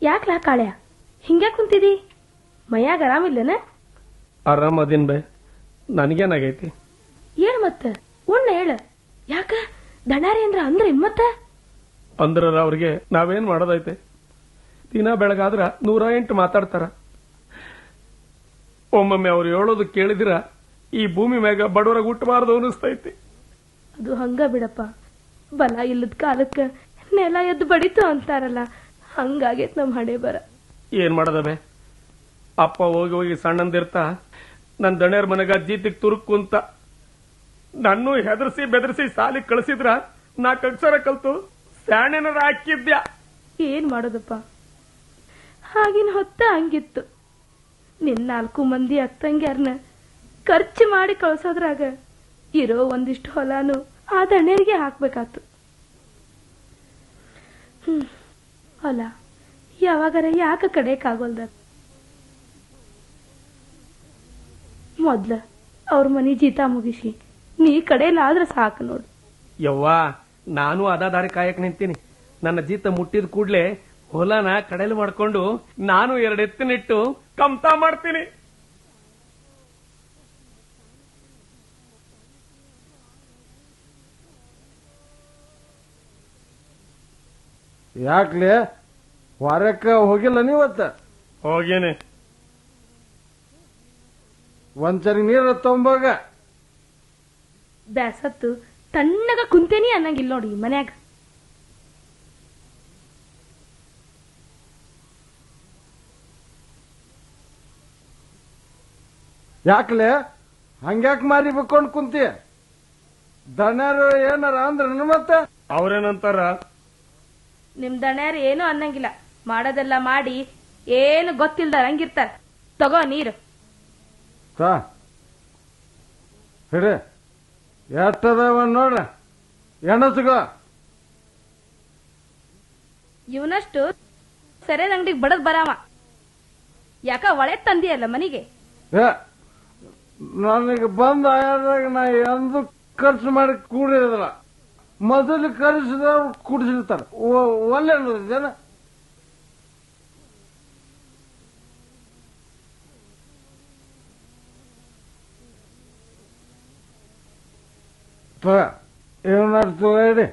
ಯಾಕ್ಲಾ ಕಾಳ್ಯ ಹಿಂಗೆ ಕುಂತಿದಿ ಮೈಯಾಗ ಆರಾಮಿಲ್ಲನ ಆರಾಮದಿನ್ ಬೇ ನನಗೇನಾಗೈತಿ ಏನ್ ಮತ್ತ ಉಣ್ಣ ಹೇಳ ಯಾಕ ದಣಾರಿ ಅಂದ್ರ ಅಂದ್ರೇನ್ ಮತ್ತ ಅಂದ್ರ ಅವ್ರಿಗೆ ನಾವೇನ್ ಮಾಡೋದೈತೆ ದಿನ ಬೆಳಗಾದ್ರ ನೂರ ಎಂಟು ಮಾತಾಡ್ತಾರ ಒಮ್ಮೊಮ್ಮೆ ಅವ್ರು ಹೇಳೋದು ಕೇಳಿದಿರ ಈ ಭೂಮಿ ಮ್ಯಾಗ ಬಡವರಾಗ ಹುಟ್ಟಬಾರ್ದು ಅನಿಸ್ತೈತಿ ಅದು ಹಂಗ ಬಿಡಪ್ಪ ಬಲ ಇಲ್ಲದ ಕಾಲಕ್ಕ ನೆಲ ಎದ್ದು ಬಡಿತು ಅಂತಾರಲ್ಲ ಹಂಗಾಗೈತ್ ನಮ್ ಹಣೆ ಬರ ಏನ್ ಮಾಡದ ಬೇ ಅಪ್ಪ ಹೋಗಿ ಹೋಗಿ ಸಣ್ಣಂದಿರ್ತಾ ನನ್ ದಣ್ಯರ್ ಮನೆಗ ಜೀತಿಗ್ ತುರುಕ್ ಕುಂತ ನನ್ನೂ ಹೆದರ್ಸಿ ಬೆದರ್ಸಿ ಸಾಲಿ ಕಳಿಸಿದ್ರ ನಾಲ್ಕು ಅಕ್ಷರ ಕಲ್ತು ಸ್ಯಾಣೆನರ ಹಾಕಿದ್ಯಾ ಏನ್ ಮಾಡೋದಪ್ಪ ಹಾಗಿನ ಹೊತ್ತ ಹಂಗಿತ್ತು ನಿನ್ ನಾಲ್ಕು ಮಂದಿ ಅಕ್ಕಂಗ್ಯಾರ್ನ ಖರ್ಚು ಮಾಡಿ ಕಳ್ಸೋದ್ರಾಗ ಇರೋ ಒಂದಿಷ್ಟು ಹೊಲಾನು ಆ ದಣ್ಯರಿಗೆ ಹಾಕ್ಬೇಕಾತು ಹ್ಮ್ ಹೊಲ ಯಾವಾಗಾರ ಯಾಕ ಕಡೆಕಾಗೋಲ್ದ ಮೊದ್ಲ ಅವ್ರ ಮನಿ ಜೀತ ಮುಗಿಸಿ ನೀ ಕಡೆಲಾದ್ರ ಸಾಕು ನೋಡು ಯವ್ವಾ ನಾನು ಅದ ದಾರಿ ಕಾಯಕ್ ನಿಂತೀನಿ ನನ್ನ ಜೀತ ಮುಟ್ಟಿದ ಕೂಡ್ಲೆ ಹೊಲನ ಕಡೆಲು ಮಾಡ್ಕೊಂಡು ನಾನು ಎರಡು ಎತ್ತಿನಿಟ್ಟು ಕಮ್ತಾ ಮಾಡ್ತೀನಿ ಯಾಕ್ಲೆ ಹೊರಕ್ಕ ಹೋಗಿಲ್ಲ ನೀವತ್ತ ಹೋಗೇನೆ ಒಂದ್ಸರಿ ನೀರ ತೊಂಬಾಗ ಬ್ಯಾಸತ್ತು ತಣ್ಣಗ ಕುಂತೇನಿ ಅನ್ನಂಗಿಲ್ಲ ನೋಡಿ ಈ ಮನ್ಯಾಗ ಯಾಕ್ಲೆ ಹಂಗ್ಯಾಕ್ ಮಾರಿ ಬಿಕ್ಕೊಂಡ್ ಕುಂತಿ ದಣ್ಯರು ಏನಾರ ಅಂದ್ರ ಮತ್ತೆ ಅವ್ರೇನಂತಾರ ನಿಮ್ ದಣ್ಯಾರು ಏನು ಅನ್ನಂಗಿಲ್ಲ ಮಾಡೋದೆಲ್ಲ ಮಾಡಿ ಏನು ಗೊತ್ತಿಲ್ದ ಹಂಗಿರ್ತಾರ ತಗೋ ನೀರು ತಾ ಹಿಡಿ ಎಷ್ಟದವ ನೋಡ್ರ ಎಣಸ್ಗೋ ಇವನಷ್ಟು ಸರಿಯಾದ ಅಂಗಡಿಗೆ ಬಡದ್ ಬರಾವ ಯಾಕ ಒಳೆ ತಂದಿಯಲ್ಲ ಮನಿಗೆ ಏ ನನಗೆ ಬಂದ ಆಯಾದಾಗ ನಾ ಎಂದು ಖರ್ಚು ಮಾಡಿ ಕೂಡಿರದಿಲ್ಲ ಮೊದಲು ಕರೆಸಿದ ಕುಡಿಸಿರ್ತಾರ ಒಳ್ಳೆ ಅನ್ನೋದೇನ ಏನಾಡ್ತು ಹೇಳಿ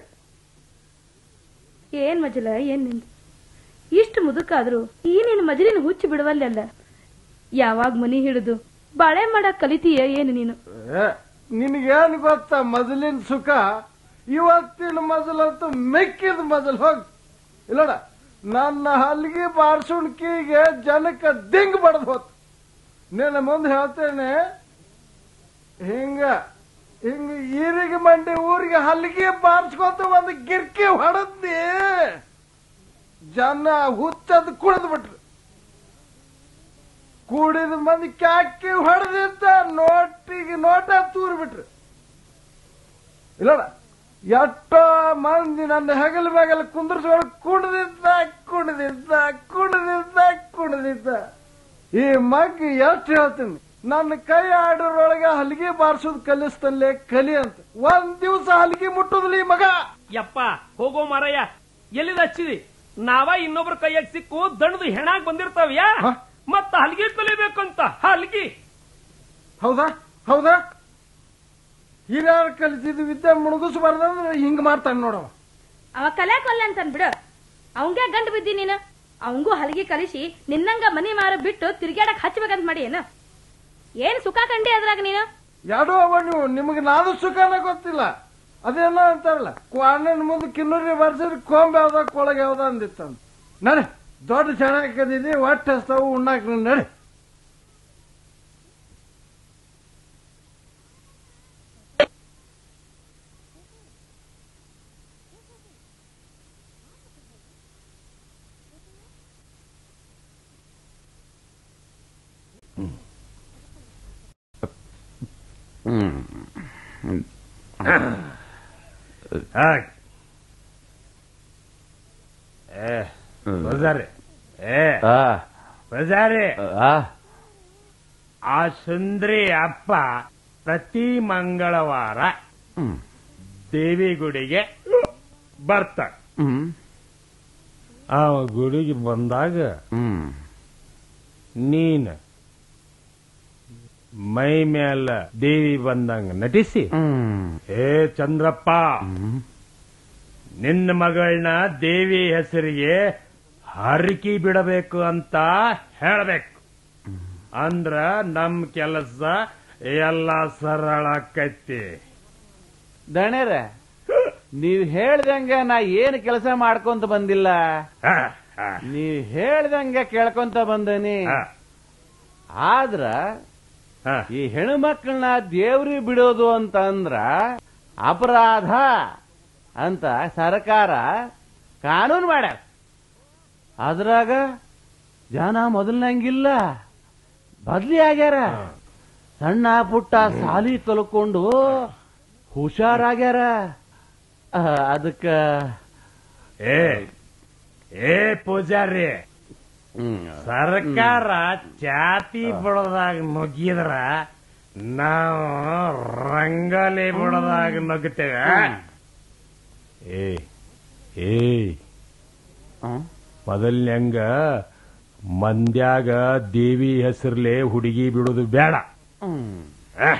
ಏನ್ ಮಜಲ ಏನ್ ನಿಂದು ಇಷ್ಟು ಮುದುಕಾದ್ರು ಈ ನಿನ್ ಮಜಲಿನ ಹುಚ್ಚಿ ಬಿಡವಲ್ಲ ಯಾವಾಗ ಮನಿ ಹಿಡಿದು ಬಾಳೆ ಮಾಡಕ್ ಕಲಿತೀಯ ಏನು ನೀನು ಏ, ನಿನಗೇನ್ ಗೊತ್ತಾ ಮೊದಲಿನ ಸುಖ ಇವತ್ತಿನ ಮೊದಲಂತೂ ಮೆಕ್ಕಿದ ಮೊದಲು ಹೋಗ್ ಇಲ್ಲೋಡ ನನ್ನ ಹಲ್ಗಿ ಬಾರ್ಸುಣ್ಕಿಗೆ ಜನಕ್ಕೆ ದಿಂಗ್ ಬಡದ್ ಹೋತ್ ನಿನ್ನ ಮುಂದೆ ಹೇಳ್ತೇನೆ ಹಿಂಗ ಹಿಂಗ ಈರಿಗೆ ಮಂಡಿ ಊರಿಗೆ ಹಲ್ಗಿ ಬಾರ್ಸ್ಕೊತ ಒಂದು ಗಿರ್ಕಿ ಹೊಡದ್ನಿ ಜನ ಹುಚ್ಚದ್ ಕುಡಿದ್ ಬಿಟ್ರು ಕೂಡಿದ ಮಂದಿ ಕ್ಯಾಕಿ ಹೊಡೆದಿದ್ದ ನೋಟಿಗೆ ನೋಟ ತೂರ್ ಬಿಟ್ರು ಇಲ್ಲೋಡ ಎಷ್ಟೋ ಮಂದಿ ನನ್ನ ಹೆಗಲ ಮ್ಯಾಗಲ ಕುಂದ್ರಸೋಳು ಕುಡ್ದಿದ್ದ ಕುಡ್ದಿದ್ದ ಕುಡ್ದಿದ್ದ ಕುಡ್ದಿದ್ದ ಈ ಮಗ್ ಎಷ್ಟು ಹೇಳ್ತೀನಿ ನನ್ನ ಕೈ ಆಡೋರೊಳಗೆ ಹಲ್ಗಿ ಬಾರ್ಸೋದ್ ಕಲಿಸ್ತಲ್ಲೇ ಕಲಿ ಅಂತ ಒಂದ್ ದಿವಸ ಹಲ್ಗಿ ಮುಟ್ಟುದಿಲ್ಲ ಈ ಮಗ ಯಪ್ಪ ಹೋಗೋ ಮಾರಯ್ಯ ಎಲ್ಲಿದ ಹಚ್ಚಿದಿ ನಾವ ಇನ್ನೊಬ್ರ ಕೈಯಾಗ ಸಿಕ್ಕು ದಣದು ಹೆಣಾಗ್ ಬಂದಿರ್ತಾವ್ಯಾ ಹ? ಮತ್ತ ಹಲ್ಗಿ ಕಲಿಬೇಕಂತ ಹಲ್ಗಿ ಹೌದಾ ಹೌದಾ ಹಿರಿಯರು ಕಲಿತಿದ್ದು ವಿದ್ಯೆ ಮುಳುಗಿಸ್ಬಾರ್ದಂದ್ರೆ ಹಿಂಗ್ ಮಾಡ್ತಾನೆ ನೋಡವ ಅವ ಕಲ್ಯಾಕೊಲ್ಲ ಅಂತ ಬಿಡು ಅವಂಗೆ ಗಂಡು ಬಿದ್ದಿ ನೀನು ಅವಂಗೂ ಹಲಗಿ ಕಲಿಸಿ ನಿನ್ನಂಗ ಮನಿ ಮಾರು ಬಿಟ್ಟು ತಿರ್ಗ್ಯಾಡಕ್ ಹಚ್ಬೇಕಂತ ಮಾಡಿ ಏನು ಏನ್ ಸುಖ ಕಂಡಿ ಅದ್ರಾಗ ನೀನು ಎರಡೂ ಅವ ನೀವು ನಿಮಗೆ ನಾನು ಸುಖನ ಗೊತ್ತಿಲ್ಲ ಅದೇನೋ ಅಂತಾರಲ್ಲ ಅಣ್ಣನ ಮುಂದೆ ಕಿನ್ನೂರಿ ಬರ್ಸಿದ್ರೆ ಕೊಂಬ್ ಯಾವ್ದ ಕೊಳಗ ಯಾವ್ದ ಅಂದಿತ್ತಂತ ನಡಿ ದೊಡ್ಡ ಚೆನ್ನಾಗಿ ಕದಿದಿ ಹೊಟ್ಟೆ ಹಸ್ತಾವು ಉಣ್ಣಾಕ ನಡಿ ಬಜಾರಿ ಏ ಬಜಾರಿ ಆ ಸುಂದ್ರಿ ಅಪ್ಪ ಪ್ರತಿ ಮಂಗಳವಾರ ದೇವಿ ಗುಡಿಗೆ ಬರ್ತಾನೆ ಆ ಗುಡಿಗೆ ಬಂದಾಗ ಹ್ಮ್ ನೀನ್ ಮೈ ಮೇಲ ದೇವಿ ಬಂದಂಗ ನಟಿಸಿ ಹ್ಮ್ ಏ ಚಂದ್ರಪ್ಪ ನಿನ್ನ ಮಗಳನ್ನ ದೇವಿ ಹೆಸರಿಗೆ ಹರಕಿ ಬಿಡಬೇಕು ಅಂತ ಹೇಳಬೇಕು ಅಂದ್ರ ನಮ್ ಕೆಲಸ ಎಲ್ಲ ಸರಳ ಆಕೈತಿ ದಣ್ಯರ ನೀವ್ ಹೇಳ್ದಂಗ ನಾ ಏನ್ ಕೆಲಸ ಮಾಡ್ಕೊಂತ ಬಂದಿಲ್ಲ ಹ, ಹ, ನೀವ್ ಹೇಳ್ದಂಗ ಕೇಳ್ಕೊಂತ ಬಂದನಿ ಹ, ಆದ್ರ ಹ. ಈ ಹೆಣ್ಮಕ್ಳನ್ನ ದೇವ್ರಿಗೆ ಬಿಡೋದು ಅಂತ ಅಂದ್ರ ಅಪರಾಧ ಅಂತ ಸರ್ಕಾರ ಕಾನೂನು ಮಾಡ್ಯಾರ ಅದ್ರಾಗ ಜನ ಮೊದಲ್ನಂಗಿಲ್ಲ ಬದ್ಲಿ ಆಗ್ಯಾರ ಸಣ್ಣ ಪುಟ್ಟ ಸಾಲಿ ಕಲ್ಕೊಂಡು ಹುಷಾರಾಗ್ಯಾರ ಆ, ಅದಕ್ಕ ಏ ಏ ಪೂಜಾರಿ ಸರ್ಕಾರ ಚಾತಿ ಬಿಡದಾಗ ನುಗ್ಗಿದ್ರ ನಾವು ರಂಗೋಲಿ ಬಿಡದಾಗ ನುಗ್ಗುತ್ತೇವೆ ಏ ಏ ಹ್ಮ್. ಮೊದಲ್ನಂಗ ಮಂದ್ಯಾಗ ದೇವಿ ಹೆಸರ್ಲೆ ಹುಡುಗಿ ಬಿಡುದು ಬೇಡ ಹ್ಮ್. ಆ,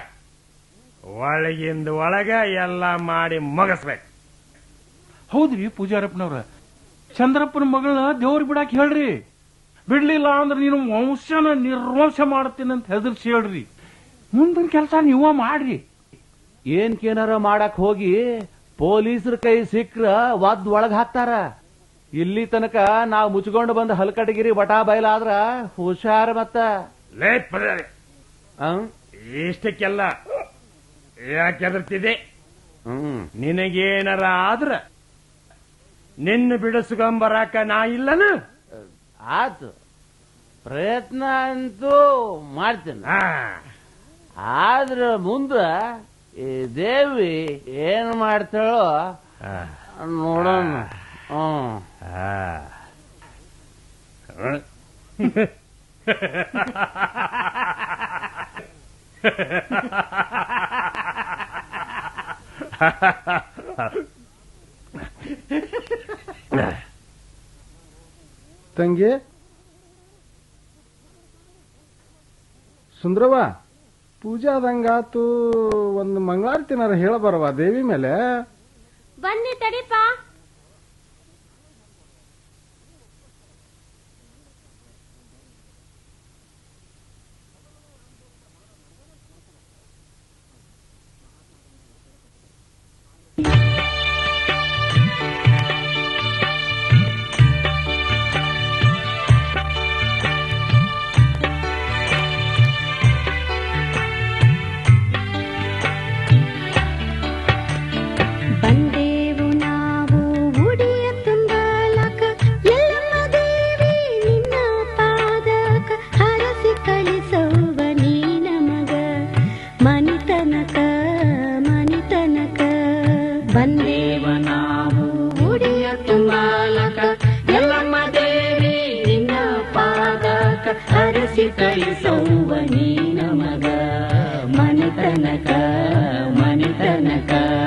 ಒಳಗಿಂದ ಒಳಗ ಎಲ್ಲ ಮಾಡಿ ಮುಗಿಸ್ಬೇಕು ಹೌದ್ರಿ ಪೂಜಾರಪ್ಪನವ್ರ ಚಂದ್ರಪ್ಪನ ಮಗಳನ್ನ ದೇವ್ರಿಗೆ ಬಿಡಾಕ್ ಹೇಳ್ರಿ ಬಿಡ್ಲಿಲ್ಲ ಅಂದ್ರೆ ನೀನು ವಂಶನ ನಿರ್ವಂಶ ಮಾಡ್ತೀನಿ ಅಂತ ಹೆದರ್ಸಿ ಹೇಳ್ರಿ ಮುಂದಿನ ಕೆಲಸ ನೀವ ಮಾಡ್ರಿ ಏನ್ಕೇನಾರ ಮಾಡಕ್ ಹೋಗಿ ಪೊಲೀಸರ ಕೈ ಸಿಕ್ರ ಒದ್ ಒಳಗ್ ಹಾಕ್ತಾರ ಇಲ್ಲಿ ತನಕ ನಾವ್ ಮುಚ್ಕೊಂಡು ಬಂದ ಹಲ್ಕಟಗಿರಿ ಬಟಾ ಬಯಲಾದ್ರ ಹುಷಾರ್ ಮತ್ತ ಲೇ ಪದಾರಿ ಹ್ಮ್? ಇಷ್ಟಕ್ಕೆಲ್ಲ ಯಾಕೆ ಹೆದರ್ತಿದೆ ಹ್ಮ್ ನಿನಗೇನಾರ ಆದ್ರ ನಿನ್ನ ಬಿಡಿಸ್ಕೊಂಬರಾಕ ನಾ ಇಲ್ಲನ ಆತು ಪ್ರಯತ್ನ ಅಂತೂ ಮಾಡ್ತೀನಿ ಆ, ಆದ್ರ ಮುಂದ ಈ ದೇವಿ ಏನ್ ಮಾಡ್ತಾಳೋ ಆ, ನೋಡೋಣ ಹ್ಮ್ ಆ. ತಂಗಿ ಸುಂದ್ರವ ಪೂಜೆ ಆದಂಗಾತು ಒಂದು ಮಂಗಳಾರತಿನಾರ ಹೇಳಬರವ ದೇವಿ ಮೇಲೆ ಬನ್ನಿ ತಡಿಪ ಬಂದೇವು ನಾವು ಉಡಿಯ ತುಂಬಲಕ ಎಲ್ಲಮ್ಮ ದೇವಿ ನಿನ್ನ ಪಾದಕ ಹರಸಿ ಕಳಿಸೌವ ನೀ ನಮಗ ಮನಿತನಕ ಮನಿತನಕ ಬಂದೇವ ನಾವು ಉಡಿಯ ತುಂಬಲಕ ಎಲ್ಲಮ್ಮ ದೇವಿ ನಿನ್ನ ಪಾದಕ ಹರಸಿ ಕಳಿಸೌವ ನೀ ನಮಗ ಮನಿತನಕ ಮನಿತನಕ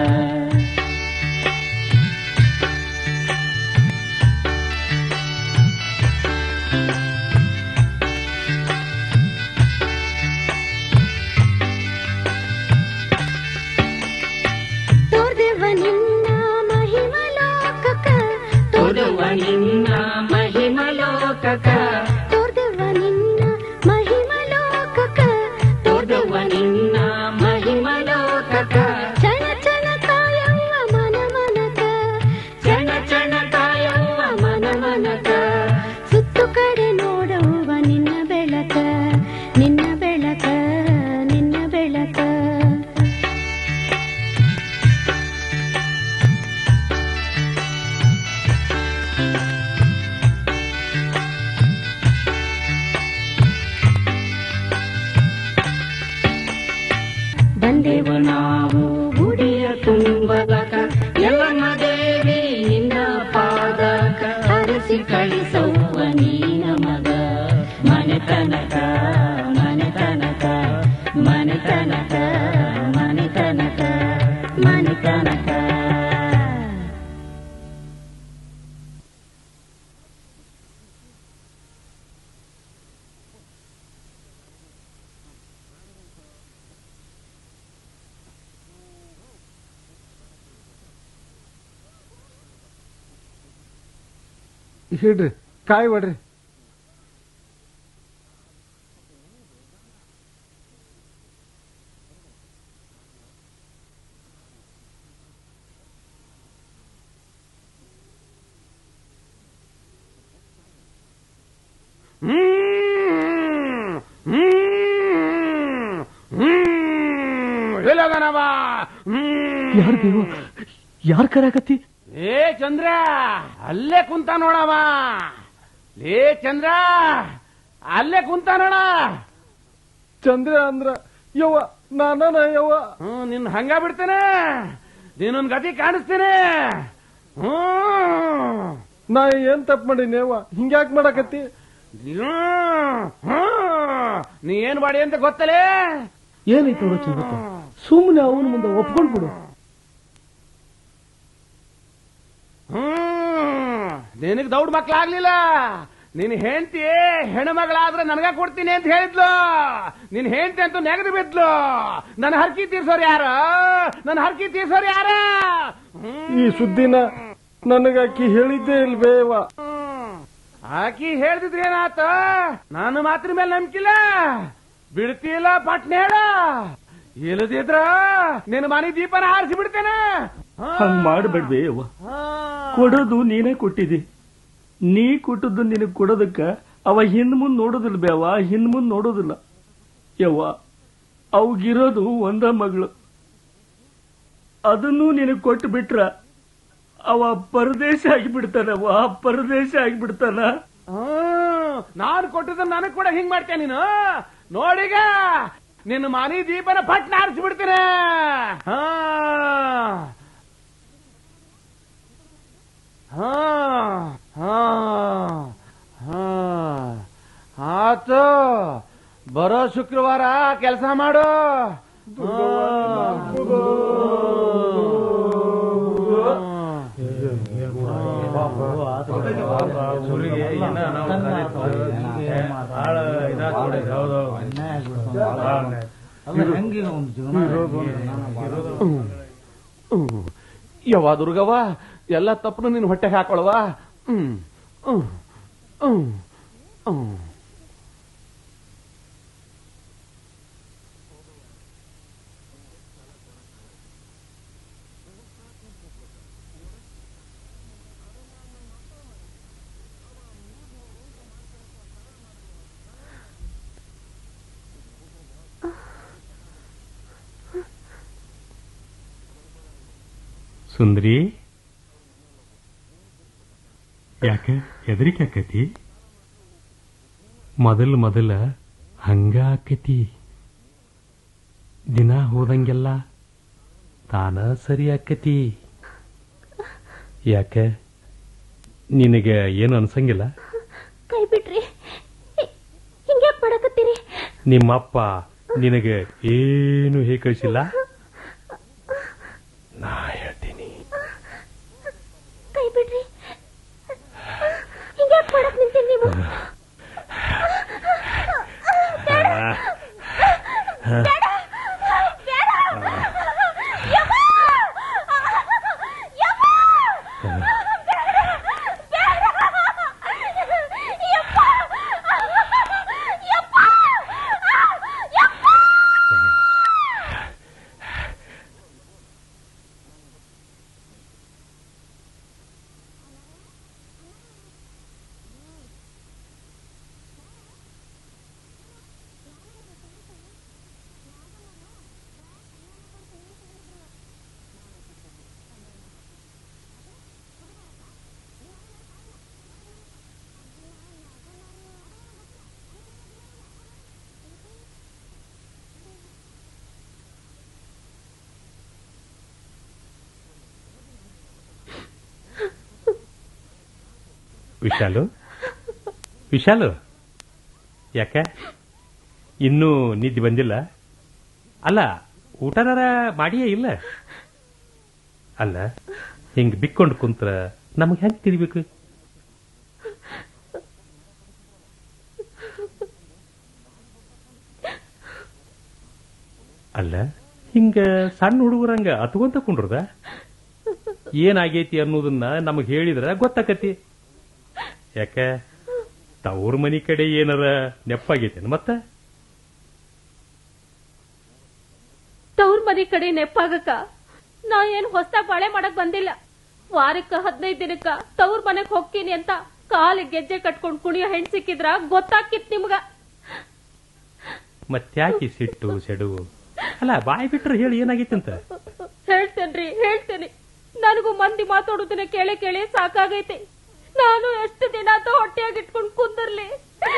ತೋರ್ದೆವ ನಿನ್ನ ಮಹಿಮಲೋಕಕ ತೋರ್ದೆವ ನಿನ್ನ ಮಹಿಮಲೋಕಕ ತೋರ್ದೆವ ನಿನ್ನ ಮಹಿಮಲೋಕಕ ತೋರ್ದೆವ ನಿನ್ನ ಮಹಿಮಲೋಕಕ ಚಣ ಚಣ ಕಾಯವ್ವ ಮನ ಮನಕ ಚಣ ಚಣ ಕಾಯವ್ವ ಮನ ಮನಕ ಸುತ್ತು ಕಡೆ ನೋಡವ್ವ ನಿನ್ನ ಬೆಳಕ ನಿನ್ನ ಬೆಳಕ ನಿನ್ನ ಬೆಳಕ ಬಂದೆವು ನಾವು ಗುಡಿಯ ತುಂಬಲಕ ಎಲ್ಲಮ್ಮ ದೇವಿ ನಿನ್ನ ಪಾದಕ ಹರಸಿ ಕಳಿಸೌವ ನೀ ನಮಗ ಮನೆತನಕ ಮನೆತನಕ ಮನೆತನಕ ಮನೆತನಕ ಮನೆತನಕ ಹಿಡ್ರಿ ಕಾಯಿ ಬಿಡ್ರಿ ಹ್ಮ್ ಹ್ಮ್ ಹ್ಮ್ ಎಲ್ಲೋಗನವ ಹ್ಮ್ ಯಾರು ದೇವ ಯಾರ್ ಕರಾಕತ್ತಿ ಏ ಚಂದ್ರ ಅಲ್ಲೇ ಕುಂತ ನೋಡವ ಲೇ ಚಂದ್ರ ಅಲ್ಲೇ ಕುಂತ ನೋಡ ಚಂದ್ರ ಅಂದ್ರ ಯವ್ವ ನಾನ ಯವ್ವ ಹ್ಮ್ ನಿನ್ ಹಂಗ ಬಿಡ್ತೇನೆ ನೀನೊಂದ್ ಗತಿ ಕಾಣಿಸ್ತೇನೆ ಹ್ಮ್ ನಾ ಏನ್ ತಪ್ಪು ಮಾಡೀನಿ ಯವ್ವ ಹಿಂಗ್ಯಾಕ್ ಮಾಡಕತ್ತಿ ಹ್ಮ್. ಹ್ಮ್. ನೀ ಏನ್ ಮಾಡಿ ಅಂತ ಗೊತ್ತಲೇ ಏನೈತೆ ನೋಡು ಚಂದ್ರಪ್ಪ ಸುಮ್ಮನೆ ಅವನ ಮುಂದೆ ಒಪ್ಕೊಂಡ್ ಬಿಡು ಹ್ಮ್ ನಿನಗ್ ದೌಡ್ ಮಕ್ಳಾಗ್ಲಿಲ್ಲ ನಿನ್ ಹೆಂಡತಿ ಹೆಣ್ಮಗಳಾದ್ರೆ ನನಗ ಕೊಡ್ತೀನಿ ಅಂತ ಹೇಳಿದ್ಲು ನಿನ್ ಹೆಂಡತಿ ಅಂತೂ ನೆಗದು ಬಿದ್ಲು ನನ್ನ ಹರ್ಕಿ ತೀರ್ಸೋರ್ ಯಾರ ನನ್ನ ಹರ್ಕಿ ತೀರ್ಸೋರ್ ಯಾರ ಹ್ಮ್. ಈ ಸುದ್ದಿನ ನನಗಾಕಿ ಹೇಳಿದ್ದೇ ಇಲ್ವೇ ಯವ್ವ ಹ್ಮ್. ಆಕಿ ಹೇಳ್ದಿದ್ರೆ ಏನಾತ ನಾನು ಮಾತ್ರ ಮೇಲೆ ನಂಬಿಕಿಲ್ಲ ಬಿಡ್ತಿಲ್ಲ ಪಟ್ನೆ ಹೇಳ ಇಲ್ಲದಿದ್ರ ನಿನ್ನ ಮನೆ ದೀಪನ ಆರಿಸಿ ಬಿಡ್ತೇನೆ ಹಾ. ಹಂಗ್ ಮಾಡಬೇಡ್ಬೇ ಅವ್ವ ಹಾ. ಕೊಡೋದು ನೀನೇ ಕೊಟ್ಟಿದಿ ನೀ ಕೊಟ್ಟದ್ದು ನಿನಗ್ ಕೊಡೋದಕ್ಕ ಅವ ಹಿಂದ್ ಮುಂದ್ ನೋಡೋದಿಲ್ಲ ಬೇ ಅವ ಹಿಂದ್ ಮುಂದ್ ನೋಡೋದಿಲ್ಲ ಯವ್ವ ಅವಗಿರೋದು ಒಂದ ಮಗಳು ಅದನ್ನು ನಿನಗ್ ಕೊಟ್ಟು ಬಿಟ್ರ ಅವ ಪರದೇಶ ಆಗಿಬಿಡ್ತಾನವ್ವ ಪರದೇಶ ಆಗಿಬಿಡ್ತಾನ ಹ್ಮ್. ನಾನ್ ಕೊಟ್ಟದನ್ನ ನನಗ್ ಕೂಡ ಹಿಂಗ್ ಮಾಡ್ತೇನೆ ನೀನು ನೋಡಿಗ ನಿನ್ನ ಮನೆ ದೀಪನ ಪಟ್ನ ಆರಿಸಿ ಬಿಡ್ತೇನೆ ಹಾ ಹಾ ಹಾ ಹಾ ಆತು ಬರೋ ಶುಕ್ರವಾರ ಕೆಲಸ ಮಾಡು ಯವ್ವ ದುರ್ಗವ್ವ ಎಲ್ಲ ತಪ್ಪನು ನಿನ್ ಹೊಟ್ಟೆಗೆ ಹಾಕೊಳವ ಹ್ಮ್ ಹ್ಮ್ ಹ್ಮ್ ಹ್ಮ್ ಸುಂದ್ರಿ ಯಾಕ ಹೆದರಿಕೆ ಆಕತಿ ಮೊದಲ್ ಮೊದಲ ಹಂಗ ಆಕತಿ ದಿನ ಹೋದಂಗೆಲ್ಲ ತಾನ ಸರಿ ಆಕತಿ ಯಾಕ ನಿನಗೆ ಏನು ಅನ್ಸಂಗಿಲ್ಲ ಕೈ ಬಿಡ್ರಿ ಹಿಂಗ್ಯಾಕ್ ಮಾಡಕತ್ತೀರಿ ನಿಮ್ಮಪ್ಪ ನಿನಗೆ ಏನು ಹೇ ಕಳಿಸಿಲ್ಲ ನಾ ಹೇಳ್ತೀನಿ ಕೈ ಬಿಡ್ರಿ ಹಿಂಗ್ಯಾಕ್ ಮಾಡಕ್ ನಿಂತೀರಿ ನೀವು ವಿಶಾಲು ವಿಶಾಲು ಯಾಕೆ ಇನ್ನೂ ನಿದ್ದೆ ಬಂದಿಲ್ಲ ಅಲ್ಲ ಊಟನಾರ ಮಾಡಿಯೇ ಇಲ್ಲ ಅಲ್ಲ ಹಿಂಗ್ ಬಿಕ್ಕೊಂಡು ಕುಂತ್ರ ನಮಗೆ ಹೆಂಗ್ ತಿರ್ಬೇಕು ಅಲ್ಲ ಹಿಂಗ ಸಣ್ಣ ಹುಡುಗರಂಗ ಅತ್ಕೊಂತ ಕುಂಡ್ರದ ಏನಾಗೈತಿ ಅನ್ನೋದನ್ನ ನಮಗ್ ಹೇಳಿದ್ರ ಗೊತ್ತಾಕತಿ ಯಾಕೆ ತವ್ರ ಮನಿ ಕಡೆ ಏನಾರ ನೆಪ್ಪಾಗೈತೇನು ಮತ್ತ ತವ್ರ ಮನೆ ಕಡೆ ನೆಪ್ಪಾಗಕ್ಕ ನಾ ಏನ್ ಹೊಸ್ದಾಗ್ ಬಾಳೆ ಮಾಡಕ್ ಬಂದಿಲ್ಲ ವಾರಕ್ಕ ಹದಿನೈದು ದಿನಕ್ಕ ತವ್ರ ಮನೆಗ್ ಹೋಗ್ತೀನಿ ಅಂತ ಕಾಲಿಗೆ ಗೆಜ್ಜೆ ಕಟ್ಕೊಂಡ್ ಕುಣಿಯೋ ಹೆಣ್ ಸಿಕ್ಕಿದ್ರ ಗೊತ್ತಾಕಿತ್ ನಿಮ್ಗ ಮತ್ತ್ಯಾಕೆ ಸಿಟ್ಟು ಸೆಡುವು ಅಲ್ಲ ಬಾಯಿ ಬಿಟ್ರೆ ಹೇಳಿ ಏನಾಗೈತಂತ ಹೇಳ್ತೇನ್ರಿ ಹೇಳ್ತೇನೆ ನನಗೂ ಮಂದಿ ಮಾತಾಡೋದನ್ನ ಕೇಳಿ ಕೇಳಿ ಸಾಕಾಗೈತೆ ನಾನು ಎಷ್ಟು ದಿನ ಅಂತ ಹೊಟ್ಟೆಯಾಗಿ ಇಟ್ಕೊಂಡ್ ಕುಂದರ್ಲಿ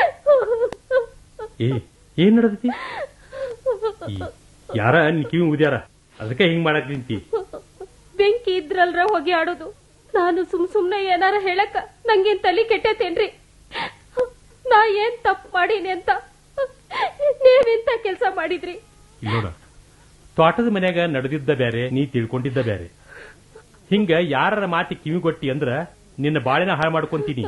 ಏ ಏನ್ ನಡೆದೈತಿ ಈ ಯಾರ ನಿನ್ ಕಿವಿ ಉದ್ಯಾರ ಅದಕ್ಕೆ ಹಿಂಗ್ ಮಾಡಕ್ ನಿಂತಿ ಬೆಂಕಿ ಇದ್ರಲ್ರ ಹೊಗೆ ಆಡೋದು ನಾನು ಸುಮ್ ಸುಮ್ನೆ ಏನಾರ ಹೇಳಕ್ಕ ನಂಗೇನ್ ತಲಿ ಕೆಟ್ಟೈತೇನ್ರಿ ನಾ ಏನ್ ತಪ್ಪು ಮಾಡೀನಿ ಅಂತ ನೀವಿಂತ ಕೆಲ್ಸ ಮಾಡಿದ್ರಿ ಇಲ್ಲಿ ನೋಡ ತೋಟದ ಮನ್ಯಾಗ ನಡೆದಿದ್ದ ಬ್ಯಾರೆ ನೀ ತಿಳ್ಕೊಂಡಿದ್ದ ಬ್ಯಾರೆ ಹಿಂಗ ಯಾರರ ಮಾತಿ ಕಿವಿ ಕೊಟ್ಟಿ ಅಂದ್ರ ನಿನ್ನ ಬಾಳೆನ ಹಾಳು ಮಾಡ್ಕೊಂತೀನಿ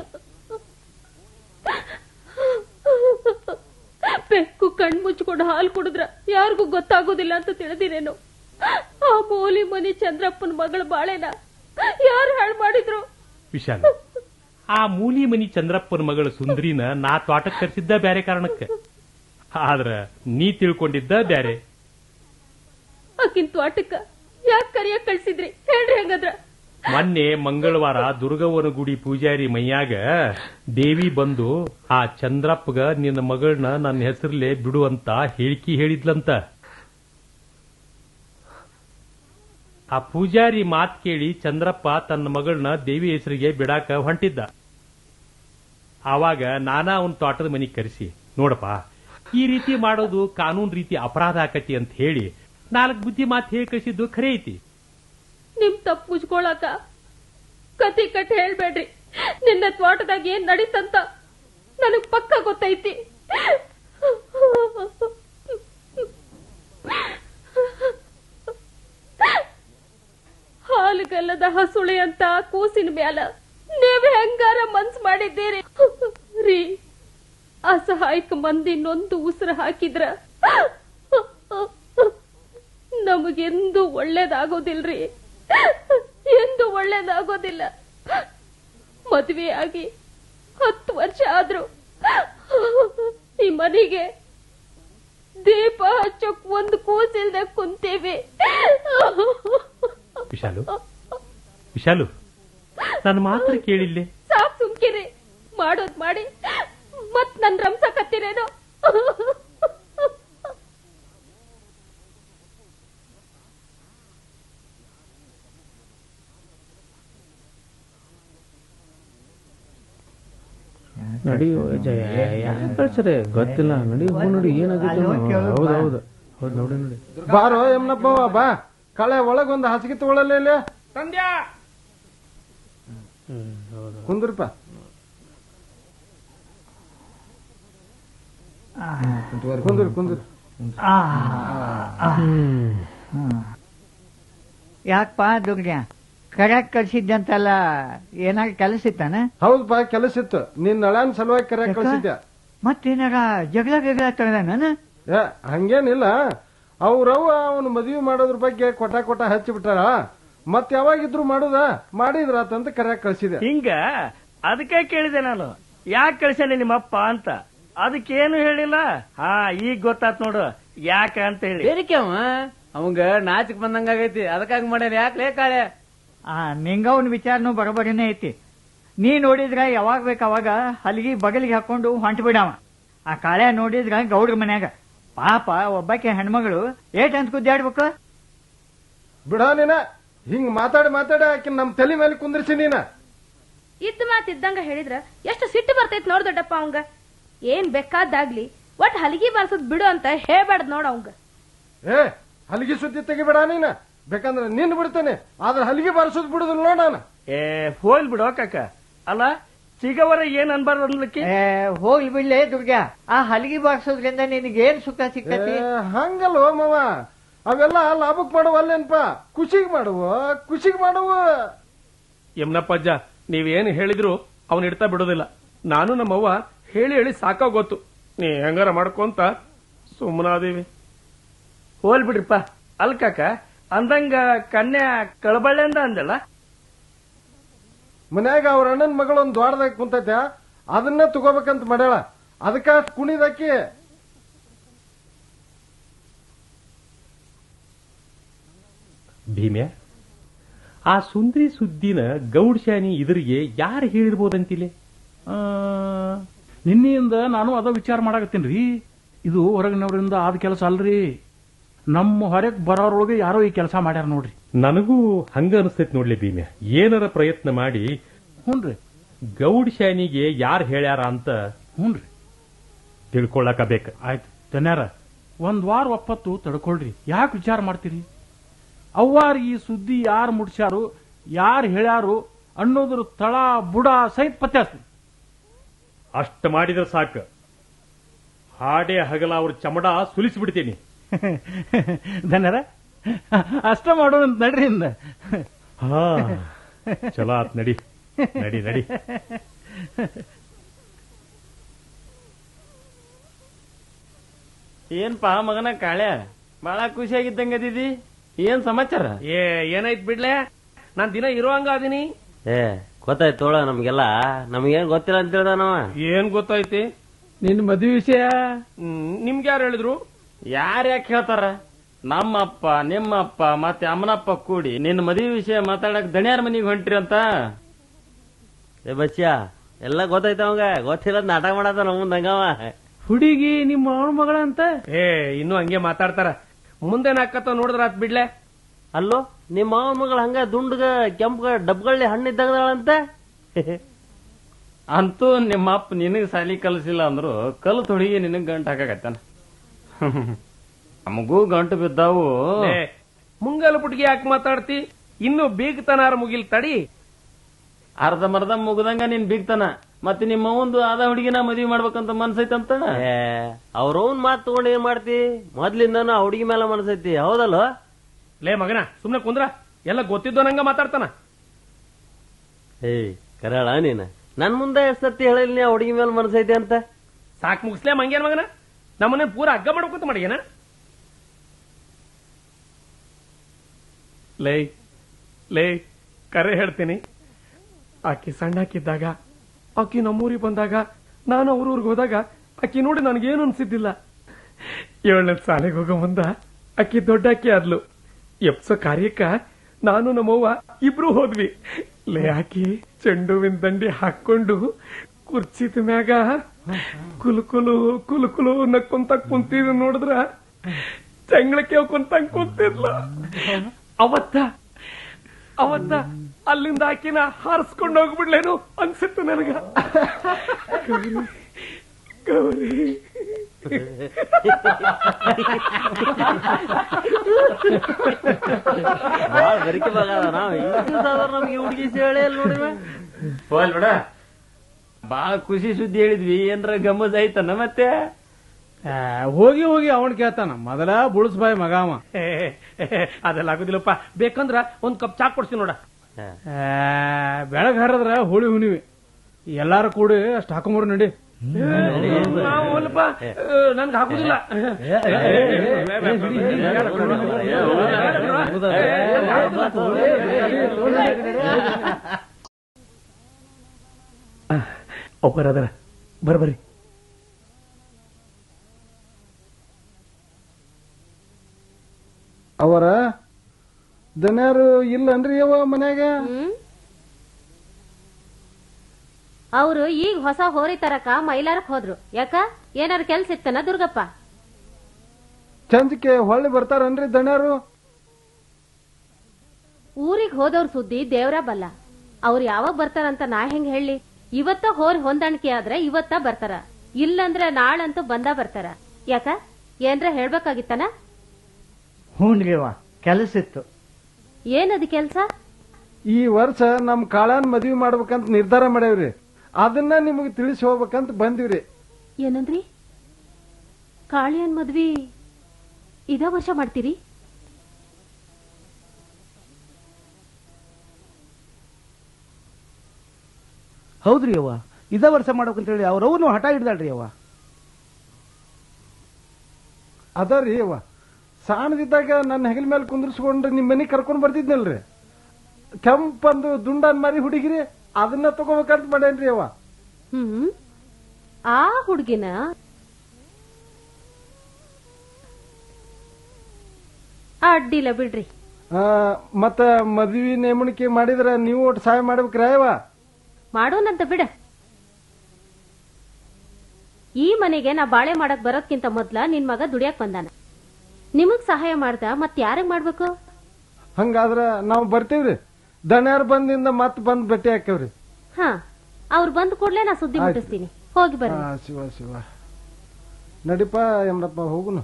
ಬೆಕ್ಕು ಕಣ್ ಮುಚ್ಕೊಂಡು ಹಾಲು ಕುಡಿದ್ರ ಯಾರಿಗೂ ಗೊತ್ತಾಗೋದಿಲ್ಲ ಅಂತ ತಿಳಿದಿರೇನು ಆ ಮೋಲಿ ಮನಿ ಚಂದ್ರಪ್ಪನ ಮಗಳ ಬಾಳೆನ ಯಾರು ಹಾಳು ಮಾಡಿದ್ರು ವಿಶಾಲ ಆ ಮೂಲಿ ಮನಿ ಚಂದ್ರಪ್ಪನ ಮಗಳ ಸುಂದ್ರಿನ ನಾ ತೋಟಕ್ಕೆ ಕರ್ಸಿದ್ದ ಬ್ಯಾರೆ ಕಾರಣಕ್ಕೆ ಆದ್ರ ನೀ ತಿಳ್ಕೊಂಡಿದ್ದ ಬ್ಯಾರೆ ಆಕಿನ್ ತ್ವಾಟಕ್ಕ ಯಾಕೆ ಕರಿಯಕ್ ಕಳ್ಸಿದ್ರಿ ಹೇಳ್ರಿ ಹಂಗದ್ರ ಮೊನ್ನೆ ಮಂಗಳವಾರ ದುರ್ಗವ್ವನ ಗುಡಿ ಪೂಜಾರಿ ಮೈಯಾಗ ದೇವಿ ಬಂದು ಆ ಚಂದ್ರಪ್ಪಗ ನಿನ್ನ ಮಗಳನ್ನ ನನ್ನ ಹೆಸರ್ಲೆ ಬಿಡು ಅಂತ ಹೇಳಿಕಿ ಹೇಳಿದ್ಲಂತ ಆ ಪೂಜಾರಿ ಮಾತ್ ಕೇಳಿ ಚಂದ್ರಪ್ಪ ತನ್ನ ಮಗಳನ್ನ ದೇವಿ ಹೆಸರಿಗೆ ಬಿಡಾಕ ಹೊಂಟಿದ್ದ ಆವಾಗ ನಾನಾ ಅವನ್ ತೋಟದ ಮನಿಗ್ ಕರೆಸಿ ನೋಡಪ್ಪ ಈ ರೀತಿ ಮಾಡೋದು ಕಾನೂನ್ ರೀತಿ ಅಪರಾಧ ಆಕತಿ ಅಂತ ಹೇಳಿ ನಾಲ್ಕು ಬುದ್ಧಿ ಮಾತು ಹೇಳಿ ಕಳಿಸಿದ್ದು ಖರೆ ಐತಿ ನಿಮ್ ತಪ್ಪು ಮುಚ್ಕೊಳಕ ಕತಿ ಕಟ್ ಹೇಳ್ಬೇಡ್ರಿ ನಿನ್ನ ತ್ವಾಟದಾಗ ಏನ್ ನಡೀತಂತ ನನಗ್ ಪಕ್ಕ ಗೊತ್ತೈತಿ ಹಾಲುಗಲ್ಲದ ಹಸುಳಿ ಅಂತ ಕೂಸಿನ ಮ್ಯಾಲ ನೀವ್ ಹೆಂಗಾರ ಮನ್ಸ್ ಮಾಡಿದ್ದೀರಿ ರೀ ಅಸಹಾಯಕ ಮಂದಿ ನೊಂದು ಉಸಿರು ಹಾಕಿದ್ರ ನಮಗೆಂದು ಒಳ್ಳೇದಾಗೋದಿಲ್ರಿ ಎಂದು ಒಳ್ಳೇದಾಗೋದಿಲ್ಲ ಮದ್ವೆ ಆಗಿ ಹತ್ತು ವರ್ಷ ಆದ್ರು ಈ ಮನೆಗೆ ದೀಪ ಹಚ್ಚೋಕ್ ಒಂದು ಕೂಸಿಲ್ದೆ ಕುಂತೀವಿ ವಿಶಾಲು ವಿಶಾಲು ನನ್ನ ಮಾತ್ರ ಕೇಳಿಲ್ಲೇ ಸಾಕ್ ಸುಮ್ಕಿರಿ ಮಾಡೋದ್ ಮಾಡಿ ಮತ್ ನನ್ ರಂಸಕತ್ತೀರೇನೋ ನಡಿಯೋ ಜಯ ಯಾಕೆ ಕಳ್ಸರೆ ಗೊತ್ತಿಲ್ಲ ನಡಿ ಹೋ ನೋಡಿ ಏನಾಗುತ್ತೆ ಹೌದು ಹೌದು ಹೌದು ನೋಡಿ ನೋಡಿ ಬಾರೋ ಯಮ್ನಪ್ಪವ ಬಾ ಕಳೆ ಒಳಗೊಂದು ಹಾಸಿಗೆ ತಗೊಳ್ಳಲ್ಲ ಇಲ್ಲಿ ತಂದ್ಯಾ ಕುಂದ್ರಪ್ಪ ಕುಂದ್ರ ಕುಂದ್ರ ಯಾಕಪ್ಪ ದುರ್ಗ ಕರೆಕ್ಟ್ ಕಳ್ಸಿದ್ದಂತಲ್ಲ ಏನಾರ ಕೆಲಸ ಇತ್ತಾನ ಹೌದಪ್ಪ ಕೆಲಸ ಇತ್ತು ನಿನ್ ನಳನ್ ಸಲುವಾಗಿ ಕರೆ ಕಳ್ಸಿದ್ದೆ ಮತ್ತೇನಾರ ಜಗಳ ಗಿಗಳ ತಗದಾನ ಏ ಹಂಗೇನಿಲ್ಲ ಅವ್ರವ್ವ ಅವನು ಮದುವೆ ಮಾಡೋದ್ರ ಬಗ್ಗೆ ಕೊಟ ಕೊಟ ಹಚ್ಚಿ ಬಿಟ್ಟಾರ ಮತ್ ಯಾವಾಗಿದ್ರು ಮಾಡುದ ಮಾಡಿದ್ರಾತಂತ ಕರೆ ಕಳ್ಸಿದೆ ಹಿಂಗ ಅದಕ್ಕೆ ಕೇಳಿದೆ ನಾನು ಯಾಕೆ ಕಳ್ಸ್ಯಾನೆ ನಿಮ್ಮಪ್ಪ ಅಂತ ಅದಕ್ಕೇನು ಹೇಳಿಲ್ಲ ಹಾ ಈಗ ಗೊತ್ತಾತ್ ನೋಡು ಯಾಕ ಅಂತ ಹೇಳಿ ಬೇರಿಕೆ ಅವ ಅವಂಗ ನಾಚಿಕ್ ಬಂದಂಗಾಗೈತಿ ಅದಕ್ಕಾಗಿ ಮಾಡ್ಯಾನ ಯಾಕೆ ಕಾಳೆ ಆ ನಿಂಗವನ್ ವಿಚಾರನೂ ಬರೋಬರಿನೇ ಐತಿ ನೀ ನೋಡಿದ್ರ ಯಾವಾಗ ಬೇಕು ಅವಾಗ ಹಲಗಿ ಬಗಲಿಗೆ ಹಾಕೊಂಡು ಹೊಂಟ ಬಿಡವ ಆ ಕಾಳೆ ನೋಡಿದ್ರ ಗೌಡ್ರ ಮನ್ಯಾಗ ಪಾಪ ಒಬ್ಬಾಕೆ ಹೆಣ್ಮಗಳು ಏಟ್ ಅಂತ ಕುದ್ದಾಡ್ಬೇಕು ಬಿಡ ನೀನ ಹಿಂಗ್ ಮಾತಾಡಿ ಮಾತಾಡಿ ಆಕಿ ನಮ್ ತಲೆ ಮೇಲೆ ಕುಂದ್ರಿಸಿ ನೀನ ಇದ್ದ ಮಾತ್ ಇದ್ದಂಗ ಹೇಳಿದ್ರ ಎಷ್ಟು ಸಿಟ್ಟು ಬರ್ತೈತ್ ನೋಡ್ ದೊಡ್ಡಪ್ಪ ಅವಂಗ ಏನ್ ಬೇಕಾದಾಗ್ಲಿ ಒಟ್ ಹಲಿಗಿ ಬಾರ್ಸೋದ್ ಬಿಡು ಅಂತ ಹೇಳ್ಬಾರ್ದ್ ನೋಡ್ ಅವಂಗ ಏ ಹಲಿಗೆ ಸುದ್ದಿ ತೆಗಿಬೇಡ ನೀನ ಬೇಕಂದ್ರೆ ನಿನ್ ಬಿಡ್ತೇನೆ ಆದ್ರೆ ಹಲಿಗೆ ಬಾರಿಸೋದ್ ಬಿಡುದಿಲ್ಲ ನೋಡಣ ಏ ಹೋಲ್ ಬಿಡೋ ಕಾಕ ಅಲ್ಲ ಸಿಗವರ ಏನ್ ಅನ್ಬಾರ್ದು ಅನ್ಲಿಕ್ಕೆ ಏ, ಹೋಗ್ಲಿ ಬಿಡ್ಲೆ ದುರ್ಗ ಆ ಹಲಗಿ ಬಾರ್ಸೋದ್ರಿಂದ ನಿನಗೇನ್ ಸುಖ ಸಿಕ್ಕತಿ ಹಂಗಲ್ವ ಮಾವ ಅವೆಲ್ಲ ಲಾಭಕ್ ಮಾಡುವಲ್ಲೇನ್ಪ ಖುಷಿಗ್ ಮಾಡುವ ಖುಷಿಗ್ ಮಾಡುವ ಯಮ್ನಪ್ಪಜ್ಜ ನೀವೇನು ಹೇಳಿದ್ರು ಅವನ್ ಇಡ್ತಾ ಬಿಡೋದಿಲ್ಲ ನಾನು ನಮ್ಮವ್ವ ಹೇಳಿ ಹೇಳಿ ಸಾಕಾಗೊತ್ತು ನೀ ಹೆಂಗಾರ ಮಾಡ್ಕೊಂತ ಸುಮ್ಮನಾದೇವಿ ಹೋಲ್ ಬಿಡ್ರಿಪ್ಪ ಅಲ್ ಕಾಕ ಅಂದಂಗ ಕನ್ಯಾ ಕಳಬಳ್ಳಿ ಅಂದ ಅಂದಲ್ಲ ಮನ್ಯಾಗ ಅವ್ರ ಅಣ್ಣನ ಮಗಳು ಒಂದ್ ದ್ವಾರದಾಗ ಕುಂತೈತೆ ಅದನ್ನೇ ತಗೋಬೇಕಂತ ಮಾಡ್ಯಾಳ ಅದಕ್ಕ ಅಷ್ಟ್ ಕುಣಿದಕ್ಕಿ ಭೀಮ್ಯ ಆ ಸುಂದ್ರಿ ಸುದ್ದಿನ ಗೌಡ್ಶಾನಿ ಇದ್ರಿಗೆ ಯಾರು ಹೇಳಿರ್ಬೋದಂತಿಲೆ ಆ, ನಿನ್ನೆಯಿಂದ ನಾನು ಅದ ವಿಚಾರ ಮಾಡಾಕತ್ತೀನ್ರಿ ಇದು ಹೊರಗಿನವರಿಂದ ಆದ ಕೆಲಸ ಅಲ್ರಿ ನಮ್ಮ ಹೊರಗ್ ಬರೋರೊಳಗೆ ಯಾರೋ ಈ ಕೆಲಸ ಮಾಡ್ಯಾರ ನೋಡ್ರಿ ನನಗೂ ಹಂಗ ಅನಿಸ್ತೈತಿ ನೋಡ್ಲಿ ಭೀಮ್ಯ ಏನರ ಪ್ರಯತ್ನ ಮಾಡಿ ಹ್ಞೂನ್ರಿ ಗೌಡ್ಶಾನಿಗೆ ಯಾರು ಹೇಳ್ಯಾರ ಅಂತ ಹ್ಞೂನ್ರಿ ತಿಳ್ಕೊಳ್ಳಕ ಬೇಕ ಆಯ್ತು ಧನ್ಯಾರ ಒಂದ್ ವಾರ ಒಪ್ಪತ್ತು ತಡ್ಕೊಳ್ರಿ ಯಾಕೆ ವಿಚಾರ ಮಾಡ್ತೀರಿ ಅವ್ವಾರ ಈ ಸುದ್ದಿ ಯಾರು ಮುಡ್ಸ್ಯಾರು ಯಾರು ಹೇಳ್ಯಾರು ಅನ್ನೋದ್ರ ತಳ ಬುಡ ಸಹಿತ ಪತ್ತೆ ಹಚ್ತೀನಿ ಅಷ್ಟ ಮಾಡಿದ್ರೆ ಸಾಕು ಹಾಡೇ ಹಗಲ ಅವ್ರ ಚಮಡ ಸುಲಿಸ್ಬಿಡ್ತೀನಿ ಧನ್ಯರ ಅಷ್ಟ ಮಾಡೋಣ ಅಂತ ನಡ್ರಿ ಇಂದ ಹಾ ಚಲೋ ಆತ್ ನಡಿ ನಡಿ ನಡಿ ಏನ್ಪಾ ಮಗನ ಕಾಳ್ಯ ಬಾಳ ಖುಷಿಯಾಗಿದ್ದಂಗ ಅದಿದಿ ಏನ್ ಸಮಾಚಾರ ಏ ಏನಾಯ್ತು ಬಿಡ್ಲೆ ನಾನ್ ದಿನ ಇರೋ ಹಂಗ ಅದೀನಿ ಏ ಗೊತ್ತಾಯ್ತು ತೋಳ ನಮ್ಗೆಲ್ಲ ನಮ್ಗೇನ್ ಗೊತ್ತಿಲ್ಲ ಅಂತ ಹೇಳ್ದ ನಾವ ಏನ್ ಗೊತ್ತೈತಿ ನಿನ್ ಮದ್ವಿ ವಿಷಯ ನಿಮ್ಗೆ ಯಾರು ಹೇಳಿದ್ರು ಯಾರ್ ಯಾಕೆ ಹೇಳ್ತಾರ ನಮ್ಮಪ್ಪ ನಿಮ್ಮಪ್ಪ ಮತ್ತೆ ಅಮ್ಮನಪ್ಪ ಕೂಡಿ ನಿನ್ನ ಮದ್ವಿ ವಿಷಯ ಮಾತಾಡಕ್ ದಣಿಯಾರ ಮನಿಗೆ ಹೊಂಟ್ರಿ ಅಂತ ಏ ಬಚ್ಚಿಯ ಎಲ್ಲ ಗೊತ್ತಾಯ್ತ ಅವಂಗ ಗೊತ್ತಿಲ್ಲ ನಾಟಕ ಮಾಡತ್ತ ನಮ್ಮ ಮುಂದೆ ಹಂಗವ ಹುಡುಗಿ ನಿಮ್ಮ ಅವನ ಮಗಳ ಅಂತ ಏ ಇನ್ನು ಹಂಗೆ ಮಾತಾಡ್ತಾರ ಮುಂದೆ ನಾಕತ್ತ ನೋಡಿದ್ರ ಆತ್ ಬಿಡ್ಲೆ ಅಲ್ಲೋ ನಿಮ್ಮ ಮಾವನ ಮಗಳು ಹಂಗ ದುಂಡ್ಗ ಕೆಂಪ್ಗ ಡಬ್ಗಳ್ಳಿ ಹಣ್ಣಿದ್ದಾಗದಾಳಂತ ಅಂತೂ ನಿಮ್ಮ ಅಪ್ಪ ನಿನಗ್ ಸಾಲಿ ಕಲಿಸಿಲ್ಲ ಅಂದ್ರು ಕಲ್ಲು ತೊಡಿಗೆ ನಿನಗ್ ಗಂಟು ಹಾಕಾಕತ್ತಾನ ನಮಗೂ ಗಂಟು ಬಿದ್ದಾವು ಏ, ಮುಂಗಲ್ ಪುಟ್ಗಿ ಯಾಕೆ ಮಾತಾಡ್ತಿ ಇನ್ನು ಬೀಗ್ತನಾರ ಮುಗಿಲ್ ತಡಿ ಅರ್ಧ ಮರ್ಧ ಮುಗ್ದಂಗ ನೀನ್ ಬಿಗ್ತಾನ ಮತ್ತೆ ನಿಮ್ಮ ಒಂದು ಆದ ಹುಡುಗಿನ ಮದ್ವಿ ಮಾಡ್ಬೇಕಂತ ಮನ್ಸೈತಂತ ಏ ಅವ್ರವ್ನ್ ಮಾತು ತಗೊಂಡು ಏನ್ ಮಾಡ್ತಿ ಮೊದ್ಲಿಂದನೂ ಆ ಹುಡುಗಿ ಮೇಲೆ ಮನಸೈತಿ ಹೌದಲ್ವ ಲೇ ಮಗನ ಸುಮ್ನೆ ಕುಂದ್ರ ಎಲ್ಲ ಗೊತ್ತಿದ್ದೋ ನಂಗ ಮಾತಾಡ್ತಾನ ಏಯ್ ಕರಾಳ ನೀನ ನನ್ ಮುಂದೆ ಎಷ್ಟ್ ಸತಿ ಹೇಳಿಲ್ಲ ನೀ ಆ ಹುಡುಗಿ ಮೇಲೆ ಮನಸೈತಿ ಅಂತ ಸಾಕ್ ಮುಗಿಸ್ಲೇ ಮಂಗೇನ್ ಮಗನ ನಮ್ಮನ್ನ ಪೂರ ಹಗ್ಗ ಮಾಡ್ಕೊತ ಮಾಡಿಯನ ಲೇ ಲೇ ಕರೆ ಹೇಳ್ತೀನಿ ಆಕಿ ಸಣ್ಣಕ್ಕಿದ್ದಾಗ ಆಕಿ ನಮ್ಮೂರಿಗೆ ಬಂದಾಗ ನಾನು ಅವ್ರೂರಿಗೆ ಹೋದಾಗ ಆಕಿ ನೋಡಿ ನನಗೇನು ಅನ್ಸಿದ್ದಿಲ್ಲ ಏಳನೇ ಶಾಲೆಗೆ ಹೋಗೋ ಮುಂದ ಆಕಿ ದೊಡ್ಡ ಆಕಿ ಆದ್ಲು ಎಪ್ಸೋ ಕಾರ್ಯಕ್ಕ ನಾನು ನಮ್ಮವ್ವ ಇಬ್ರು ಹೋದ್ವಿ ಲೇ ಆಕಿ ಚೆಂಡುವಿನ ದಂಡಿ ಹಾಕೊಂಡು ಕುರ್ಚಿದ ಮ್ಯಾಗ ಕುಲುಕುಲು ಕುಲುಕುಲು ನಕ್ಕೊಂತ ಕುಂತಿದ್ ನೋಡಿದ್ರ ಚಂಗ್ಳಕ್ಕೆ ಕುಂತಂಗ್ ಕುಂತಿದ್ಲ ಅವತ್ತ ಅವತ್ತ ಅಲ್ಲಿಂದ ಆಕಿನ ಹಾರಿಸ್ಕೊಂಡು ಹೋಗ್ಬಿಡ್ಲೇನು ಅನ್ಸಿತ್ತು ನನಗ ಗೌರಿ ಗೌರಿ ಬಾಳ ಗರಿಕೆ ಬಾಗದ ನಾವ್ ನಮ್ಗೆ ಹುಡುಗಿ ಹೇಳಿ ನೋಡಿವೆ ಹೋಲ್ ಬಿಡ ಬಾಳ ಖುಷಿ ಸುದ್ದಿ ಹೇಳಿದ್ವಿ ಏನ್ರ ಗಮ್ಮತ್ ಆಯ್ತನ ಮತ್ತೆ ಹೋಗಿ ಹೋಗಿ ಅವನ್ ಕೇಳ್ತಾನ ಮೊದಲ ಬುಳಸ್ಬಾಯ್ ಮಗ ಅವ ಏ, ಏ, ಅದೆಲ್ಲ ಆಗುದಿಲ್ಲಪ್ಪ ಬೇಕಂದ್ರ ಒಂದ್ ಕಪ್ ಚಾ ಕೊಡ್ತೀನಿ ನೋಡ ಬೆಳಗ್ ಹರದ್ರ ಹೋಳಿ ಹುಣಿವಿ ಎಲ್ಲಾರು ಕೂಡಿ ಅಷ್ಟ್ ಹಾಕೊಂಬರು ನಡಿ ಅಲ್ಲಪ್ಪ ನನ್ಗೆ ಹಾಕುದಿಲ್ಲ ಒಬ್ಬರದರ ಬರ್ಬರಿ ಅವರ ದನ್ಯಾರು ಇಲ್ಲನ್ರಿ ಯವ್ವ ಮನ್ಯಾಗ ಅವ್ರು ಈಗ ಹೊಸ ಹೋರಿ ತರಕ ಮೈಲಾರಕ್ ಹೋದ್ರು ಯಾಕ ಏನಾರ ಕೆಲ್ಸ ಇತ್ತನ ದುರ್ಗಪ್ಪ ಚಂದಕ್ಕೆ ಹೊಳ್ಳಿ ಬರ್ತಾರನ್ರಿ ದಣ್ಯಾರು ಊರಿಗ್ ಹೋದವ್ರ ಸುದ್ದಿ ದೇವ್ರ ಬಲ್ಲ ಅವ್ರು ಯಾವಾಗ ಬರ್ತಾರಂತ ನಾ ಹೆಂಗ್ ಹೇಳಿ ಇವತ್ತ ಹೋರಿ ಹೊಂದಾಣಿಕೆ ಆದ್ರೆ ಇವತ್ತ ಬರ್ತಾರ ಇಲ್ಲಂದ್ರ ನಾಳಂತೂ ಬಂದ ಬರ್ತಾರ ಯಾಕ ಏನ್ರ ಹೇಳ್ಬೇಕಾಗಿತ್ತನ ಹ್ಞೂನ್ರಿ ಅವ್ವ ಕೆಲಸ ಇತ್ತು ಏನದು ಕೆಲ್ಸ ಈ ವರ್ಷ ನಮ್ ಕಾಳನ್ ಮದ್ವಿ ಮಾಡ್ಬೇಕಂತ ನಿರ್ಧಾರ ಮಾಡೇವ್ರಿ ಅದನ್ನ ನಿಮಗೆ ತಿಳಿಸಿ ಹೋಗ್ಬೇಕಂತ ಬಂದಿವ್ರಿ ಏನಂದ್ರಿ ಕಾಳಿಯನ್ ಮದ್ವಿ ಇದ ವರ್ಷ ಮಾಡ್ತೀರಿ ಹೌದ್ರಿ ಅವ್ವ ಇದ ವರ್ಷ ಮಾಡ್ಬೇಕಂತ ಹೇಳಿ ಅವ್ರವ್ನು ಹಠ ಹಿಡ್ದಾಳ್ರಿ ಅವ್ವ ಅದರಿ ಯವ್ವ ಸಾಣದಿದ್ದಾಗ ನನ್ನ ಹೆಗಲ ಮೇಲೆ ಕುಂದ್ರಿಸ್ಕೊಂಡು ನಿಮ್ ಮನೆಗೆ ಕರ್ಕೊಂಡ್ ಬರ್ತಿದ್ನಲ್ರಿ ಕೆಂಪಂದು ದುಂಡನ್ ಮಾರಿ ಹುಡುಗಿರಿ ಅದನ್ನ ತಗೋಬೇಕಂತ ಮಾಡೇನ್ರಿ ಅವ ಹ್ಮ್ ಆ ಹುಡ್ಗಿನ ಅಡ್ಡಿಲ್ಲ ಬಿಡ್ರಿ ಆ, ಮತ್ತ ಮದ್ವಿ ನೇಮಣಿಕೆ ಮಾಡಿದ್ರ ನೀವು ಒಟ್ಟು ಸಹಾಯ ಮಾಡ್ಬೇಕ್ರಿ ಅವ ಮಾಡೋಣಂತ ಬಿಡ ಈ ಮನೆಗೆ ನಾ ಬಾಳೆ ಮಾಡಕ್ ಬರೋದ್ಕಿಂತ ಮೊದ್ಲ ನಿನ್ ಮಗ ದುಡಿಯಕ್ ಬಂದಾನ ನಿಮಗ್ ಸಹಾಯ ಮಾಡ್ದ ಮತ್ ಯಾರಿಗ್ ಮಾಡ್ಬೇಕು ಹಂಗಾದ್ರ ನಾವು ಬರ್ತೀವ್ರಿ ದಣ್ಯಾರ್ ಬಂದಿಂದ ಮತ್ ಬಂದ್ ಭೇಟಿ ಹಾಕೇವ್ರಿ ಹಾ ಅವ್ರು ಬಂದ್ ಕೂಡ್ಲೆ ನಾ ಸುದ್ದಿ ಆಯ್ತು. ಮುಟ್ಟಿಸ್ತೀನಿ ಹೋಗಿ ಬರ್ರಿ ಆ, ಶಿವ ಶಿವ ನಡಿಪ ಎಮ್ರಪ್ಪ ಹೋಗುನು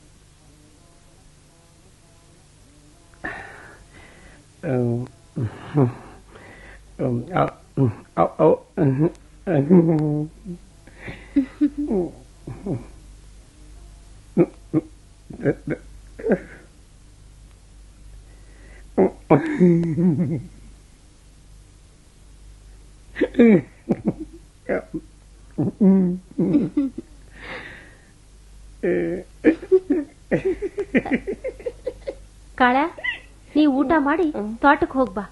ಕಾಳ ನೀ ಊಟ ಮಾಡಿ ತೋಟಕ್ ಹೋಗ್ಬಾ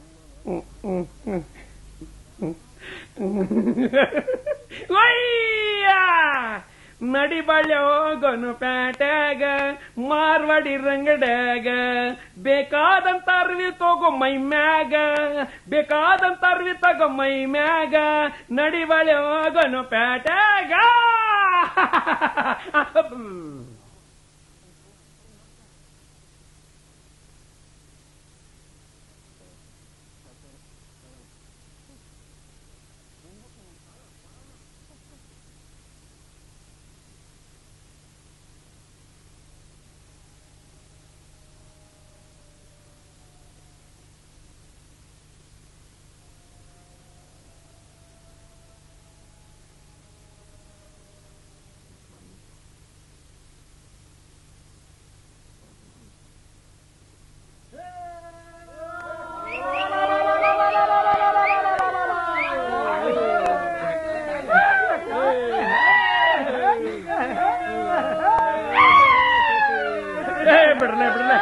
ಒಯ್ಯ ನಡಿ ಬಾಳ್ಯ ಹೋಗೋನು ಪ್ಯಾಟ್ಯಾಗ ಮಾರ್ವಾಡಿ ರಂಗಡ್ಯಾಗ ಬೇಕಾದಂತ ಅರ್ವಿ ತಗೋ ಮೈ ಮ್ಯಾಗ ಬೇಕಾದಂತ ಅರ್ವಿ ತಗೋ ಮೈ ಮ್ಯಾಗ ನಡಿ ಬಾಳ್ಯ ಹೋಗೋನು ಪ್ಯಾಟ್ಯಾಗ ಏ ಬಿಡ್ರಲೆ ಬಿಡ್ರಲೆ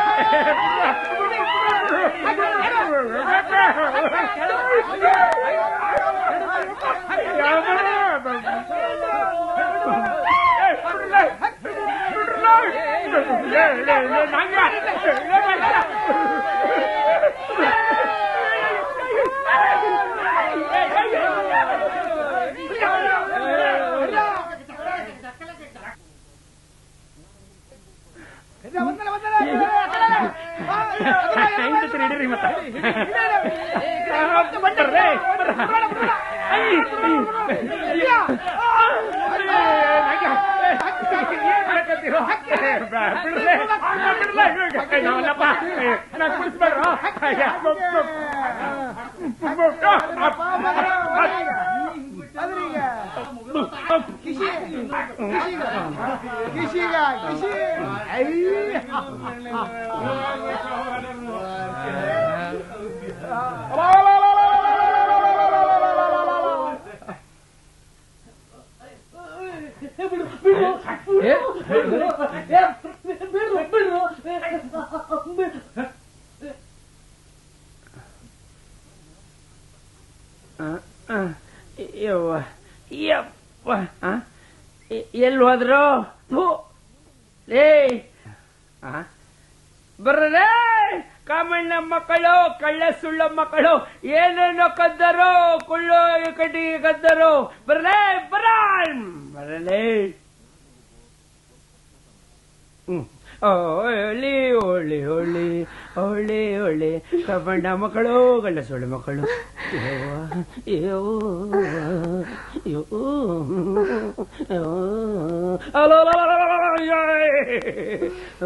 ಹಿಡಿರಿ ಮತ್ತೆ ಬರ್ರಿ ಕಿಶಿಗ ಕಿಶಿ ಯವ್ವ ಯಪ್ಪ ಎಲ್ಲಿ ಹೋದ್ರು ಥು. ಲೇ ಆ? ಬರ್ರೇ ಕಾಮಣ್ಣ ಮಕ್ಕಳು ಕಳ್ಳ ಸುಳ್ಳ ಮಕ್ಕಳು ಏನೇನೋ ಕದ್ದರು ಕುಳ್ಳು ಕಟ್ಟಿಗೆ ಕದ್ದರು ಬರ್ರೇ ಬರ ಬರಲೇ ಹ್ಮ್ ಓಳಿ ಓಳಿ ಓಳಿ ಓಳಿ ಓಳಿ ಕಬಣ್ಣ ಮಕ್ಕಳು ಗಂಡ ಸುಳ್ಳು ಮಕ್ಕಳು ಯವ್ವ, ಯವ್ವ, ಯವ್ವ, ಯವ್ವ. ಅಲಲಲಲಲಲ, ಯೇ.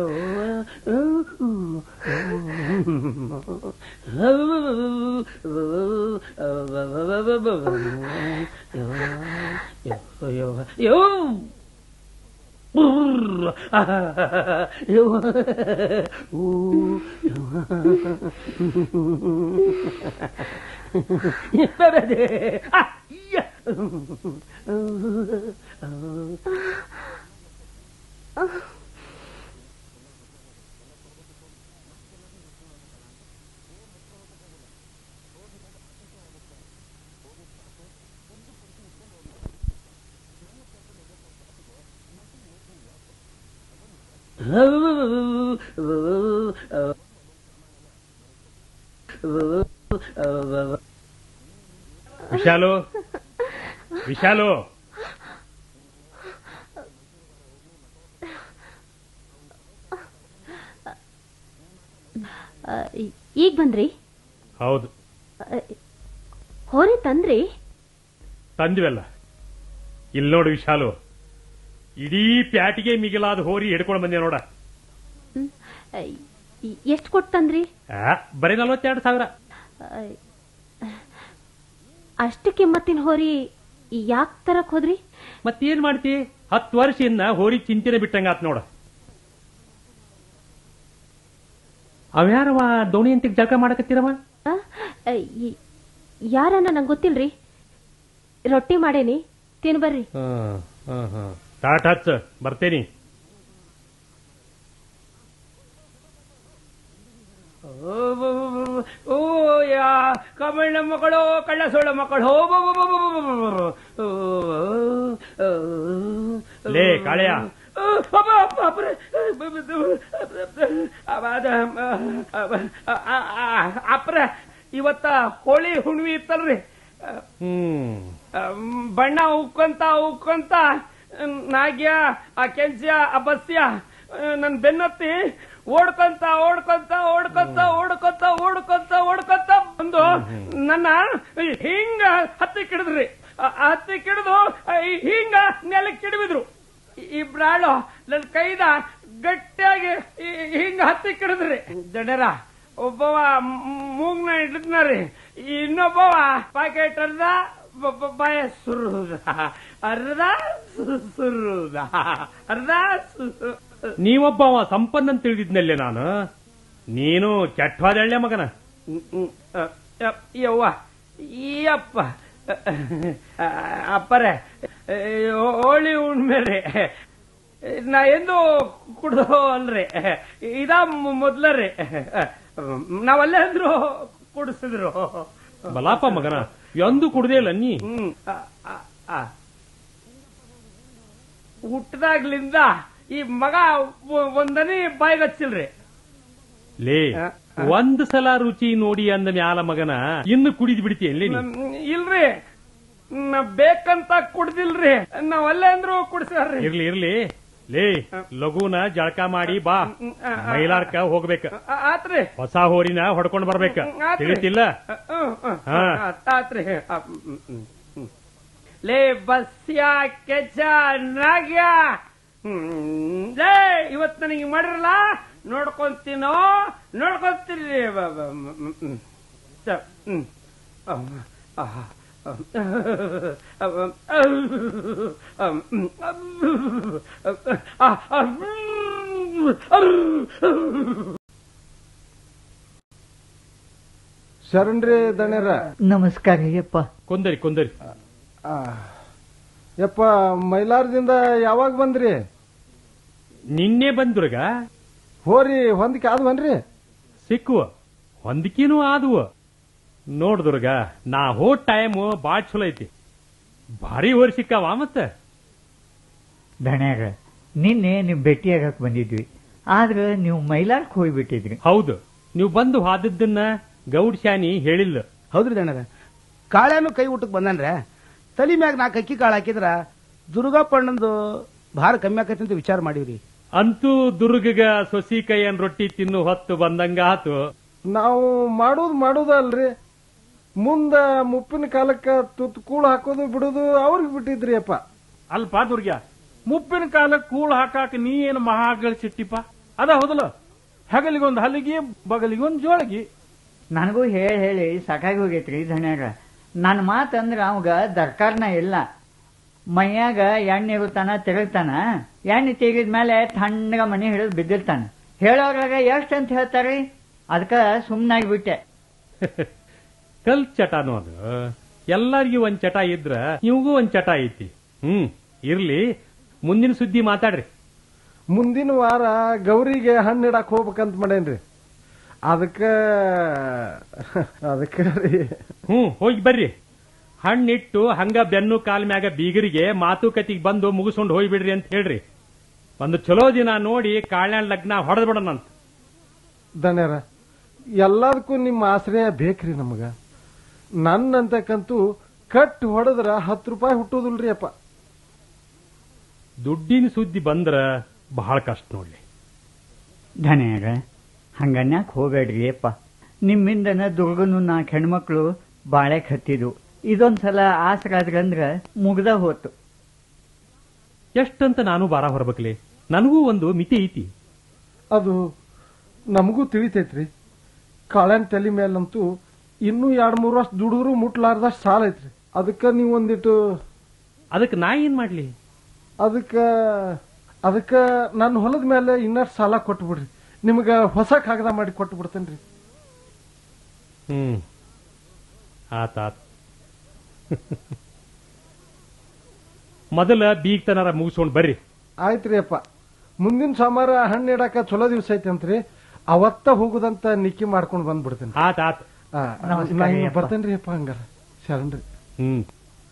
ಯವ್ವ, ಯವ್ವ, ಯವ್ವ. Brrr. Ooh. Ah, yeah. Vishal Vishal ಆ, ಈ- ಈಗ ಬಂದ್ರಿ ಹೌದು ಆ, ಹೋರಿ ತಂದ್ರಿ ತಂದ್ವಲ್ಲ ಇಲ್ಲಿ ನೋಡು ವಿಶಾಲು ಇಡೀ ಪ್ಯಾಟಿಗೆ ಮಿಗಿಲಾದ ಹೋರಿ ಹಿಡ್ಕೊಂಡು ಬಂದೆ ನೋಡ ಎಷ್ಟು ಕೊಟ್ಟು ತಂದ್ರಿ ಆ, ಬರೀ ನಲ್ವತ್ತೆರಡು ಸಾವಿರ ಆ, ಅಷ್ಟು ಕಿಮ್ಮತ್ತಿನ ಹೋರಿ ಯಾಕೆ ತರಕ್ ಹೋದ್ರಿ ಮತ್ತೇನ್ ಮಾಡ್ತಿ ಹತ್ತು ವರ್ಷದಿಂದ ಹೋರಿ ಚಿಂತೆನೆ ಬಿಟ್ಟಂಗಾತ್ ನೋಡ ಅವ್ಯಾರವ ದೋಣಿ ಅಂತಿಗೆ ಜಳಕ ಮಾಡಕತ್ತೀರವ ಆ, ಆ, ಈ- ಯಾರನ್ನ ನಂಗೆ ಗೊತ್ತಿಲ್ರಿ ರೊಟ್ಟಿ ಮಾಡೇನಿ ತಿನ್ ಬರ್ರಿ ಟಾಟ್ ಹಚ್ಚ ಬರ್ತೇನಿ ಓ ಯಾ ಕಮಣ್ಣ ಮಕ್ಕಳು ಕಳ್ಳ ಸೊಳ್ಳ ಮಕ್ಕಳು ಹೋ ಬೋ ಬೋ ಬೋ ಬೋ ಬೋ ಬೋ ಬೋ. ಓ, ಓ, ಓ. ಲೇ ಕಾಳೆಯ ಓ, ಅಬ್ಬ, ಅಬ್ಬ, ಅಬ್ರೆ. ಅಬ್ಬ, ಅದ, ಅಬ್ಬ, ಅ, ಅ, ಅ, ಅಪ್ರ ಇವತ್ತ ಹೋಳಿ ಹುಣ್ವಿ ಇತ್ತಲ್ರಿ ಹ್ಮ್ ಅಮ್, ಬಣ್ಣ ಉಕ್ಕೊಂತ ಉಕ್ಕೊಂತ ನಾಗ್ಯ ಆ ಕೆಂಚ್ಯ ಆ ಬಸ್ಯ ನನ್ ಬೆನ್ನತ್ತಿ ಓಡ್ಕೊಂತ ಓಡ್ಕೊಂತ ಓಡ್ಕೊಂತ ಓಡ್ಕೊಂತ ಓಡ್ಕೊಂತ ಓಡ್ಕೊಂತ ಬಂದು ನನ್ನ ಹಿಂಗ ಹತ್ತಿ ಕಿಡಿದ್ರಿ ಆ- ಆ ಹತ್ತಿ ಕಿಡಿದು ಹಿಂಗ ನೆಲಕ್ಕೆ ಕಿಡಿಬಿದ್ರು ಇಬ್ರಾಳು ನನ್ನ ಕೈದ ಗಟ್ಟಿಯಾಗಿ ಈ- ಹಿಂಗ ಹತ್ತಿ ಕಿಡಿದ್ರಿ ಜಡರ ಒಬ್ಬವ ಮೂಗ್ನ ಹಿಡಿದ್ನರಿ ಇನ್ನೊಬ್ಬವ ಪಾಕೆಟ್ ಅರ್ಧ ಬ- ಬ- ಬಾಯ ಸುರುದ ಅರ್ಧ ಸು- ಸುರುದ ಅರ್ಧ ಸು- ನೀವೊಬ್ಬವ ಸಂಪನ್ನ ಅಂತ ತಿಳಿದಿದ್ನಲ್ಲೇ ನಾನು ನೀನು ಕೆಟ್ಟವಾದಳ್ಳೆ ಮಗನ ಹ್ಮ್, ಹ್ಮ್, ಅ, ಅ, ಯವ್ವ ಈ ಅಪ್ಪ ಅ, ಅಪ್ಪರೇ ಏ, ಹೋಳಿ ಉಣ್ಮೇಲೆ ನಾ ಎಂದು ಕುಡ್ದು ಅಲ್ರಿ ಇದ ಮೊದ್ಲರಿ ನಾವಲ್ಲೇ ಅಂದ್ರು ಕುಡಿಸಿದ್ರು ಬಲಾಪ ಮಗನ ಎಂದು ಕುಡ್ದೇ ಇಲ್ಲ ನೀ ಹ್ಮ್ ಅ, ಅ, ಅ. ಹುಟ್ಟದಾಗ್ಲಿಂದ ಈ ಮಗ ಒ- ಒಂದನಿ ಬಾಯಿಗೆ ಹಚ್ಚಿಲ್ರಿ ಲೇ ಒಂದ್ ಸಲ ರುಚಿ ನೋಡಿ ಅಂದ ಮ್ಯಾಲ ಮಗನ ಇನ್ನು ಕುಡಿದ್ ಬಿಡ್ತೀಯಲ್ಲೇ ನೀ ನಮ್- ಇಲ್ರಿ ನಾ ಬೇಕಂತ ಕುಡ್ದಿಲ್ರಿ ನಾವ್ ಅಲ್ಲೇ ಅಂದ್ರು ಕುಡ್ಸಾರ್ರಿ ಇರ್ಲಿ ಇರ್ಲಿ ಲೇ ಲಘುನ ಜಳಕ ಮಾಡಿ ಬಾ ಮೈಲಾರ್ಕ ಹೋಗ್ಬೇಕ ಆ- ಆತ್ರಿ ಹೊಸ ಹೋರಿನ ಹೊಡ್ಕೊಂಡ್ ಬರ್ಬೇಕ ಆತ್ರಿ. ತಿಳಿತಿಲ್ಲ ಹ್ಮ್, ಹ್ಮ್, ಹಾ. ಆತ್- ಆತ್ರಿ ಆ, ಹ್ಮ್, ಹ್ಮ್, ಹ್ಮ್. ಲೇ ಬಸ್ಯ ಕೆಚ್ಚ ನಾಗ್ಯ ಹ್ಮ್, ಲೇ ಇವತ್ ನನಗೆ ಮಾಡಿರಲ್ಲ ನೋಡ್ಕೊಂತೀನೋ ನೋಡ್ಕೊಂತೀರಿ ಬ- ಬ- ಹ್ಮ್, ಹ್ಮ್, ಹ್ಮ್. ಸ- ಹ್ಮ್. ಅಹ್, ಅಹ್, ಅಹ್, ಅಹ್, ಅಹ್, ಹ್ಮ್, ಅಹ್, ಅಹ್, ಅಹ್. ಶರಣ್ರಿ ದಣ್ಯರ ನಮಸ್ಕಾರ ಯಪ್ಪ ಕೊಂದರಿ ಕೊಂದರಿ ಆ, ಯಪ್ಪ ಮೈಲಾರದಿಂದ ಯಾವಾಗ ಬಂದ್ರಿ ನಿನ್ನೆ ಬಂದುರ್ಗ ಹೋರಿ ಹೊಂದಿಕೆ ಆದ್ವನ್ರಿ ಸಿಕ್ಕುವ ಹೊಂದಿಕಿನೂ ಆದುವ ನೋಡ್ ದುರ್ಗ ನಾ ಹೋದ್ ಟೈಮ್ ಬಾಳ್ ಚಲೋ ಐತಿ ಭಾರಿ ಹೋರಿ ಸಿಕ್ಕಾವ ಮತ್ತ ದಣ್ಯಾಗ ನಿನ್ನೆ ನೀವು ಭೇಟಿಯಾಗಕ್ ಬಂದಿದ್ವಿ ಆದ್ರೆ ನೀವು ಮೈಲಾರ್ಕ್ ಹೋಗ್ಬಿಟ್ಟಿದ್ರಿ ಹೌದು ನೀವು ಬಂದು ಹಾದದ್ದನ್ನ ಗೌಡ್ ಶಾನಿ ಹೇಳಿಲ್ಲ ಹೌದ್ರಿ ದಣ್ಣರ ಕಾಳ್ಯಾನು ಕೈ ಊಟಕ್ಕೆ ಬಂದನ್ರೆ ತಲಿ ಮ್ಯಾಗ ನಾಲ್ಕು ಅಕ್ಕಿ ಕಾಳು ಹಾಕಿದ್ರ ದುರ್ಗಾಪಣ್ಣಂದು ಭಾರ ಕಮ್ಮಿ ಆಕೈತಿ ಅಂತ ವಿಚಾರ ಮಾಡೀವ್ರಿ ಅಂತೂ ದುರ್ಗಗ ಸೊಸಿ ಕೈಯನ್ ರೊಟ್ಟಿ ತಿನ್ನು ಹೊತ್ತು ಬಂದಂಗ ಆತು ನಾವು ಮಾಡೋದು ಮಾಡೋದು ಅಲ್ರಿ ಮುಂದ ಮುಪ್ಪಿನ ಕಾಲಕ್ಕ ತುತ್ತು ಕೂಳು ಹಾಕೋದು ಬಿಡೋದು ಅವ್ರಿಗೆ ಬಿಟ್ಟಿದ್ರಿ ಅಪ್ಪ ಅಲ್ಪ ದುರ್ಗ್ಯ ಮುಪ್ಪಿನ ಕಾಲಕ್ಕೆ ಕೂಳು ಹಾಕಾಕ ನೀ ಏನು ಮಹಾಗಳ ಸಿಟ್ಟಿಪ್ಪ ಅದ ಹೌದಲ್ಲ ಹೆಗಲಿಗೊಂದು ಹಲಿಗೆ ಬಗಲಿಗೊಂದು ಜೋಳಗಿ ನನಗೂ ಹೇಳಿ ಹೇಳಿ ಸಾಕಾಗಿ ಹೋಗೈತ್ರಿ ಧಣ್ಯಾಗ ನನ್ನ ಮಾತು ಅಂದ್ರೆ ಅವಾಗ ದರ್ಕಾರನ ಇಲ್ಲ ಮೈಯಾಗ ಎಣ್ಣೆ ಇರುತ್ತಾನ ತಿರುಗ್ತಾನ ಎಣ್ಣೆ ತೆಗಿದ ಮೇಲೆ ತಣ್ಣಗ ಮನೆ ಹಿಡಿದು ಬಿದ್ದಿರ್ತಾನ ಹೇಳೋದ್ರಾಗ ಎಷ್ಟು ಅಂತ ಹೇಳ್ತಾರಿ ಅದಕ್ಕ ಸುಮ್ಮನಾಗಿ ಬಿಟ್ಟೆ ಕಲ್ ಚಟನೂ ಅದು ಎಲ್ಲರಿಗೂ ಒಂದ್ ಚಟ ಇದ್ರ ಇವ್ಗೂ ಒಂದ್ ಚಟ ಐತಿ ಹ್ಮ್ ಇರ್ಲಿ ಮುಂದಿನ ಸುದ್ದಿ ಮಾತಾಡ್ರಿ ಮುಂದಿನ ವಾರ ಗೌರಿಗೆ ಹಣ್ಣು ಇಡಕ್ ಹೋಗ್ಬೇಕಂತ ಮಾಡೇನ್ರಿ ಅದಕ್ಕ ಅದಕ್ಕ ರೀ ಹ್ಮ್ ಹೋಗಿ ಬರ್ರಿ ಹಣ್ಣಿಟ್ಟು ಹಂಗ ಬೆನ್ನು ಕಾಲ್ ಮ್ಯಾಗ ಬೀಗರಿಗೆ ಮಾತುಕತೆಗೆ ಬಂದು ಮುಗಿಸ್ಕೊಂಡು ಹೋಗ್ಬಿಡ್ರಿ ಅಂತ ಹೇಳ್ರಿ ಒಂದು ಚಲೋ ದಿನ ನೋಡಿ ಕಾಳ್ಯಾಣ ಲಗ್ನ ಹೊಡೆದ್ ಬಿಡೋಣಂತ ದಣ್ಯರ ಎಲ್ಲದಕ್ಕೂ ನಿಮ್ಮ ಆಶ್ರಯ ಬೇಕ್ರಿ ನಮಗ ನನ್ನಂತಕ್ಕಂತೂ ಕಟ್ ಹೊಡೆದ್ರ ಹತ್ತು ರೂಪಾಯಿ ಹುಟ್ಟೋದಿಲ್ರಿ ಅಪ್ಪ ದುಡ್ಡಿನ ಸುದ್ದಿ ಬಂದ್ರ ಬಹಳ ಕಷ್ಟ ನೋಡ್ಲಿ ಧನ್ಯರ ಹಂಗನ್ಯಾಕ್ ಹೋಗ್ಬೇಡ್ರಿ ಅಪ್ಪ ನಿಮ್ಮಿಂದನ ದುರ್ಗನು ನಾಲ್ಕು ಹೆಣ್ಮಕ್ಳು ಬಾಳೆ ಹತ್ತಿದು ಇದೊಂದ್ಸಲ ಆಸರಾದ್ರಂದ್ರ ಮುಗ್ದ ಹೋತು ಎಷ್ಟಂತ ನಾನು ಬಾರ ಹೊರಬೇಕಲಿ ನನಗೂ ಒಂದು ಮಿತಿ ಐತಿ ಅದು ನಮಗೂ ತಿಳಿತೈತ್ರಿ ಕಾಳನ್ ತಲೆ ಮೇಲಂತೂ ಇನ್ನೂ ಎರಡ್ ಮೂರು ವರ್ಷ ದುಡಿದ್ರು ಮುಟ್ಲಾರ್ದಷ್ಟು ಸಾಲ ಐತ್ರಿ ಅದಕ್ಕ ನೀವು ಒಂದಿಟ್ಟು ಅದಕ್ಕೆ ನಾ ಏನ್ ಮಾಡ್ಲಿ ಅದಕ್ಕ ಅದಕ್ಕ ನನ್ನ ಹೊಲದ ಮೇಲೆ ಇನ್ನಷ್ಟು ಸಾಲ ಕೊಟ್ಟು ಬಿಡ್ರಿ ನಿಮ್ಗ ಹೊಸ ಕಾಗದ ಮಾಡಿ ಕೊಟ್ಟು ಬಿಡ್ತೇನ್ರಿ ಹ್ಮ್ ಆತ ಆತ ಮೊದಲ ಬೀಗ್ತನಾರ ಮುಗಿಸ್ಕೊಂಡ್ ಬರ್ರಿ ಆಯ್ತ್ರಿ ಅಪ್ಪ ಮುಂದಿನ ಸೋಮವಾರ ಹಣ್ಣು ಇಡಾಕ ಚಲೋ ದಿವಸ ಐತಿ ಅಂತ್ರಿ ಅವತ್ತ ಹೋಗುದಂತ ನಿಕ್ಕಿ ಮಾಡ್ಕೊಂಡು ಬಂದ್ಬಿಡ್ತೇನೆ ಆತ ಆತ ನಮಸ್ಕಾರ ರೀ ಅಪ್ಪ. ಬರ್ತೇನ್ರಿ ಅಪ್ಪ ಹಂಗಾರ ಶರಣ್ರಿ ಹ್ಮ್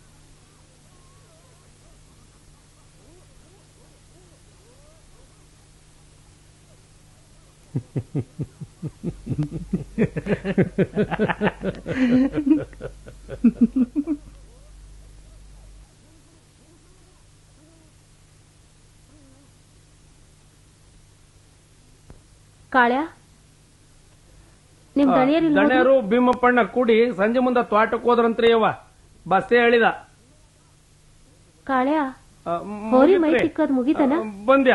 ಕಾಳ್ಯ ನಿಮ್ ದಣಿಯರಿಲ್ಲ ದಣ್ಯರು ಭೀಮಪ್ಪಣ್ಣ ಕೂಡಿ ಸಂಜೆ ಮುಂದ ತ್ವಾಟಕ್ಕೆ ಹೋದ್ರಂತ್ರಿ ಯವ್ವ ಬಸ್ಸೇ ಹೇಳಿದ ಕಾಳ್ಯ ಆ, ಹೋರಿ ಮೈ ಮುಗೀತ್ರಿ. ತಿಕ್ಕೋದ್ ಮುಗಿತನ ಆ, ಬಂದ್ಯಾ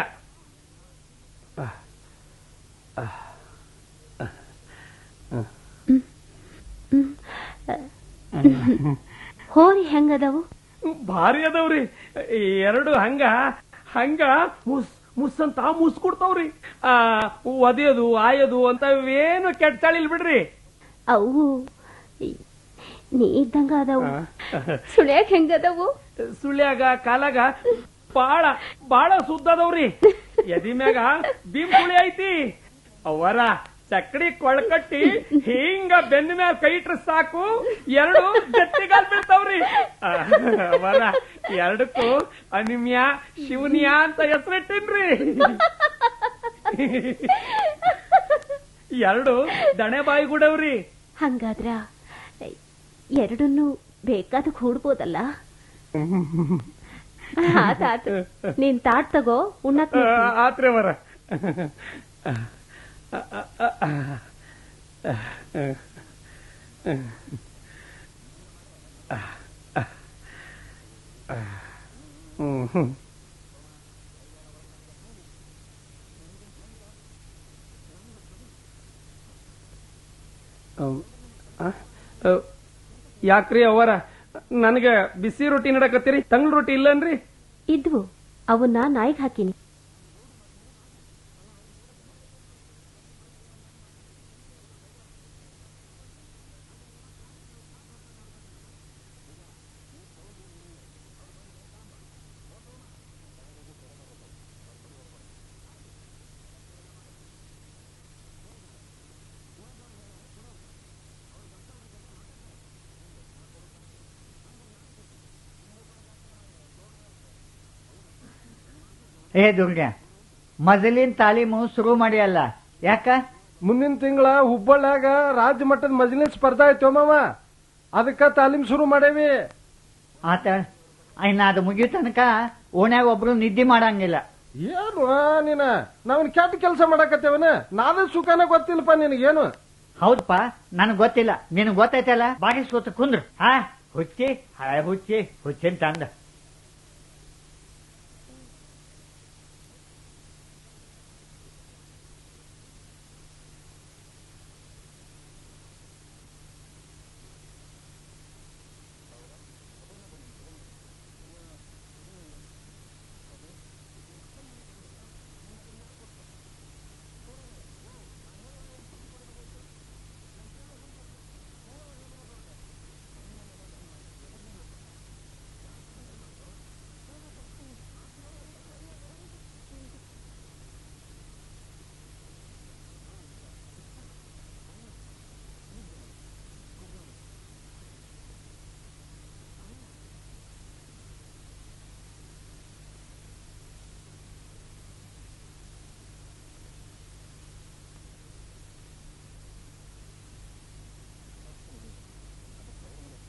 ಹೋರಿ ಹೆಂಗದವು ಭಾರಿ ಅದಾವ್ರಿ ಎರಡು ಹಂಗ ಹಂಗ ಮುಸ್ ಮುಸ್ ಅಂತ ಮುಸ್ ಕೊಡ್ತಾವ್ರಿ ಆ ಒದೆಯೋದು ಆಯೋದು ಅಂತ ಏನು ಕೆಟ್ಟ ತಳಿಲ್ ಬಿಡ್ರಿ ಅವು ನೀ ಇದ್ದಂಗ ಅದಾವು ಸುಳ್ಯಾಕ್ ಹೆಂಗದವು ಸುಳ್ಯಾಗ ಕಾಲಾಗ ಬಾಳ ಬಾಳ ಸುದ್ದ ಅದಾವ್ರಿ ಎದಿ ಮ್ಯಾಗ ಭೀಮ್ ಸುಳಿ ಐತಿ ಅವರ ಚಕ್ಕಡಿ ಕೊಳ್ಕಟ್ಟಿ ಹಿಂಗ ಬೆನ್ನ ಮ್ಯಾಲ ಕೈ ಇಟ್ರ ಸಾಕು ಎರಡು ಗಟ್ಟಿಗಾಲ್ ಬೀಳ್ತಾವ್ರಿ ಆ, ಅವರ ಎರಡಕ್ಕೂ ಅನಿಮ್ಯ ಶಿವನಿಯ ಅಂತ ಹೆಸರಿಟ್ಟಿನ್ರಿ ಎರಡು ದಣೆ ಬಾಯಿ ಗುಡವ್ರಿ ಹಂಗಾದ್ರ ಎರಡನ್ನು ಬೇಕಾದ ಹೂಡ್ಬೋದಲ್ಲ ಆತ ಆತ ನೀನ್ ತಾಟ್ ತಗೋ ಉಣ್ಣಕ್ ಆ, ಆತ್ರಿ ಅವರ ಯಾಕ್ರಿ ಅವರ ನನಗ ಬಿಸಿ ರೊಟ್ಟಿ ನಡಕತ್ತೀರಿ ತಂಗ್ಳ ರೊಟ್ಟಿ ಇಲ್ಲನ್ರಿ ಇದ್ವು ಅವನ್ನ ನಾಯಿಗ್ ಹಾಕಿನಿ ಏ ದುರ್ಗ ಮೊದಲಿನ ತಾಲೀಮು ಶುರು ಮಾಡಿಯಲ್ಲ ಯಾಕ ಮುಂದಿನ ತಿಂಗಳ ಹುಬ್ಬಳ್ಳ್ಯಾಗ ರಾಜ್ಯ ಮಟ್ಟದ ಮಜ್ಲಿಸ್ ಸ್ಪರ್ಧಾ ಐತೋ ಮಾವ ಅದಕ್ಕ ತಾಲೀಮ್ ಶುರು ಮಾಡೇವಿ ಆತ ಇನ್ನ ಅದು ಮುಗಿಯೋ ತನಕ ಓಣ್ಯಾಗ ಒಬ್ರು ನಿದ್ದೆ ಮಾಡಂಗಿಲ್ಲ ಏನು ನೀನ ನಾವನ್ ಕೆಟ್ಟ ಕೆಲಸ ಮಾಡಕತ್ತೇವನ ನಾವೇ ಸುಖನ ಗೊತ್ತಿಲ್ಲಪ್ಪ ನಿನಗೇನು ಹೌದಪ್ಪ ನನಗ್ ಗೊತ್ತಿಲ್ಲ ನಿನಗ್ ಗೊತ್ತೈತಲ್ಲ ಬಾರಿ ಸೂತ ಕುಂದ್ರು ಹಾ ಹುಚ್ಚಿ ಹಳೆ ಹುಚ್ಚಿ ಹುಚ್ಚಿನ ತಂದ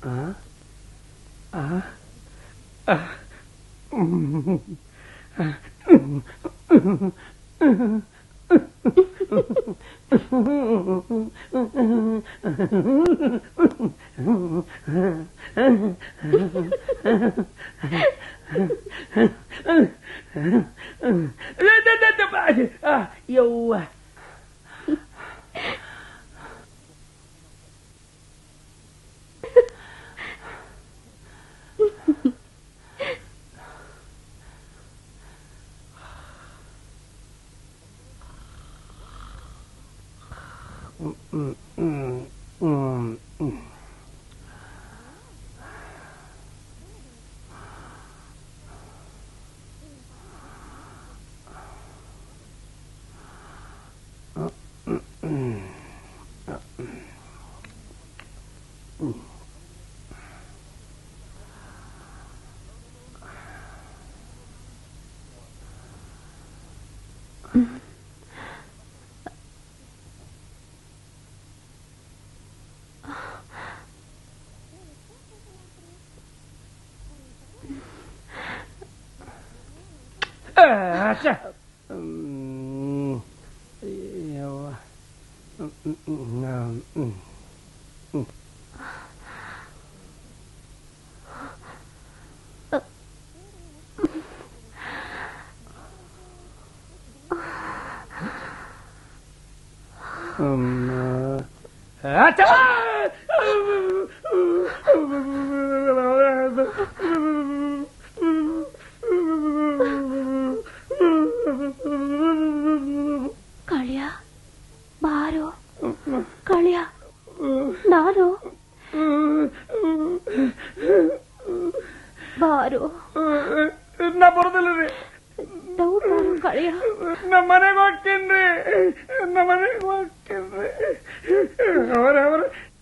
ಯವ್ವ ಆಚೆ. ಹ್ಮ್. ಯವ್ವ. ಹ್ಮ್, ಹ್ಮ್, ಹ್ಮ್, ಹ್ಮ್, ಹ್ಮ್. ಹ್ಮ್, ಆಚೆ. ಕಳ್ಯ ಬಾರು ಕಳ್ಯ ನಾನು ಬಾರು ನಾ ಬರೋದಿಲ್ಲ ರೀ ದೌಡ್ ಬಾರು ಕಳ್ಯ ನಮ್ಮ ಮನೆಗೆ ಹೋಗ್ತೀನಿ ನಮ್ಮ ಮನೆಗೆ ಹೋಗ್ತೀನಿ ಅವರ ಅವರ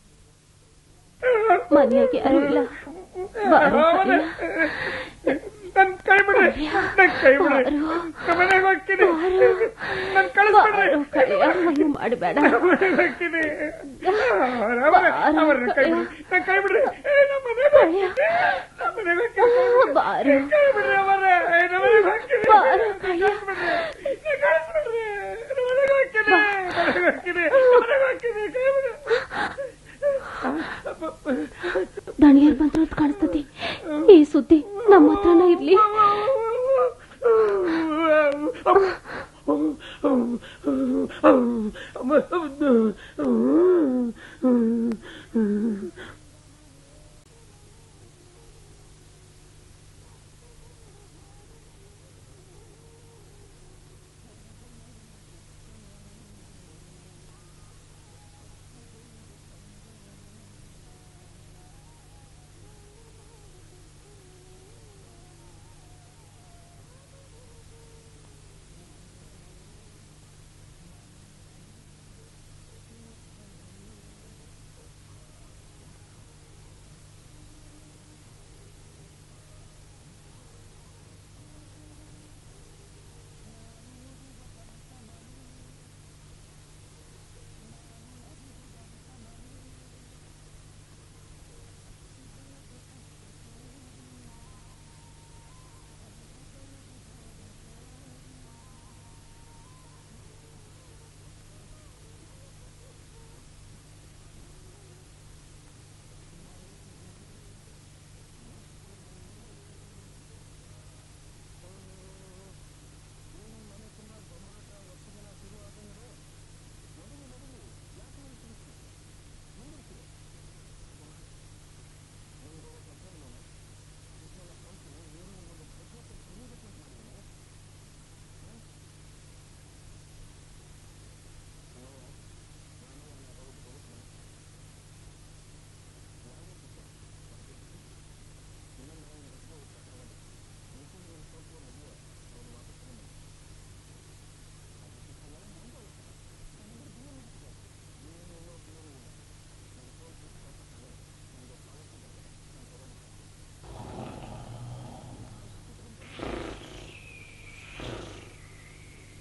ಮನೆಯಾಗೆ ಯಾರು ಇಲ್ಲ ಬಾರು ಕಳ್ಯ ನನ್ ಕೈ ಬಿಡ್ರಿ ನನ್ ಕೈ ಬಿಡ್ರಿ ನಮ್ಮ ಮನೆಗೆ ಹೋಗ್ತೀನಿ ನನ್ ಕಳಿಸ್ಬಿಡ್ರಿ ಬಾರು ಕಳ್ಯ ಹಂಗೆ ಮಾಡಬೇಡ ನಮ್ಮ ಮನೆಗೆ ಹೋಗ್ತೀನಿ ಅವರ ಅವರ ಅವರ ಕೈ ಬಿಡ್ರಿ ನನ್ ಕೈ ಬಿಡ್ರಿ ಏ, ನಮ್ಮ ಮನೆಗೆ ಹೋಗ್ತೀನಿ ನಮ್ಮ ಮನೆಗೆ ಹೋಗ್ತೀನಿ ಬಾರು ಕೈ ಬಿಡ್ರಿ ಅವರ ನಮ್ಮ ಮನೆಗೆ ಹೋಗ್ತೀನಿ ಬಾರು ಕಳ್ಯ ನನ್ ಕಳಿಸ್ಬಿಡ್ರಿ ನಮ್ಮ ಮನೆಗೆ ಹೋಗ್ತೀನಿ ಮನೆಗೆ ಹೋಗ್ತೀನಿ ಮನೆಗೆ ಹೋಗ್ತೀನಿ ಕೈ ಬಿಡ್ರಿ ದಣಿಯರ್ ಬಂದ್ರು ಅಂತ ಕಾಣಿಸ್ತತಿ ಈ ಸುದ್ದಿ ನಮ್ಮ ಹತ್ರನ ಇರ್ಲಿ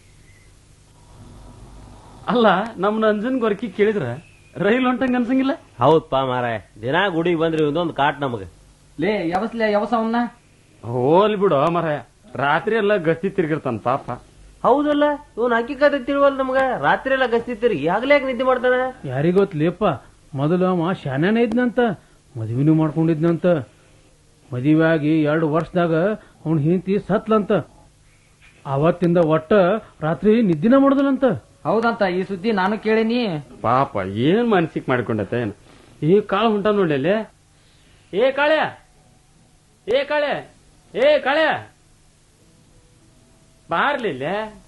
ಅಲ್ಲ ನಮ್ಮ ನಂಜನ್ ಗೊರಕಿ ಕೇಳಿದ್ರ ರೈಲ್ ಹೊಂಟಂಗ ಅನ್ಸಂಗಿಲ್ಲ ಹೌದಪ್ಪ ಮಾರಾಯ ದಿನಾ ಗುಡಿಗೆ ಬಂದ್ರಿ ಇದೊಂದು ಕಾಟ್ ನಮಗ ಲೇ ಯಾವಸ್ಲೆ ಯಾವಸ ಅವನ್ನ ಹೋಲ್ ಬಿಡು ಮರ ರಾತ್ರಿ ಎಲ್ಲ ಗಸ್ತಿ ತಿರ್ಗಿರ್ತಾನ ಪಾಪ ಹೌದಲ್ಲ ಇವನ್ ಹಕ್ಕಿಕತೆ ತಿಳುವಲ್ಲ ನಮಗ ರಾತ್ರಿ ಎಲ್ಲ ಗಸ್ತಿ ತಿರುಗಿ ಆಗ್ಲೇ ಯಾಕೆ ನಿದ್ದೆ ಮಾಡ್ತಾನ ಯಾರಿಗೊತ್ಲೇಪ್ಪ ಮೊದಲು ಅವ ಶಾನ್ಯಾನ ಇದ್ನಂತ ಮದುವೆನೂ ಮಾಡ್ಕೊಂಡಿದ್ನಂತ ಮದುವೆ ಆಗಿ ಎರಡು ವರ್ಷದಾಗ ಅವನ್ ಹೆಂಡತಿ ಸತ್ಲಂತ ಅವತ್ತಿಂದ ಒಟ್ಟ ರಾತ್ರಿ ನಿದ್ದಿನ ಮಾಡುದಲಂತ ಹೌದಂತ ಈ ಸುದ್ದಿ ನಾನು ಕೇಳಿನಿ ಪಾಪ ಏನ್ ಮನ್ಸಿಗೆ ಮಾಡ್ಕೊಂಡತ್ತ ಏನ್ ಈ ಕಾಳು ಹೊಂಟ ನೋಡಿ ಅಲ್ಲಿ ಏ ಕಾಳೆ ಏ ಕಾಳೆ ಏ ಕಾಳೆ ಬಾರ್ಲಿಲ್ಲ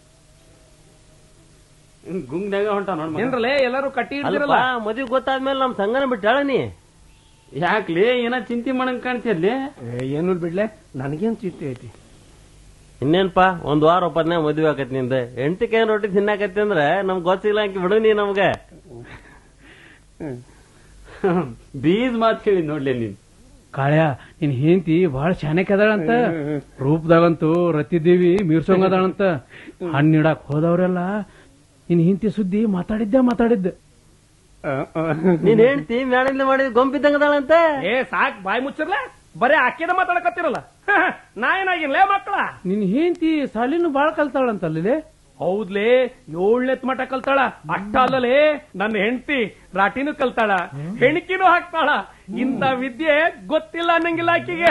ಗುಂಗ್ನಾಗ ಹೊಂಟ ನೋಡ್ ಏನ್ರಲೇ ಎಲ್ಲರೂ ಕಟ್ಟಿ ಅಲ್ಪ ಹಿಡ್ದಿರಲ್ಲ ಮದುವೆ ಗೊತ್ತಾದ್ಮೇಲೆ ನಮ್ ಸಂಗನ ಬಿಟ್ಟಾಳ ನೀ ಯಾಕ್ಲಿ ಏನ ಚಿಂತೆ ಮಾಡಂಗ್ ಕಾಣ್ತಿರ್ಲಿ ಏನು ಬಿಡ್ಲೆ ನನಗೇನ್ ಚಿಂತೆ ಐತಿ ಇನ್ನೇನ್ಪಾ ಒಂದ್ ವಾರ ಒಪ್ಪತ್ನಾಗ ಮದ್ವೆ ಆಕತ್ ನಿಂದ ಎಂಟು ಕೈ ರೊಟ್ಟಿ ತಿನ್ನಾಕತ್ತಿ ಅಂದ್ರ ನಮ್ಗ್ ಗೊತ್ತಿಲ್ಲ ಅಂಕಿ ಬಿಡು ನೀ ನಮ್ಗ ಬೀಜ್ ಮಾತ್ ಕೇಳಿ ನೋಡ್ಲಿ ನೀನ್ ಕಾಳ್ಯ ನಿನ್ ಹೆಂಡತಿ ಬಹಳ ಶಾನಕ್ ಅದಾಳಂತ ರೂಪದಾಗಂತೂ ರತಿದೇವಿ ಮೀರ್ಸೋಂಗದಾಳಂತ ಹಣ್ಣಿಡಾಕ್ ಹೋದವ್ರೆಲ್ಲ ನಿನ್ ಹೆಂಡತಿ ಸುದ್ದಿ ಮಾತಾಡಿದ್ದೆ ಮಾತಾಡಿದ್ದೆ ನೀನ್ ಹೇಳ್ತಿ ಮೇಳಿಂದ ಮಾಡಿದ ಗೊಂಬಿದ್ದಂಗದಾಳಂತ ಏ ಸಾಕ್ ಬಾಯಿ ಮುಚ್ಚರ್ಲೆ ಬರೇ ಆಕೆದ ಮಾತಾಡಕತ್ತಿರಲ್ಲ ನಾ ಏನಾಗಿನ್ಲೇ ಮಕ್ಕಳ ನಿನ್ ಹೆಂಡತಿ ಸಾಲಿನೂ ಬಾಳ ಕಲ್ತಾಳಂತಲ್ಲೇ ಹೌದ್ಲೇ ಏಳ್ನೆತ್ ಮಠ ಕಲ್ತಾಳ ಅಷ್ಟ ಅಲ್ಲಲೇ ನನ್ನ ಹೆಂಡತಿ ರಾಟಿನೂ ಕಲ್ತಾಳ ಹೆಣ್ಕಿನೂ ಹಾಕ್ತಾಳ ಇಂಥ ವಿದ್ಯೆ ಗೊತ್ತಿಲ್ಲ ಅನ್ನಂಗಿಲ್ಲ ಆಕಿಗೆ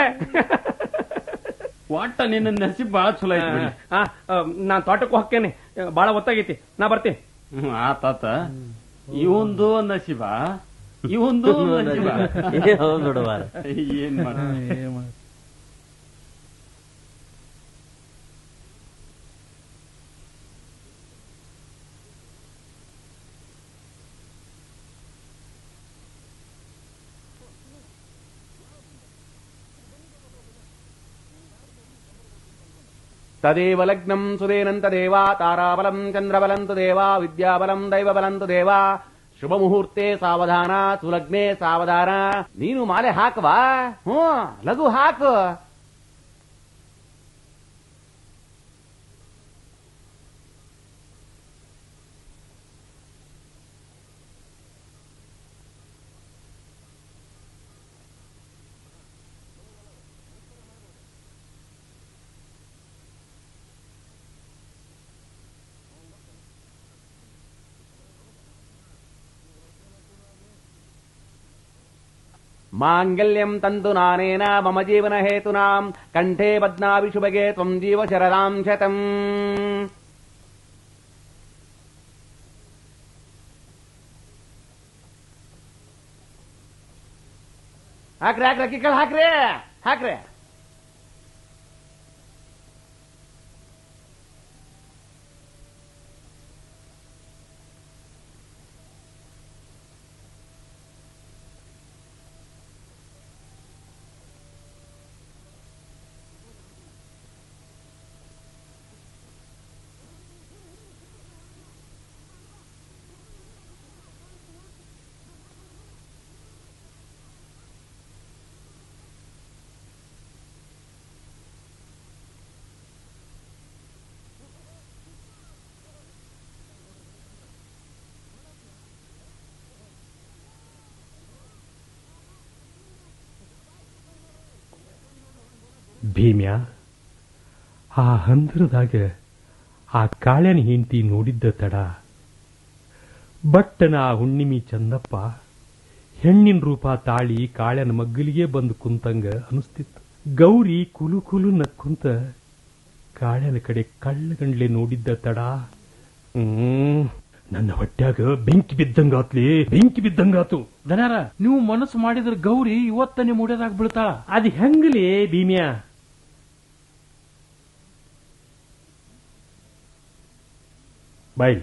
ಒಟ್ಟ ನಿನ್ನ ನಸೀಬ್ ಬಾಳ ಚಲೋ ಐತಿ ಬಿಡಿ. ಆ, ಆ, ನಾನ್ ತೋಟಕ್ಕೆ ಹೋಗ್ತೇನೆ ಬಾಳ ಹೊತ್ತಾಗೈತಿ ನಾ ಬರ್ತೀನಿ ಹ್ಮ್, ಆತಾತ ಇವಂದು ನಸೀಬ ಇವಂದು ನಸೀಬ ಏ, ಹೌದ್ ಬಿಡು ಮಾರ. ಏನ್ ಮಾಡ ತದೇವ ಲಗ್ನಂ ಸುದೇನಂತ ದೇವ ತಾರಾಬಲಂ ಚಂದ್ರಬಲಂ ತು ದೇವ ವಿದ್ಯಾಬಲಂ ದೈವಬಲಂ ತು ದೇವ ಶುಭ ಮುಹೂರ್ತೆ ಸಾವಧಾನ ಸುಲಗ್ನೆ ಸಾವಧಾನ ನೀನು ಮಾಲೆ ಹಾಕವಾ ಹ್ಞೂ ಲಘು ಹಾಕು ಮಾಂಗಲ್ಯಂ ತಂತು ನಾನೇನ ಮಮ ಜೀವನ ಹೇತುನಾಂ ಕಂಠೆ ಬದ್ನಾಭಿ ಶುಭಗೆ ತ್ವಂ ಜೀವ ಶರದಾಂ ಶತಂ ಹಾಕ್ರಿ ಹಾಕ್ರಿ ಅಕ್ಕಿ ಕಾಳು ಹಾಕ್ರಿ ಹಾಕ್ರಿ ಭೀಮ್ಯ ಆ ಹಂದರದಾಗ ಆ ಕಾಳ್ಯನ ಹೆಂಡತಿ ನೋಡಿದ್ದ ತಡ ಬಟ್ಟನ ಆ ಹುಣ್ಣಿಮಿ ಚಂದಪ್ಪ ಹೆಣ್ಣಿನ ರೂಪ ತಾಳಿ ಕಾಳ್ಯನ ಮಗ್ಗಲಿಗೆ ಬಂದು ಕುಂತಂಗ ಅನಿಸ್ತಿತ್ತು ಗೌರಿ ಕುಲು ಕುಲು ನಕ್ಕುಂತ ಕಾಳ್ಯನ ಕಡೆ ಕಳ್ಳಗಂಡ್ಲೆ ನೋಡಿದ್ದ ತಡ ಹ್ಮ್ ನನ್ನ ಹೊಟ್ಯಾಗ ಬೆಂಕಿ ಬಿದ್ದಂಗಾತ್ಲಿ ಬೆಂಕಿ ಬಿದ್ದಂಗಾತು ದನಾರ ನೀವು ಮನಸ್ಸು ಮಾಡಿದ್ರ ಗೌರಿ ಇವತ್ತನೇ ಮುಡಿಯದಾಗ ಬೀಳ್ತಾಳ ಅದು ಹೆಂಗಲೇ ಭೀಮ್ಯ ಬಾಯ್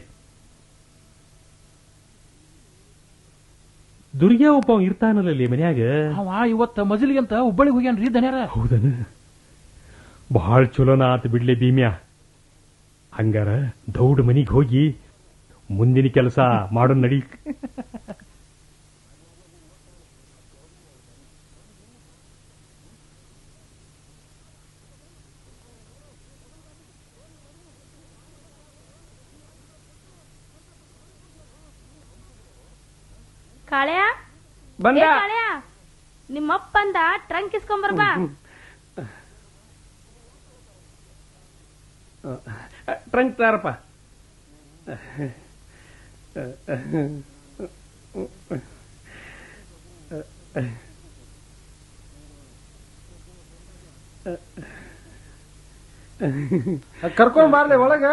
ದುರ್ಗ್ಯಾ ಒಬ್ಬ ಅವ ಇರ್ತಾನಲ್ಲೇ ಮನ್ಯಾಗ ಅವ ಇವತ್ತ ಮಜಲಿಗೆ ಅಂತ ಹುಬ್ಬಳ್ಳಿಗೆ ಹೋಗ್ಯಾನ್ರಿ ದನ್ಯಾರ ಹೌದನ ಬಹಳ ಚಲೋನ ಆತ ಬಿಡ್ಲೆ ಭೀಮ್ಯ ಹಂಗಾರ ದೌಡ್ ಮನಿಗ್ ಹೋಗಿ ಮುಂದಿನ ಕೆಲಸ ಮಾಡೋ ನಡಿ ಕಾಳ್ಯ ಬಂದ. ಏ ಕಾಳ್ಯ, ನಿಮ್ಮಪ್ಪ ಅಂದ ಟ್ರಂಕ್ ಇಸ್ಕೊಂಬರ್ಬಾ ಟ್ರಂಕ್ ತಾರಪ್ಪ ಕರ್ಕೊಂಡ್ ಬಾರ್ಲಿ ಒಳಗ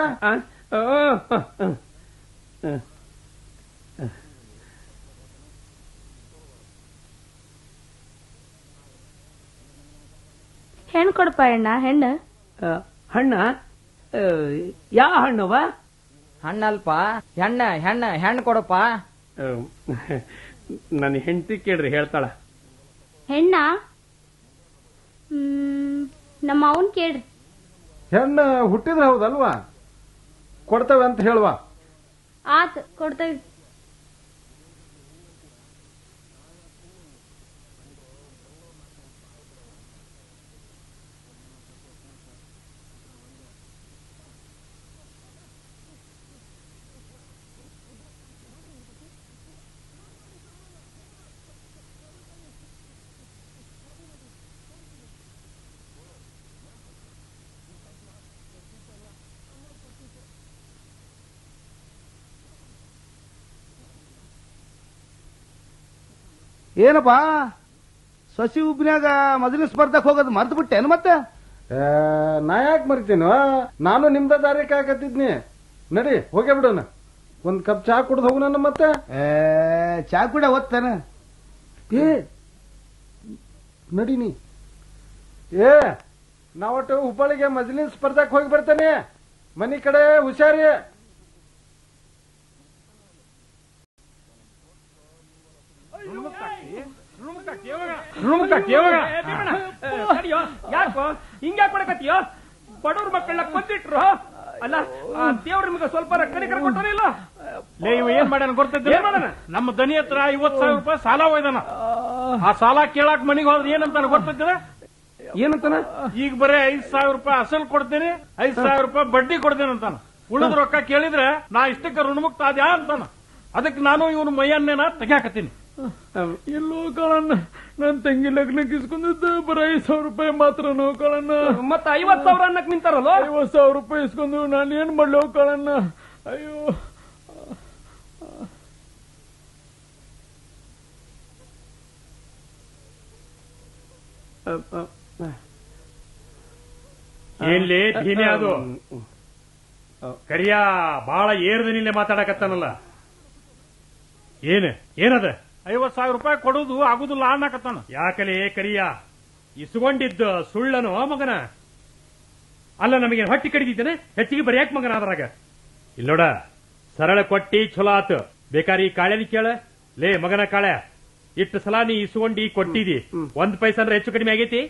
ಹೆಣ್ ಕೊಡಪ್ಪ ಅಣ್ಣ ಹೆಣ್ಣು ಹಣ್ಣ ಯಾವ ಹಣ್ಣವ ಹಣ್ಣಲ್ಪ ಹೆಣ್ಣ ಹೆಣ್ಣ ಹೆಣ್ಣು ಕೊಡಪ್ಪ ನನ್ನ ಹೆಂಡತಿ ಕೇಳ್ರಿ ಹೇಳ್ತಾಳ ಹೆಣ್ಣ ಹ್ಮ್ ನಮ್ಮ ಅವನ್ ಕೇಳ್ರಿ ಹೆಣ್ಣು ಹುಟ್ಟಿದ್ರೆ ಹೌದಲ್ವಾ ಕೊಡ್ತೇವೆ ಅಂತ ಹೇಳುವ ಆತ್ ಕೊಡ್ತೇವಿ ಏನಪ್ಪಾ ಸಸಿ ಉಬ್ಬಿನಾಗ ಮೊದಲಿನ ಸ್ಪರ್ಧಕ್ ಹೋಗೋದು ಮರ್ತು ಬಿಟ್ಟೇನು ಮತ್ತೆ ಏ, ನಾ ಯಾಕೆ ಮರಿತೀನಿ ನಾನು ನಿಮ್ದ ದಾರಿ ಕಾಕತ್ತಿದ್ನಿ ನಡಿ ಹೋಗೇ ಬಿಡೋಣ ಒಂದ್ ಕಪ್ ಚಾ ಕುಡ್ದು ಹೋಗೋಣ ಮತ್ತೆ ಚಾ ಕೂಡ ಓದ್ತಾನ ಏ ನಡೀನಿ ಏ ನಾವಟ್ಟು ಹುಬ್ಬಳ್ಳಿಗೆ ಮಜ್ಲಿನ ಸ್ಪರ್ಧಾಕ್ ಹೋಗಿ ಬರ್ತೇನೆ ಮನಿ ಕಡೆ ಹುಷಾರಿ ಯಾಕೋ ಹಿಂಗ್ಯಾಕ್ ಮಾಡಕತ್ತೀಯೋ ಬಡವ್ರ ಮಕ್ಕಳನ್ನ ಕೊಂದಿಟ್ರು ಅಲ್ಲ ಆ ದೇವ್ರ ನಿಮ್ಗೆ ಸ್ವಲ್ಪ ಕಣಿಕರ ಕೊಟ್ಟನಿಲ್ಲ ಲೇ ಇವ ಏನ್ ಮಾಡ್ಯಾನ ಗೊತ್ತಿದ್ದ ಏನ್ ಮಾಡ್ಯಾನ? ನಮ್ಮ ದನಿ ಹತ್ರ ಐವತ್ ಸಾವಿರ ರೂಪಾಯಿ ಸಾಲ ಒಯ್ದಾನ ಆ ಸಾಲ ಕೇಳಾಕ್ ಮನಿಗ್ ಹೋದ್ರೆ ಏನಂತಾನ ಗೊತ್ತಿದ್ದ ಏನಂತಾನ ಈಗ ಬರೀ ಐದ್ ಸಾವಿರ ರೂಪಾಯಿ ಅಸಲ್ ಕೊಡ್ತೀನಿ ಐದ್ ಸಾವಿರ ರೂಪಾಯಿ ಬಡ್ಡಿ ಕೊಡ್ತೀನಿ ಅಂತಾನ ಉಳಿದ ರೊಕ್ಕ ಕೇಳಿದ್ರೆ ನಾ ಇಷ್ಟಕ್ಕೆ ಋಣಮುಕ್ತ ಆದ್ಯಾ ಅಂತಾನ ಅದಕ್ಕೆ ನಾನು ಇವನು ಮೈಯನ್ನೇನ ತೆಗ್ಯಾಕತ್ತೀನಿ ಎಲ್ಲೋ ಕಳಣ್ಣ ನನ್ ತಂಗಿ ಲಗ್ನಕ್ಕೆ ಇಸ್ಕೊಂಡಿದ್ದ ಬರೀ ಐದ್ ಸಾವಿರ ರೂಪಾಯಿ ಮಾತ್ರ ನೋ ಕಳಣ್ಣ ಮತ್ತ ಐವತ್ ಸಾವಿರ ಅನ್ನಕ್ ನಿಂತಾರಲ್ಲ ಐವತ್ ಸಾವಿರ ರೂಪಾಯಿ ಇಸ್ಕೊಂಡು ನಾನು ಏನ್ ಮಾಡ್ಲೋ ಕಳಣ್ಣ ಅಯ್ಯೋ ಏನ್ಲಿ ಭೀಮೆ ಅದು ಕರಿಯ ಬಾಳ ಏರ್ದನಿಲ್ಲೇ ಮಾತಾಡಕತ್ತಾನಲ್ಲ ಏನ್ ಏನದ ಐವತ್ ಸಾವಿರ ರೂಪಾಯಿ ಕೊಡುದು ಆಗುದಿಲ್ಲ ಅನ್ನಕತ್ತಾನ ಯಾಕಲೇ ಕರಿಯ ಇಸ್ಕೊಂಡಿದ್ದ ಸುಳ್ಳನು ಮಗನ ಅಲ್ಲ ನಮಗೆ ಹೊಟ್ಟಿ ಕಡಿದಿದ್ದೇನೆ ಹೆಚ್ಚಿಗೆ ಬರೆಯಾಕ ಮಗನ ಅದ್ರಾಗ ಇಲ್ಲೋಡ ಸರಳ ಕೊಟ್ಟಿ ಚಲೋ ಆತು ಬೇಕಾರಿ ಕಾಳೆನಿ ಕೇಳ ಲೇ ಮಗನ ಕಾಳೆ ಇಷ್ಟು ಸಲ ನೀ ಇಸ್ಕೊಂಡಿ ಕೊಟ್ಟಿದಿ ಒಂದ್ ಪೈಸಂದ್ರೆ ಹೆಚ್ಚು ಕಡಿಮೆ ಆಗೈತಿ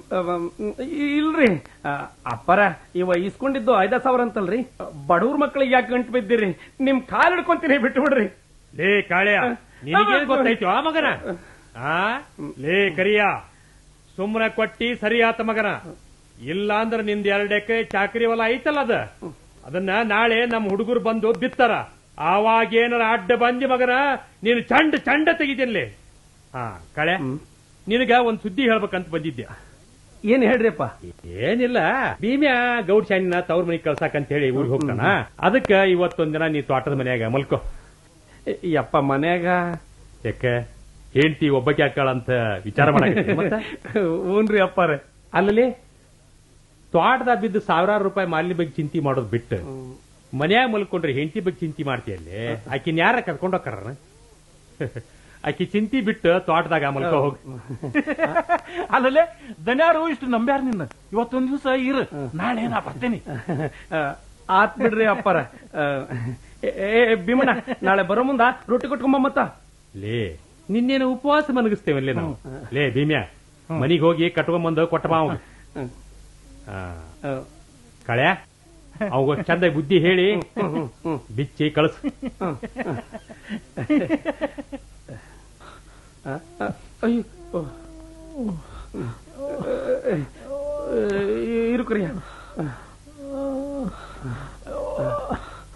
ಇಲ್ರಿ ಆ, ಅಪ್ಪರ ಇವ ಇಸ್ಕೊಂಡಿದ್ದು ಐದ ಸಾವಿರ ಅಂತಲ್ರಿ ಬಡವ್ರ ಮಕ್ಕಳಿಗೆ ಯಾಕೆ ಗಂಟು ಬಿದ್ದಿರಿ ನಿಮ್ ಕಾಲ್ ಹಿಡ್ಕೊಂತೀನಿ ಬಿಟ್ಟು ಬಿಡ್ರಿ ಲೇ ಕಾಳೆಯ ನಿನಗೇನ್ ಗೊತ್ತಾಯ್ತು ಆ ಮಗನ ಆ ಲೇ ಕರಿಯ ಸುಮ್ಮನೆ ಕೊಟ್ಟಿ ಸರಿ ಆತ ಮಗನ ಇಲ್ಲ ಅಂದ್ರೆ ನಿಂದ ಎರಡ್ ಎಕರೆ ಚಾಕರಿ ಹೊಲ ಐತಲ್ಲ ಅದ ಅದನ್ನ ನಾಳೆ ನಮ್ಮ ಹುಡುಗರು ಬಂದು ಬಿತ್ತಾರ ಆವಾಗೇನಾರ ಅಡ್ಡ ಬಂದಿ ಮಗನ ನೀನು ಚಂಡ ಚಂಡ ತೆಗಿತೀನಿ ಹಾ ಕಳೆ ನಿನಗ ಒಂದ್ ಸುದ್ದಿ ಹೇಳ್ಬೇಕಂತ ಬಂದಿದ್ದೆ ಏನ್ ಹೇಳ್ರಿಪ್ಪ ಏನಿಲ್ಲ ಭೀಮ್ಯಾ ಗೌಡ್ ಶಾಣಿನ ತವ್ರ ಮನೆಗೆ ಕಳ್ಸಾಕಂತ ಹೇಳಿ ಊರಿಗೆ ಹೋಗ್ತಾನ ಅದಕ್ಕ ಇವತ್ತೊಂದ್ ದಿನ ನೀ ತೋಟದ ಮನ್ಯಾಗ ಮಲ್ಕೋ ಯಪ್ಪ ಮನ್ಯಾಗ ಯಾಕೆ ಹೆಂಡತಿ ಒಬ್ಬಕ್ಕೆ ಹಾಕಾಳ ಅಂತ ವಿಚಾರ ಮಾಡಕ್ಕೆ ಮತ್ತೆ ಹ್ಞೂನ್ರಿ ಅಪ್ಪಾರ ಅಲ್ಲಿ ತೋಟದಾಗ ಬಿದ್ದು ಸಾವಿರಾರು ರೂಪಾಯಿ ಮಾಲಿನ್ಯ ಬಗ್ಗೆ ಚಿಂತೆ ಮಾಡೋದು ಬಿಟ್ಟು ಮನ್ಯಾಗ ಮಲ್ಕೊಂಡ್ರೆ ಹೆಂಡತಿ ಬಗ್ಗೆ ಚಿಂತೆ ಮಾಡ್ತೀಯಲ್ಲಿ ಆಕಿನ ಯಾರ ಕರ್ಕೊಂಡು ಹೋಗ್ತಾರ ಆಕಿ ಚಿಂತಿ ಬಿಟ್ಟು ತೋಟದಾಗ ಮಲ್ಕೋ ಹೋಗ್ ಅಲ್ಲಲ್ಲೇ ದನ್ಯಾರು ಇಷ್ಟು ನಂಬ್ಯಾರ ನಿನ್ನ ಇವತ್ತೊಂದ್ ದಿವಸ ಇರು ನಾಳೆ ನಾ ಬರ್ತೀನಿ ಆತ್ ಬಿಡ್ರಿ ಅಪ್ಪಾರ ಆ, ಏ ಏ, ಭೀಮಣ್ಣ ನಾಳೆ ಬರೋ ಮುಂದ ರೊಟ್ಟಿ ಕೊಟ್ಕೊಂಬ ಮತ್ತ ಲೇ ನಿನ್ನೇನು ಉಪವಾಸ ಮನಗಿಸ್ತೇವಲ್ಲೇ ನಾವು ಲೇ ಭೀಮ್ಯಾ ಮನಿಗ್ ಹೋಗಿ ಕಟ್ಕೊಂಬಂದು ಕೊಟ್ಟ ಬಾ ಅವಂಗ. ಆ, ಕಳ್ಯ ಅವಾಗ ಚಂದ ಬುದ್ಧಿ ಹೇಳಿ ಬಿಚ್ಚಿ ಕಳಿಸ್ ಅಯ್ಯೋ ಇರು ಕರಿಯ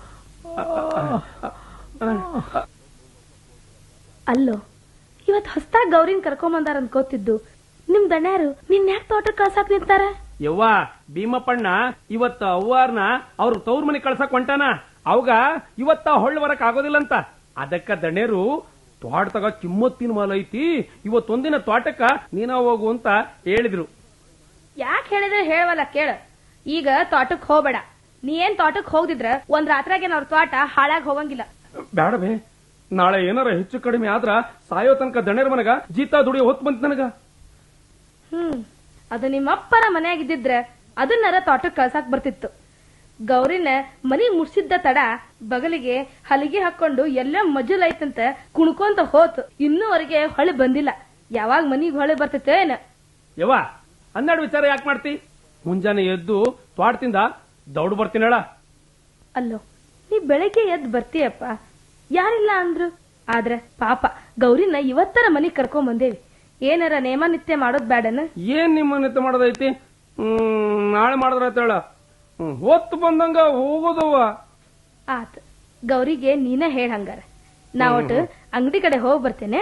ಅಲ್ಲೋ ಇವತ್ ಹೊಸ್ತ ಹೊಸ್ದಾಗ್ ಗೌರಿನ್ ಕರ್ಕೊಂಬಂದಾರ ಅಂತ ಗೊತ್ತಿದ್ದು ನಿಮ್ ದಣ್ಯಾರು ನಿನ್ ಯಾಕೆ ತೋಟಕ್ ಕಳ್ಸಾಕ್ ನಿಂತಾರ ಯವ್ವ ಭೀಮಪ್ಪಣ್ಣ ಇವತ್ತ ಅವ್ವಾರ್ನ ಅವ್ರ ತವ್ರ ಮನೆ ಕಳ್ಸಕ್ ಹೊಂಟಾನ ಅವಾಗ ಇವತ್ತ ಹೊಳ್ಳ ಬರಕ್ ಆಗೋದಿಲ್ಲ ಅಂತ ಅದಕ್ಕ ದಣ್ಯರು ತೋಟದಾಗ ಕಿಮ್ಮತ್ತಿನ ಮಾಲ ಐತಿ ಇವತ್ತೊಂದಿನ ತೋಟಕ್ಕ ನೀನ ಹೋಗು ಅಂತ ಹೇಳಿದ್ರು ಯಾಕೆ ಹೇಳಿದ್ರೆ ಹೇಳವಲ್ಲ ಕೇಳ ಈಗ ತೋಟಕ್ ಹೋಗ್ಬೇಡ ನೀ ಏನ್ ತೋಟಕ್ ಹೋಗ್ದಿದ್ರ ಒಂದ್ ರಾತ್ರಿಯಾಗೇನ್ ಅವ್ರ ತೋಟ ಹಾಳಾಗ್ ಹೋಗಂಗಿಲ್ಲ ಬೇಡ ಬೇ ನಾಳೆ ಏನಾರ ಹೆಚ್ಚು ಕಡಿಮೆ ಆದ್ರ ಸಾಯೋ ತನಕ ದಣ್ಯರ ಮನಗ ಜೀತ ದುಡಿ ಹೊತ್ ಬಂತ ನನಗ ಹ್ಮ್ ಅದು ನಿಮ್ಮಪ್ಪರ ಮನ್ಯಾಗಿದ್ದಿದ್ರ ಅದನ್ನರ ತೋಟಕ್ ಕಳ್ಸಾಕ್ ಬರ್ತಿತ್ತು ಗೌರಿನ ಮನಿ ಮುಡ್ಸಿದ್ದ ತಡ ಬಗಲಿಗೆ ಹಲಿಗೆ ಹಾಕೊಂಡು ಎಲ್ಲ ಮಜಲ್ ಐತಂತ ಕುಣ್ಕೊಂತ ಹೋತ್ ಇನ್ನೂವರೆಗೆ ಹೊಳೆ ಬಂದಿಲ್ಲ ಯಾವಾಗ ಮನಿಗ್ ಹೊಳೆ ಬರ್ತೈತೆ ಏನ ಯವ್ವ ಹನ್ನೆರಡು ವಿಚಾರ ಯಾಕೆ ಮಾಡ್ತಿ ಮುಂಜಾನೆ ಎದ್ದು ತೋಟದಿಂದ ದೌಡ್ ಬರ್ತೀನಳ ಅಲ್ಲೋ ನೀ ಬೆಳಗ್ಗೆ ಎದ್ದು ಬರ್ತೀಯಪ್ಪ ಯಾರಿಲ್ಲ ಅಂದ್ರು ಆದ್ರೆ ಪಾಪ ಗೌರಿನ ಇವತ್ತರ ಮನಿಗ್ ಕರ್ಕೊಂಡ್ ಬಂದೇವಿ ಏನಾರ ನೇಮ ನಿತ್ಯ ಮಾಡೋದ್ ಬೇಡನ ಏನ್ ನಿಮ್ಮ ನಿತ್ಯ ಮಾಡೋದೈತಿ ಹ್ಮ್ ನಾಳೆ ಮಾಡಿದ್ರಾಯ್ತೇಳ ಹ್ಮ್ ಹೊತ್ತು ಬಂದಂಗ ಹೋಗೋದವ್ವ ಆತ್ ಗೌರಿಗೆ ನೀನ ಹೇಳ್ ಹಂಗಾರ ನಾ ಒಟ್ಟು ಅಂಗಡಿ ಕಡೆ ಹೋಗ್ ಬರ್ತೇನೆ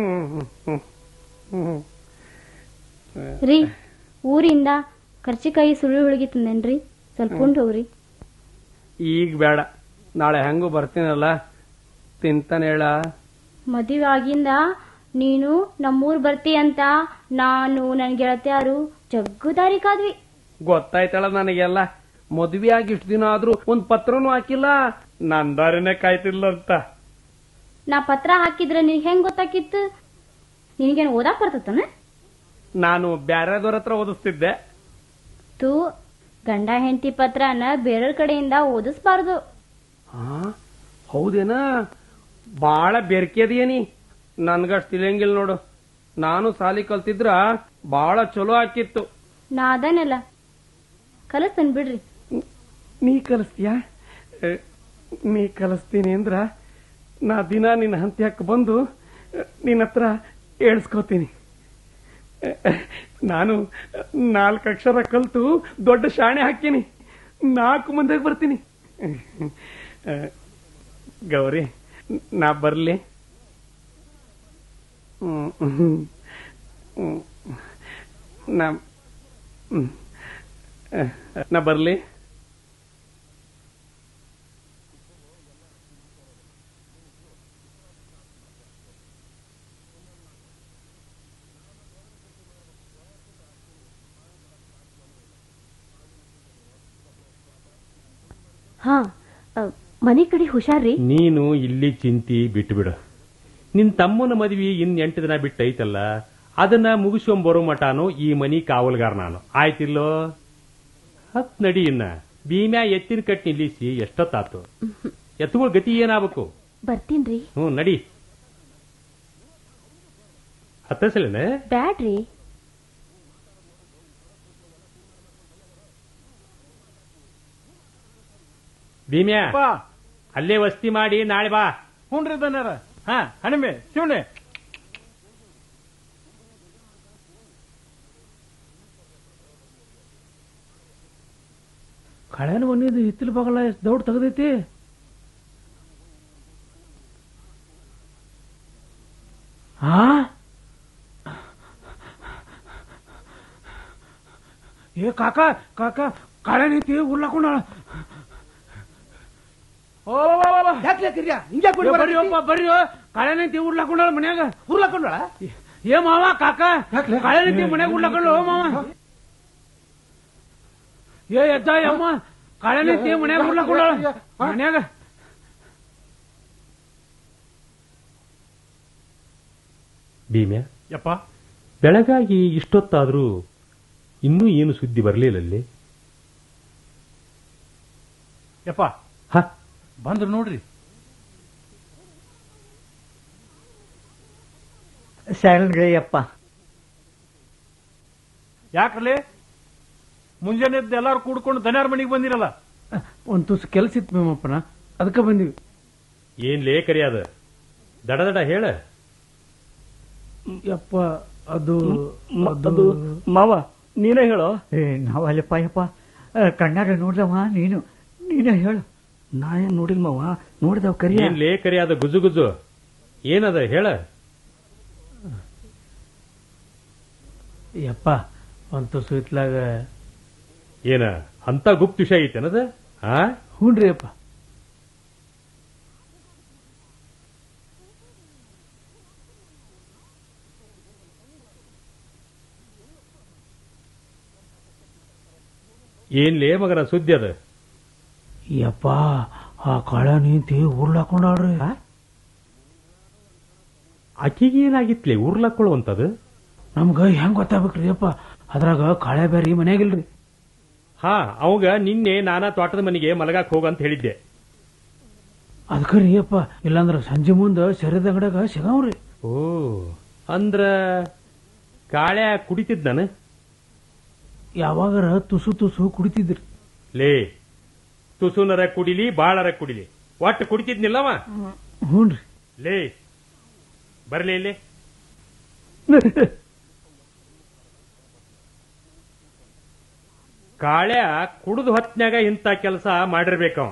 ರೀ ಊರಿಂದ ಕರ್ಚಿಕಾಯಿ ಸುಳ್ಳು ಹುಳುಗಿ ತಂದೇನ್ರಿ ಸ್ವಲ್ಪ ಉಂಡ್ ಹೋಗ್ರಿ ಈಗ ಬೇಡ ನಾಳೆ ಹೆಂಗೂ ಬರ್ತೀನಲ್ಲ ತಿಂತಾನೆ ಹೇಳ ಮದುವೆ ಆಗಿಂದ ನೀನು ನಮ್ಮೂರ್ ಬರ್ತಿ ಅಂತ ನಾನು ನನ್ ಗೆಳತಿಯಾರು ಜಗ್ಗು ದಾರಿ ಕಾದ್ವಿ ಗೊತ್ತಾಯ್ತಳ ನನಗೆಲ್ಲ ಮದ್ವೆ ಆಗಿ ಇಷ್ಟು ದಿನ ಆದ್ರೂ ಒಂದ್ ಪತ್ರನೂ ಹಾಕಿಲ್ಲ ನನ್ ದಾರಿನೇ ಕಾಯ್ತಿಲ್ಲ ಅಂತ ನಾ ಪತ್ರ ಹಾಕಿದ್ರೆ ನಿನ್ಗೆ ಹೆಂಗ್ ಗೊತ್ತಾಕಿತ್ತು ನಿನಗೇನು ಓದಾಕ್ ಬರ್ತತನ ನಾನು ಬ್ಯಾರೆದವ್ರ ಹತ್ರ ಓದಿಸ್ತಿದ್ದೆ ತೂ ಗಂಡ ಹೆಂಡತಿ ಪತ್ರನ ಬೇರೆಯವ್ರ ಕಡೆಯಿಂದ ಓದಿಸ್ಬಾರ್ದು ಹಾ ಹೌದೇನಾ ಬಾಳ ಬೆರ್ಕೆ ಅದೇನಿ ನನ್ಗಷ್ಟ್ ತಿಳಿಯಂಗಿಲ್ಲ ನೋಡು ನಾನು ಸಾಲಿ ಕಲ್ತಿದ್ರ ಬಾಳ ಚಲೋ ಆಕಿತ್ತು ನಾ ಅದನ್ನಲ್ಲ ಕಲಿಸ್ತೇನೆ ಬಿಡ್ರಿ ನೀ ಕಲಿಸ್ತೀಯಾ ಅ, ನೀ ಕಲಿಸ್ತೀನಿ ಅಂದ್ರ ನಾ ದಿನ ನಿನ್ನ ಹಂತ್ಯಕ್ಕೆ ಬಂದು ನಿನ್ನ ಹತ್ರ ಏಳ್ಸ್ಕೋತೀನಿ ಅ, ನಾನು ನಾಲ್ಕು ಅಕ್ಷರ ಕಲ್ತು ದೊಡ್ಡ ಶಾಣೆ ಹಾಕಿನಿ ನಾಲ್ಕು ಮಂದಿಗೆ ಬರ್ತೀನಿ ಅ, ಗೌರಿ ನಾ ಬರ್ಲಿ ಹ್ಮ್, ಹ್ಮ್, ಹ್ಮ್. ನಾ ಹ್ಮ್. ಅ, ನಾ ಬರ್ಲಿ ಹಾ ಅ, ಮನೆ ಕಡೆ ಹುಷಾರ್ರಿ ನೀನು ಇಲ್ಲಿ ಚಿಂತಿ ಬಿಟ್ಟುಬಿಡು ನಿನ್ ತಮ್ಮನ ಮದ್ವಿ ಇನ್ ಎಂಟು ದಿನ ಬಿಟ್ಟೈತಲ್ಲ ಅದನ್ನ ಮುಗಿಸ್ಕೊಂಡ್ ಬರೋ ಮಟಾನು ಈ ಮನಿ ಕಾವಲ್ಗಾರ ನಾನು ಆಯ್ತಿಲ್ಲೋ ಹತ್ ನಡಿ ಇನ್ನ ಭೀಮ್ಯಾ ಎತ್ತಿನ ಕಟ್ ನಿಲ್ಲಿಸಿ ಎಷ್ಟೊತ್ತಾತು ಎತ್ತುಗಳ ಗತಿ ಏನಾಗಬೇಕು ಬರ್ತೀನ್ರಿ ಹ್ಞೂ ನಡಿ ಹತ್ತಸಲೇನೆ ಬ್ಯಾಡ್ರಿ ಭೀಮ್ಯಾ ಅಲ್ಲೇ ವಸ್ತಿ ಮಾಡಿ ನಾಳೆ ಬಾ ಹ್ಞೂನ್ರಿ ದನ್ಯಾರ ಹಾ ಹಣಿಮೆ ಶಿವಣೆ ಕಳೆನ ಬಂದಿದ್ದು ಹಿತ್ತಲ ಬಾಗಲ ಎಷ್ಟು ದೌಡ್ ತೆಗ್ದೈತಿ ಹಾ ಏ ಕಾಕ ಕಾಕ ಕಾಳೆ ನೀತಿ ಉರ್ಲಾಕೊಂಡಾಳ ಓ ಬರ್ರಿ ಅಪ್ಪ ಬರ್ರಿ ಕಾಳೆ ನೀತಿ ಉರ್ಲಾಕೊಂಡಾಳ ಮನ್ಯಾಗ ಉರ್ಲಾಕೊಂಡಾಳ ಏ ಮಾವ ಕಾಕ ಕಾಳೆ ನೀತಿ ಮನ್ಯಾಗ ಉರ್ಲಾಕೊಂಡ ಮಾವ ಏ ಎದ್ದ ಅಮ್ಮ ಕಾಳೆ ನೀತಿ ಮನ್ಯಾಗ ಉರ್ಲಾಕೊಂಡಾಳ ಮನ್ಯಾಗ ಭೀಮ್ಯಾ ಯಪ್ಪ ಬೆಳಗಾಗಿ ಇಷ್ಟೊತ್ತಾದ್ರೂ ಇನ್ನೂ ಏನು ಸುದ್ದಿ ಬರಲಿಲ್ಲ ಅಲ್ಲಿ ಯಪ್ಪ ಹ ಬಂದ್ರು ನೋಡ್ರಿ ಶರಣ್ರಿ ಅಪ್ಪ ಯಾಕ್ರಲಿ ಮುಂಜಾನೆ ಎದ್ದು ಎಲ್ಲಾರು ಕೂಡ್ಕೊಂಡು ದನ್ಯಾರ ಮನೆಗೆ ಬಂದಿರಲ್ಲ ಒಂದ್ ತುಸು ಕೆಲ್ಸ ಇತ್ತು ಮೇಮಪ್ಪನ ಅದಕ್ಕೆ ಬಂದಿವಿ ಏನ್ ಲೇ ಕರಿಯಾದ ದಡ ದಡ ಹೇಳ ಯಪ್ಪ ಅದು ಅದು ಮಾವ ನೀನೇ ಹೇಳೋ ಏ ನಾವಲ್ಲಪ್ಪ ಯಪ್ಪ ಆ, ಕಣ್ಣಾರ ನೋಡ್ದವ ನೀನು ನೀನೇ ಹೇಳು ನಾ ಏನ್ ನೋಡಿಲ್ ಮಾವ ನೋಡಿದವ್ ಕರಿಯ ಏನ್ ಲೇ ಕರಿಯಾದ ಗುಜು ಗುಜು ಏನದ ಹೇಳ ಯಪ್ಪ ಒಂದ್ ತುಸು ಇತ್ಲಾಗ ಏನ ಅಂತ ಗುಪ್ತ ವಿಷಯ ಐತೇನದ ಹಾ ಹ್ಞೂನ್ರಿ ಅಪ್ಪ ಏನ್ಲೇ ಮಗನ ಸುದ್ದಿ ಅದ ಯಪ್ಪ ಆ ಕಾಳ ನಿಂತಿ ಉರ್ಲಾಕೊಂಡಾಳ್ರಿ ಆಕಿಗೆ ಏನಾಗಿತ್ಲೆ ಉರ್ಲಾಕೊಳ್ಳುವಂತದು ನಮ್ಗ ಹೆಂಗ್ ಗೊತ್ತಾಗ್ಬೇಕ್ರಿ ಅಪ್ಪ ಅದ್ರಾಗ ಕಾಳೆ ಬ್ಯಾರಿ ಮನ್ಯಾಗಿಲ್ರಿ ಹಾ ಅವಾಗ ನಿನ್ನೆ ನಾನಾ ತೋಟದ ಮನೆಗೆ ಮಲಗಾಕ್ ಹೋಗಂತ ಹೇಳಿದ್ದೆ ಅದಕ್ಕೆ ರೀ ಅಪ್ಪ ಇಲ್ಲಾಂದ್ರ ಸಂಜೆ ಮುಂದ ಸೆರೆದ ಅಂಗಡ್ಯಾಗ ಸಿಗಾವ್ರಿ ಓ ಅಂದ್ರ ಕಾಳ್ಯ ಕುಡಿತಿದ್ ನಾನು ಯಾವಾಗರ ತುಸು ತುಸು ಕುಡಿತಿದ್ರಿ ಲೇ ತುಸುನರ ಕುಡಿಲಿ ಬಾಳರ ಕುಡಿಲಿ ಒಟ್ಟು ಕುಡಿತಿದ್ನಿಲ್ಲವ ಹ್ಞೂನ್ರಿ ಲೇ ಬರ್ಲಿ ಇಲ್ಲಿ ಕಾಳ್ಯ ಕುಡಿದು ಹೊತ್ನ್ಯಾಗ ಇಂಥ ಕೆಲಸ ಮಾಡಿರ್ಬೇಕವ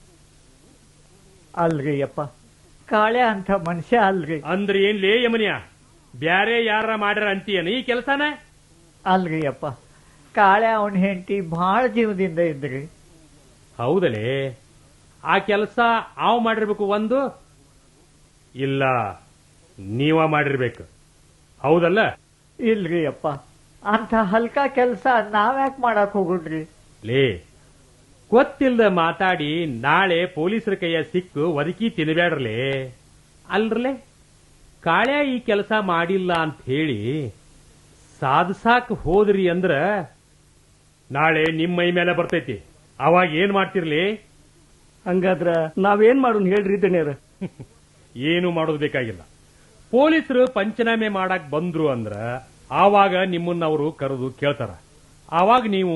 ಅಲ್ರಿ ಯಪ್ಪ ಕಾಳೆ ಅಂತ ಮನುಷ್ಯ ಅಲ್ರಿ ಅಂದ್ರೆ ಏನ್ ಲೇ ಯಮನಿಯ ಬ್ಯಾರೆ ಯಾರ ಮಾಡ್ಯಾರ ಅಂತೀಯನ ಈ ಕೆಲಸನ ಅಲ್ರಿ ಯಪ್ಪ ಕಾಳೆ ಅವನ ಹೆಂಡತಿ ಬಹಳ ಜೀವದಿಂದ ಇದ್ರಿ ಹೌದಲೇ ಆ ಕೆಲಸ ಆವ್ ಮಾಡಿರ್ಬೇಕು ಒಂದು ಇಲ್ಲ ನೀವ ಮಾಡಿರ್ಬೇಕು ಹೌದಲ್ಲ ಇಲ್ರಿ ಅಪ್ಪ ಅಂತ ಹಲ್ಕ ಕೆಲಸ ನಾವ್ಯಾಕ್ ಮಾಡಕ್ ಹೋಗುಡ್ರಿ ಲೇ ಗೊತ್ತಿಲ್ದ ಮಾತಾಡಿ ನಾಳೆ ಪೊಲೀಸರ ಕೈಯ ಸಿಕ್ಕು ಒದಕಿ ತಿನ್ಬ್ಯಾಡ್ರಲೇ ಅಲ್ರಲೇ ಕಾಳ್ಯ ಈ ಕೆಲಸ ಮಾಡಿಲ್ಲ ಅಂತ ಹೇಳಿ ಸಾಧಸಾಕ್ ಹೋದ್ರಿ ಅಂದ್ರ ನಾಳೆ ನಿಮ್ಮ ಮೈ ಮೇಲೆ ಬರ್ತೈತಿ ಅವಾಗ ಏನ್ ಮಾಡ್ತಿರ್ಲಿ ಹಂಗಾದ್ರ ನಾವೇನ್ ಮಾಡೋಣ ಹೇಳ್ರಿ ದಣ್ಯರ ಏನು ಮಾಡೋದು ಬೇಕಾಗಿಲ್ಲ ಪೊಲೀಸರು ಪಂಚನಾಮೆ ಮಾಡಕ್ ಬಂದ್ರು ಅಂದ್ರ ಆವಾಗ ನಿಮ್ಮನ್ನ ಅವರು ಕರೆದು ಕೇಳ್ತಾರ ಆವಾಗ ನೀವು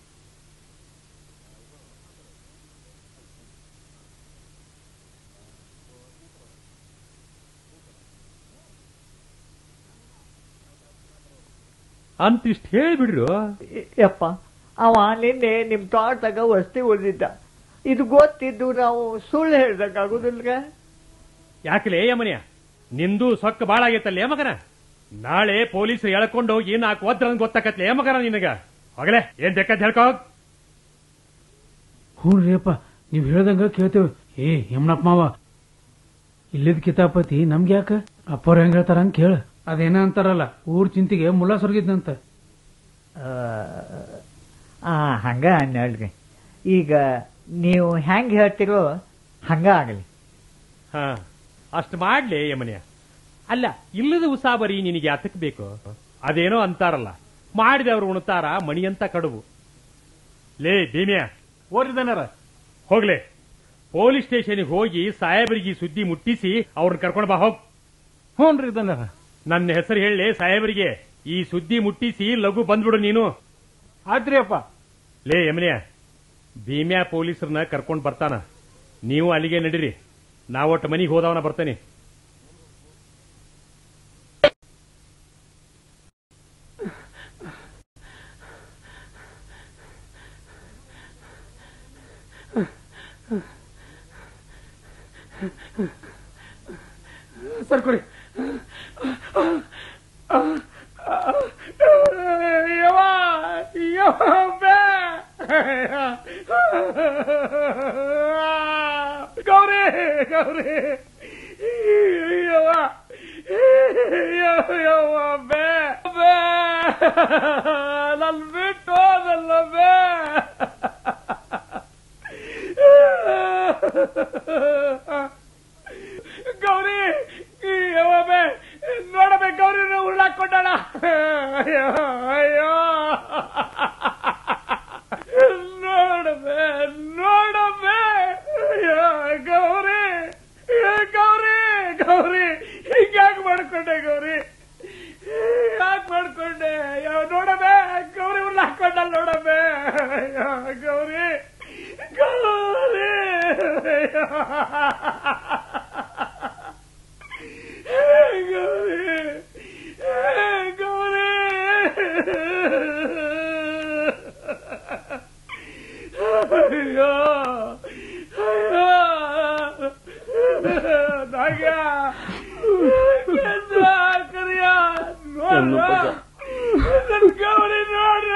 ಅಂತಿಷ್ಟ ಹೇಳ್ಬಿಡ್ರು ಯಪ್ಪ ಅವ ನಿನ್ನೆ ನಿಮ್ ತೋಟದಾಗ ವಸ್ತಿ ಉಳಿದಿದ್ದ ಇದು ಗೊತ್ತಿದ್ದು ನಾವು ಸುಳ್ಳು ಹೇಳ್ದಂಗಾಗುದಿಲ್ಗ ಯಾಕಲೇ ಯಮನಿಯ ನಿಂದು ಸೊಕ್ಕ ಬಾಳ ಆಗೈತಲ್ಲೇ ಮಗನ ನಾಳೆ ಪೊಲೀಸರು ಎಳ್ಕೊಂಡು ಹೋಗಿ ನಾಲ್ಕು ಒದ್ರ ಗೊತ್ತಾಕತ್ಲೆ ಮಗನ ನಿನಗ ಹೋಗಲೇ ಏನ್ ಬೇಕಾದ್ ಹೇಳ್ಕೋ ಹೋಗ್. ಹ್ಞೂನ್ರಿ ಅಪ್ಪ ನೀವ್ ಹೇಳ್ದಂಗ ಕೇಳ್ತೇವೆ ಏ ಯಮನಪ್ಪ ಮಾವ ಇಲ್ಲಿದ್ ಕಿತಾಪತಿ ನಮ್ಗೆ ಯಾಕ ಅಪ್ಪವ್ರ ಹೆಂಗ್ ಹೇಳ್ತಾರ ಹಂಗ ಕೇಳ ಅದೇನ ಅಂತಾರಲ್ಲ ಊರ್ ಚಿಂತಿಗೆ ಮುಲ್ಲ ಸೊರ್ಗಿದ್ನಂತ ಆ ಹಂಗ ಅನ್ನಲ್ರಿ ಈಗ ನೀವು ಹೆಂಗ್ ಹೇಳ್ತಿರೋ ಹಂಗ ಆಗಲಿ ಹಾ ಅಷ್ಟ್ ಮಾಡ್ಲಿ ಯಮನಿಯ ಅಲ್ಲ ಇಲ್ಲದ ಉಸಾಬರಿ ನಿನಗೆ ಯಾತಕ್ ಬೇಕು ಅದೇನೋ ಅಂತಾರಲ್ಲ ಮಾಡಿದವರು ಉಣ್ತಾರ ಮಣಿಯಂತ ಕಡುಬು ಲೇ ಭೀಮ್ಯ ಓರಿದನರ ಹೋಗ್ಲೆ ಪೊಲೀಸ್ ಸ್ಟೇಷನ್ಗೆ ಹೋಗಿ ಸಾಹೇಬರಿಗೆ ಈ ಸುದ್ದಿ ಮುಟ್ಟಿಸಿ ಅವ್ರನ್ನ ಕರ್ಕೊಂಡು ಬಾ ಹೋಗ್ ಹ್ಞೂನ್ರಿ ದನರ ನನ್ನ ಹೆಸರು ಹೇಳಿ ಸಾಹೇಬರಿಗೆ ಈ ಸುದ್ದಿ ಮುಟ್ಟಿಸಿ ಲಘು ಬಂದ್ಬಿಡು ನೀನು ಆದ್ರಿ ಅಪ್ಪ ಲೇ ಯಮನಿಯ ಭೀಮ್ಯಾ ಪೊಲೀಸರನ್ನ ಕರ್ಕೊಂಡ್ ಬರ್ತಾನ ನೀವು ಅಲ್ಲಿಗೆ ನಡೀರಿ ನಾವೊಟ್ಟು ಮನಿಗೆ ಹೋದವನ ಬರ್ತೇನೆ ಸರ್ಕೊಡಿ ಯವ್ವ, ಯವ್ವ, ಬೇ. ಗೌರಿ ಗೌರಿ ಯವ್ವ, ಯವ್ವ, ಯವ್ವ, ಬೇ ಬೇ ನನ್ ಬಿಟ್ಟು ಹೋದಲ್ಲ ಬೇ ಗೌರಿ ಯವ್ವ ಬೇ ನೋಡಬೇ ಗೌರಿ ಉಳ್ಳಾಕೊಂಡಾಳ ಅಯ್ಯೋ ಅಯ್ಯೋ ನೋಡಬೇ ನೋಡಬೇ ಅಯ್ಯೋ ಗೌರಿ ಏ ಗೌರಿ ಗೌರಿ ಹಿಂಗ್ಯಾಕ್ ಮಾಡ್ಕೊಂಡೆ ಗೌರಿ ಯಾಕೆ ಮಾಡ್ಕೊಂಡೆ ಅಯ್ಯೋ ನೋಡಬೇ ಗೌರಿ ಉಳ್ಳಾಕೊಂಡಲ್ಲ ನೋಡಬೇ ಅಯ್ಯೋ ಗೌರಿ ಗೌರಿ ಅಯ್ಯೋ. ಗೌರಿ ಗೌರಿ ಅಯ್ಯೋ ಅಯ್ಯೋ ನಾಗ್ಯ ಕೆಂಚ ಕರಿಯ ನೋಡ್ರ ಗೌರಿ ನೋಡ್ರ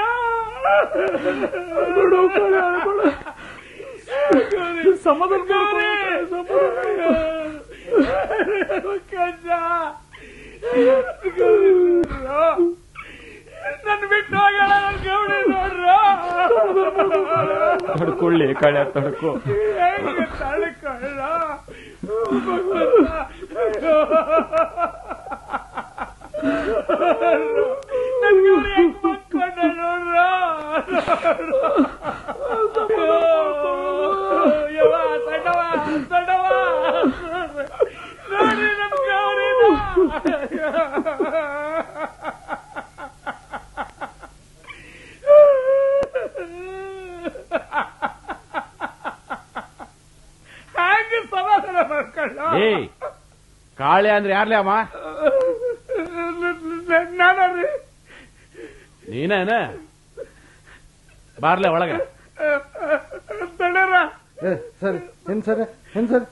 ಸಮಾಧಾನ ಕಜ್ಜ ನನ್ ಬಿಟ್ಟು ಹೋಗ್ಯಾಳ ನನ್ ಗೌರಿ ನೋಡ್ರ ತಡ್ಕೊಳ್ಳಿ ಕಳೆ ತಡ್ಕೋ ಹೆಂಗೆ ತಡ್ಕೊಳ್ಳ ನನ್ ಗೌರಿ ಹೆಂಗ್ ಮಕ್ಕೊಂಡ ನೋಡ್ರ ಯವ್ವ ಸಣ್ಣವ ಸಣ್ಣವ ನೋಡಿ ನನ್ ಗೌರಿನ ಹ್ಯಾಂಗ ಸಮಾಧಾನ ಮಾಡ್ಕೊಳ್ಳ ಏಯ್ ಕಾಳೆ ಅಂದ್ರೆ ಯಾರ್ಲೇ ಅಮ್ಮ ನಾನ್ರಿ ನೀನೇನ ಬಾರ್ಲೆ ಒಳಗ ದಣರ ಏ ಸರಿ ಏನ್ ಸರಿ ಏನ್ ಸರಿ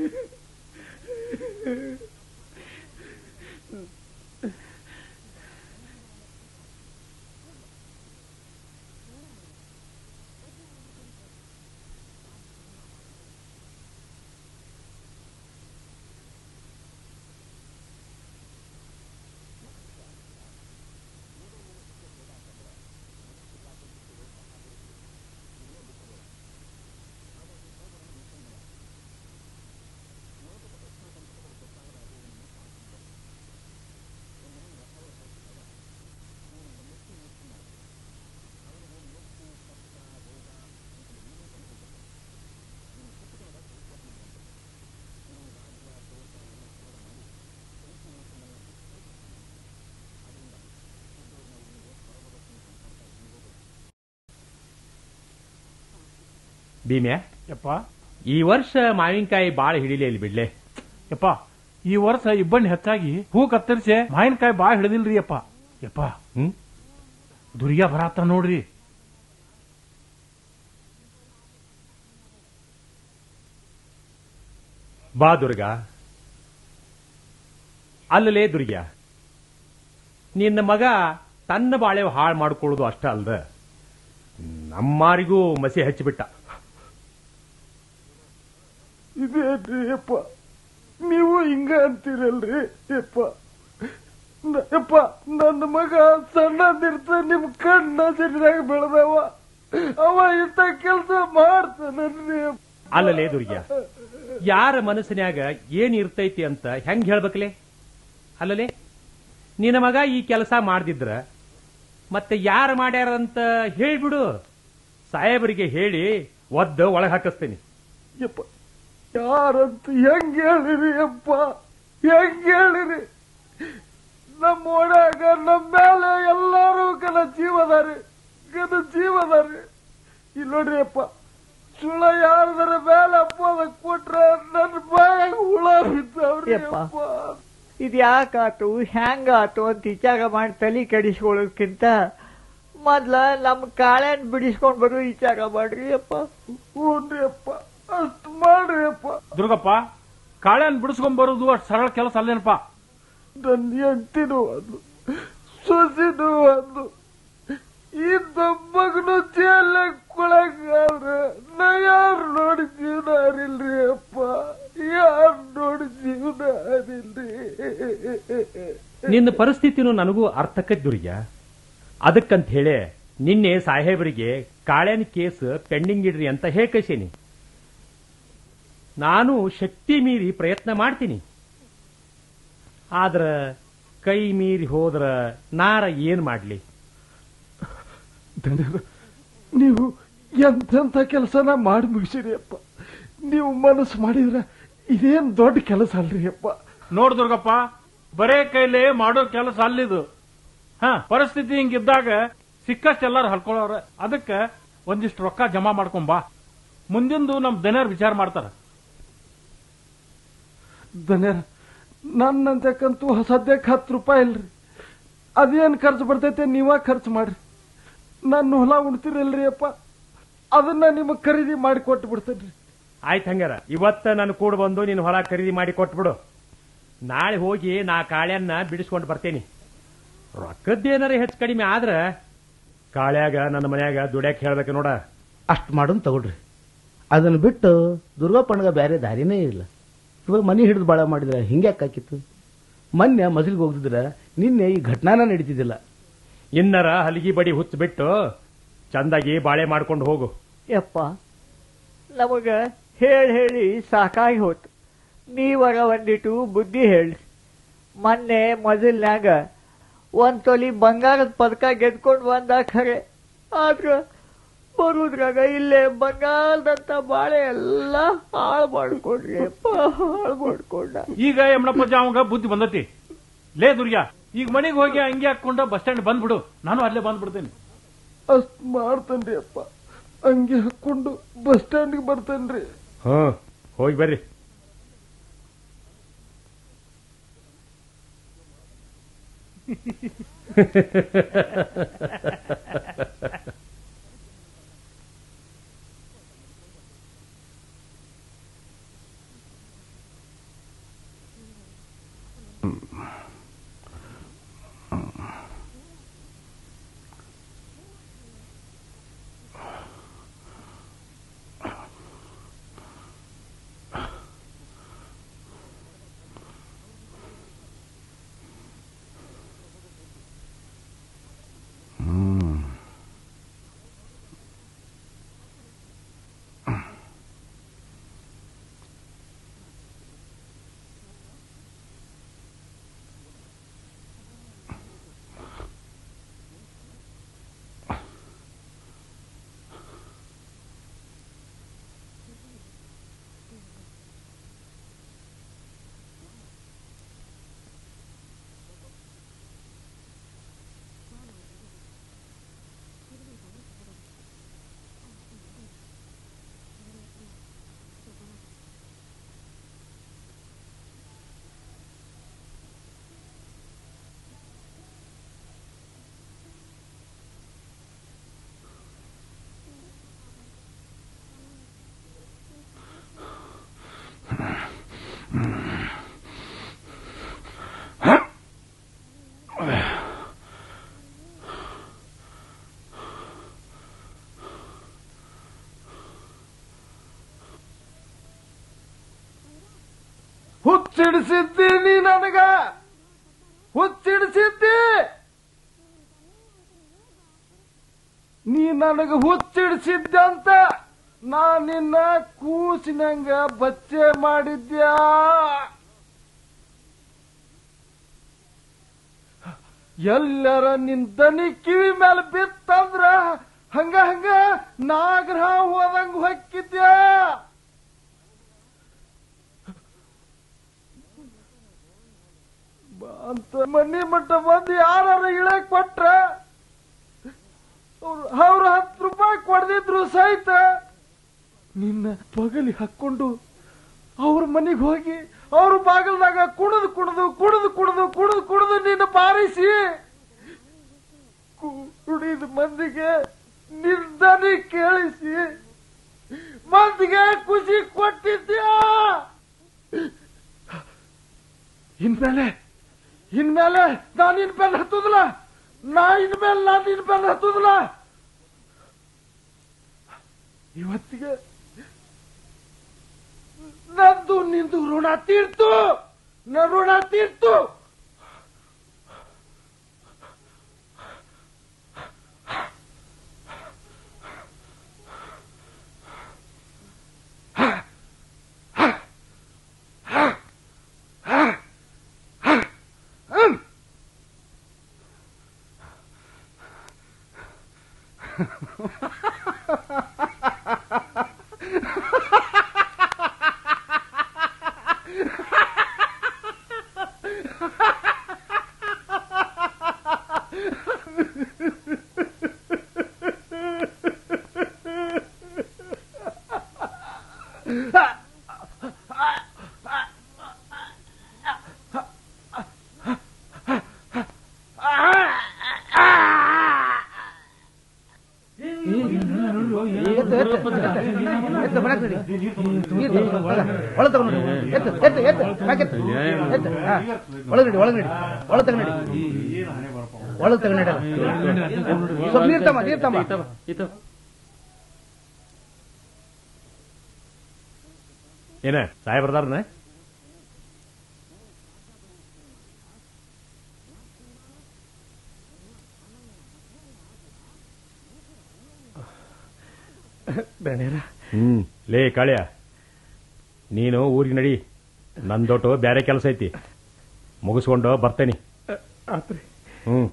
ಭೀಮ್ಯಾ ಯಪ್ಪ ಈ ವರ್ಷ ಮಾವಿನಕಾಯಿ ಬಾಳ ಹಿಡಿಲಿ ಇಲ್ಲಿ ಬಿಡ್ಲೆ ಯಪ್ಪ ಈ ವರ್ಷ ಇಬ್ಬಣ್ಣಿ ಹೆಚ್ಚಾಗಿ ಹೂ ಕತ್ತರಿಸಿ ಮಾವಿನಕಾಯಿ ಬಾ ಹಿಡಿದಿಲ್ರಿ ಯಪ್ಪ ಯಪ್ಪ ಹ್ಮ್ ದುರ್ಗ ಬರಾತ ನೋಡ್ರಿ ಬಾ ದುರ್ಗ ಅಲ್ಲಲೇ ದುರ್ಗ ನಿನ್ನ ಮಗ ತನ್ನ ಬಾಳೆ ಹಾಳು ಮಾಡ್ಕೊಳ್ಳೋದು ಅಷ್ಟ ಅಲ್ದ ನಮ್ಮಾರಿಗೂ ಮಸಿ ಹಚ್ಚಿಬಿಟ್ಟ ಇದೇನ್ರಿ ಯಪ್ಪ ನೀವು ಹಿಂಗ ಅಂತೀರಲ್ರಿ ಯಪ್ಪ ನ- ಯಪ್ಪ ನನ್ನ ಮಗ ಸಣ್ಣದಿರ್ತ ನಿಮ್ ಕಣ್ಣ ಸರಿಯಾಗ ಬೆಳೆದವ ಅವ ಇಂಥ ಕೆಲಸ ಮಾಡ್ತಾನಲ್ರಿ ಅಲ್ಲಲೇ ದುರ್ಗ ಯಾರ ಮನಸ್ಸಿನ್ಯಾಗ ಏನ್ ಇರ್ತೈತಿ ಅಂತ ಹೆಂಗ್ ಹೇಳ್ಬೇಕಲೇ ಅಲ್ಲಲೇ ನಿನ್ನ ಮಗ ಈ ಕೆಲಸ ಮಾಡ್ದಿದ್ರ ಮತ್ತೆ ಯಾರು ಮಾಡ್ಯಾರ ಅಂತ ಹೇಳ್ಬಿಡು ಸಾಹೇಬರಿಗೆ ಹೇಳಿ ಒದ್ದ ಒಳಗ್ ಹಾಕಿಸ್ತೇನೆ ಯಪ್ಪ ಯಾರಂತ ಹೆಂಗ್ ಹೇಳಿರಿ ಯಪ್ಪ ಹೆಂಗ್ ಹೇಳಿರಿ ನಮ್ಮ ಓಣ್ಯಾಗ ನಮ್ಮ ಮೇಲೆ ಎಲ್ಲಾರು ಕನ ಜೀವದಾರಿ ಕನ ಜೀವದಾರಿ ಇಲ್ಲಿ ನೋಡ್ರಿ ಅಪ್ಪ ಸುಳ್ಳ ಯಾರದರ ಮೇಲೆ ಅಪ್ಪದ ಕೊಟ್ರ ನನ್ನ ಬಾಯಾಗ ಹುಳ ಬಿದ್ದಾವ್ರಿ ಯಪ್ಪ. ಅಪ್ಪ ಇದು ಯಾಕಾತು ಹ್ಯಾಂಗಾತು ಅಂತ ವಿಚಾರ ಮಾಡಿ ತಲೆ ಕೆಡಿಸ್ಕೊಳ್ಳೋದಕ್ಕಿಂತ ಮೊದ್ಲ ನಮ್ಮ ಕಾಳೆನ್ ಬಿಡಿಸ್ಕೊಂಡ್ ಬರೋ ವಿಚಾರ ಮಾಡ್ರಿ ಅಪ್ಪ ಹ್ಞೂನ್ರಿ ಅಪ್ಪ ಅಷ್ಟು ಮಾಡ್ರಿ ಅಪ್ಪ ದುರ್ಗಪ್ಪ ಕಾಳೆನ್ ಬಿಡಿಸ್ಕೊಂಡ್ ಬರೋದು ಅಷ್ಟು ಸರಳ ಕೆಲಸ ಅಲ್ಲೇನಪ್ಪ ನನ್ನ ಹೆಂಡತಿನೂ ಅದು ಸೊಸಿನೂ ಅದು ಈ ದೊಮ್ಮಗನು ಜೇಲ ಕೊಳಗಾದ್ರೆ ನಾ ಯಾರು ನೋಡಿ ಜೀವನ ಹರಿಲ್ರಿ ಅಪ್ಪ ಯಾರು ನೋಡಿ ಜೀವನ ಹರಿಲ್ರಿ ನಿನ್ನ ಪರಿಸ್ಥಿತಿನೂ ನನಗೂ ಅರ್ಥಕ್ಕದ್ ದುರ್ಗ ಅದಕ್ಕಂತ ಹೇಳಿ ನಿನ್ನೆ ಸಾಹೇಬರಿಗೆ ಕಾಳ್ಯಾನ ಕೇಸ್ ಪೆಂಡಿಂಗ್ ಇಡ್ರಿ ಅಂತ ಹೇಳ್ಕಸೇನಿ ನಾನು ಶಕ್ತಿ ಮೀರಿ ಪ್ರಯತ್ನ ಮಾಡ್ತೀನಿ ಆದ್ರ ಕೈ ಮೀರಿ ಹೋದ್ರ ನಾರ ಏನ್ ಮಾಡ್ಲಿ ದಣಿಯರ, ನೀವು ಎಂತೆಂಥ ಕೆಲಸನ ಮಾಡಿ ಮುಗಿಸಿರಿ ಅಪ್ಪ ನೀವು ಮನಸ್ಸು ಮಾಡಿದ್ರೆ ಇದೇನ್ ದೊಡ್ಡ ಕೆಲಸ ಅಲ್ರಿ ಅಪ್ಪ ನೋಡ್ ದುರ್ಗಪ್ಪ ಬರೇ ಕೈಲೇ ಮಾಡೋ ಕೆಲಸ ಅಲ್ಲಿದು ಹ ಪರಿಸ್ಥಿತಿ ಹಿಂಗಿದ್ದಾಗ ಸಿಕ್ಕಷ್ಟು ಎಲ್ಲಾರು ಹಲ್ಕೊಳ್ಳೋರ ಅದಕ್ಕ ಒಂದಿಷ್ಟು ರೊಕ್ಕ ಜಮಾ ಮಾಡ್ಕೊಂಡ್ ಬಾ ಮುಂದಿಂದು ನಮ್ ದನಿಯರ್ ವಿಚಾರ ಮಾಡ್ತಾರ ದನಿಯರ ನನ್ನಂತಕ್ಕಂತೂ ಸದ್ಯಕ್ಕೆ ಹತ್ತು ರೂಪಾಯಿ ಇಲ್ರಿ ಅದೇನ್ ಖರ್ಚು ಬರ್ತೈತೆ ನೀವ ಖರ್ಚು ಮಾಡ್ರಿ ನನ್ನ ಹೊಲ ಉಣ್ತಿರಲ್ರಿ ಅಪ್ಪ ಅದನ್ನ ನಿಮಗ್ ಖರೀದಿ ಮಾಡಿ ಕೊಟ್ಟು ಬಿಡ್ತೇನ್ರಿ ಆಯ್ತು ಹಂಗಾರ ಇವತ್ತ ನಾನು ಕೂಡ ಬಂದು ನೀನು ಹೊಲ ಖರೀದಿ ಮಾಡಿ ಕೊಟ್ಬಿಡು ನಾಳೆ ಹೋಗಿ ನಾ ಕಾಳ್ಯನ್ನ ಬಿಡಿಸ್ಕೊಂಡು ಬರ್ತೇನೆ ರೊಕ್ಕದ್ದೇನಾರ ಹೆಚ್ಚು ಕಡಿಮೆ ಆದ್ರ ಕಾಳ್ಯಾಗ ನನ್ನ ಮನ್ಯಾಗ ದುಡ್ಯಾಕ ಹೇಳ್ಬೇಕು ನೋಡ ಅಷ್ಟು ಮಾಡೋನ್ ತಗೊಳ್ರಿ ಅದನ್ನ ಬಿಟ್ಟು ದುರ್ಗಪ್ಪಣ್ಣಗ ಬೇರೆ ದಾರಿನೇ ಇಲ್ಲ ಇವಾಗ ಮನಿ ಹಿಡಿದು ಬಾಳ ಮಾಡಿದ್ರೆ ಹಿಂಗೆ ಹಾಕಿತ್ತು ಮೊನ್ನೆ ಮಸಲಿಗೆ ಹೋಗ್ತಿದ್ರೆ ನಿನ್ನೆ ಈ ಘಟನಾನ ನಡೀತಿದ್ದಿಲ್ಲ ಇನ್ನರ ಹಲಿಗಿ ಬಡಿ ಹುಚ್ಚ ಬಿಟ್ಟು ಚಂದಾಗಿ ಬಾಳೆ ಮಾಡ್ಕೊಂಡು ಹೋಗು ಯಪ್ಪ ನಮಗ ಹೇಳಿ ಹೇಳಿ ಸಾಕಾಗಿ ಹೋತು ನೀವರ ಒಂದಿಟ್ಟು ಬುದ್ಧಿ ಹೇಳಿ ಮೊನ್ನೆ ಮೊದಲ್ನ್ಯಾಗ ಒಂದ್ ತೊಲಿ ಬಂಗಾರದ ಪದಕ ಗೆದ್ಕೊಂಡು ಬಂದ ಖರೆ ಆದ್ರ ಬರುದ್ರಾಗ ಇಲ್ಲೇ ಬಂಗಾರದಂತ ಬಾಳೆ ಎಲ್ಲ ಹಾಳು ಮಾಡ್ಕೊಂಡ್ರಿ ಅಪ್ಪ ಹಾಳು ಮಾಡ್ಕೊಂಡ ಈಗ ಯಮನಪ್ಪ ಅವಂಗ ಬುದ್ಧಿ ಬಂದತಿ ಲೇ ದುರ್ಗ ಈಗ ಮನೆಗೆ ಹೋಗಿ ಹಂಗೆ ಹಾಕೊಂಡ ಬಸ್ ಸ್ಟ್ಯಾಂಡ್ ಬಂದ್ಬಿಡು ನಾನು ಅಲ್ಲೇ ಬಂದ್ಬಿಡ್ತೇನೆ ಅಷ್ಟ್ ಮಾಡ್ತೇನ್ರಿ ಅಪ್ಪ ಹಂಗೆ ಹಾಕೊಂಡು ಬಸ್ ಸ್ಟ್ಯಾಂಡ್ಗೆ ಬರ್ತೇನ್ರಿ ಹ್ಮ್ ಹೋಗಿ ಬರ್ರಿ ಹುಚ್ಚಿಡಿಸಿದ್ದಿ ನೀ ನನಗ ಹುಚ್ಚಿಡಿಸಿದ್ದಿ ನೀ ನನಗ ಹುಚ್ಚಿಡಿಸಿದ್ದಂತ ನಾ ನಿನ್ನ ಕೂಸಿನಂಗ ಬಚ್ಚೆ ಮಾಡಿದ್ಯಾ ಎಲ್ಲರ ನಿನ್ ದನಿ ಕಿವಿ ಮೇಲೆ ಬಿತ್ತಂದ್ರ ಹಂಗ ಹಂಗ ನಾಗರ ಹೋದಂಗ ಹೊಕ್ಕಿದ್ಯಾ ಅಂತ ಮನಿ ಮಟ್ಟ ಬಂದು ಯಾರು ಇಳಕ್ ಕೊಟ್ರ ಅವ್ರ ಹತ್ತು ರೂಪಾಯಿ ಕೊಡ್ದಿದ್ರು ಸಹಿತ ನಿನ್ನ ತೊಗಲಿ ಹಾಕೊಂಡು ಅವ್ರ ಮನೆಗೆ ಹೋಗಿ ಅವ್ರ ಬಾಗಲ್ದಾಗ ಕುಡಿದು ಕುಡಿದು ಕುಡಿದು ಕುಡಿದು ಕುಡಿದು ಕುಡಿದು ನಿನ್ನ ಬಾರಿಸಿ ಕುಡಿದ ಮಂದಿಗೆ ನಿರ್ಧನಿ ಕೇಳಿಸಿ ಮಂದಿಗೆ ಖುಷಿ ಕೊಟ್ಟಿದ್ಯಾ ಇನ್ಮೇಲೆ ಇನ್ಮೇಲೆ ನಾನು ಇನ್ ಬೆಲ್ಲ ಹತ್ತುದಿಲ್ಲ ನಾ ಇನ್ಮೇಲೆ ನಾನು ಇನ್ ಬೆಲ್ಲ ಹತ್ತುದಿಲ್ಲ ಇವತ್ತಿಗೆ ನಂದು ನಿಂದು ಋಣ ತೀರ್ತು ನನ್ನ ಋಣ ತೀರ್ತು ಒಳ ತಗೊಂಡು ಎತ್ತು ಎತ್ತು ಎತ್ತು ಮ್ಯಾಕ್ ಎತ್ತು ಎತ್ತು ಹಾ. ಒಳಗ್ ನಡಿ ಒಳಗ್ ನಡಿ ಒಳ ತಗೊಂಡು ನಡಿ ಒಳಗ್ ತಗೊಂಡ ಸ್ವಲ್ಪ ನೀರ್ ತಮ್ಮ ನೀರ್ ತಮ್ಮ ಏನ ಸಾಹೇಬ್ರದಾರನ ದಣ್ಯರ ಹ್ಮ್ ಲೇ ಕಾಳ್ಯ ನೀನು ಊರಿಗೆ ನಡಿ ನಂದೊಟ್ಟು ಬೇರೆ ಕೆಲಸ ಐತಿ ಮುಗಿಸ್ಕೊಂಡು ಬರ್ತೇನಿ ಆತ್ರಿ ಹ್ಮ್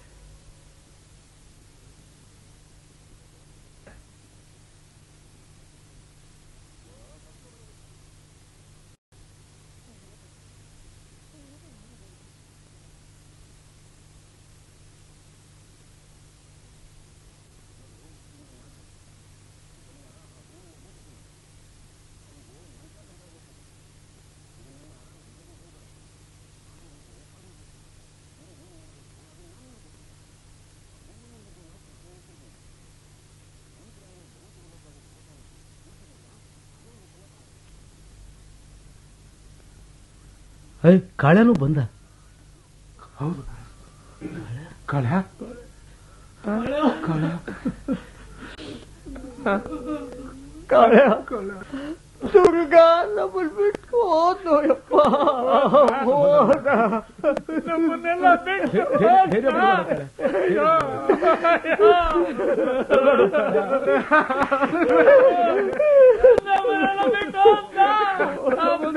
ಏಯ್ ಕಾಳ್ಯಾನು ಬಂದ ಹೌದು ಕಳ್ಯ ಕಳ್ಯ ಕಾಳ್ಯ ದುರ್ಗಾ ನಮ್ಮನ್ ಬಿಟ್ಟು ಹೋದ್ನು ಯಪ್ಪ ಹೋದ ನಮ್ಮನ್ನೆಲ್ಲ ಬಿಟ್ಟು ಧೈರ್ಯ ಬಿಡು ಅಯ್ಯೋ, ನಮ್ಮನ್ನೆಲ್ಲ ಬಿಟ್ಟು ಹೋದ. ಅಮ್ಮ,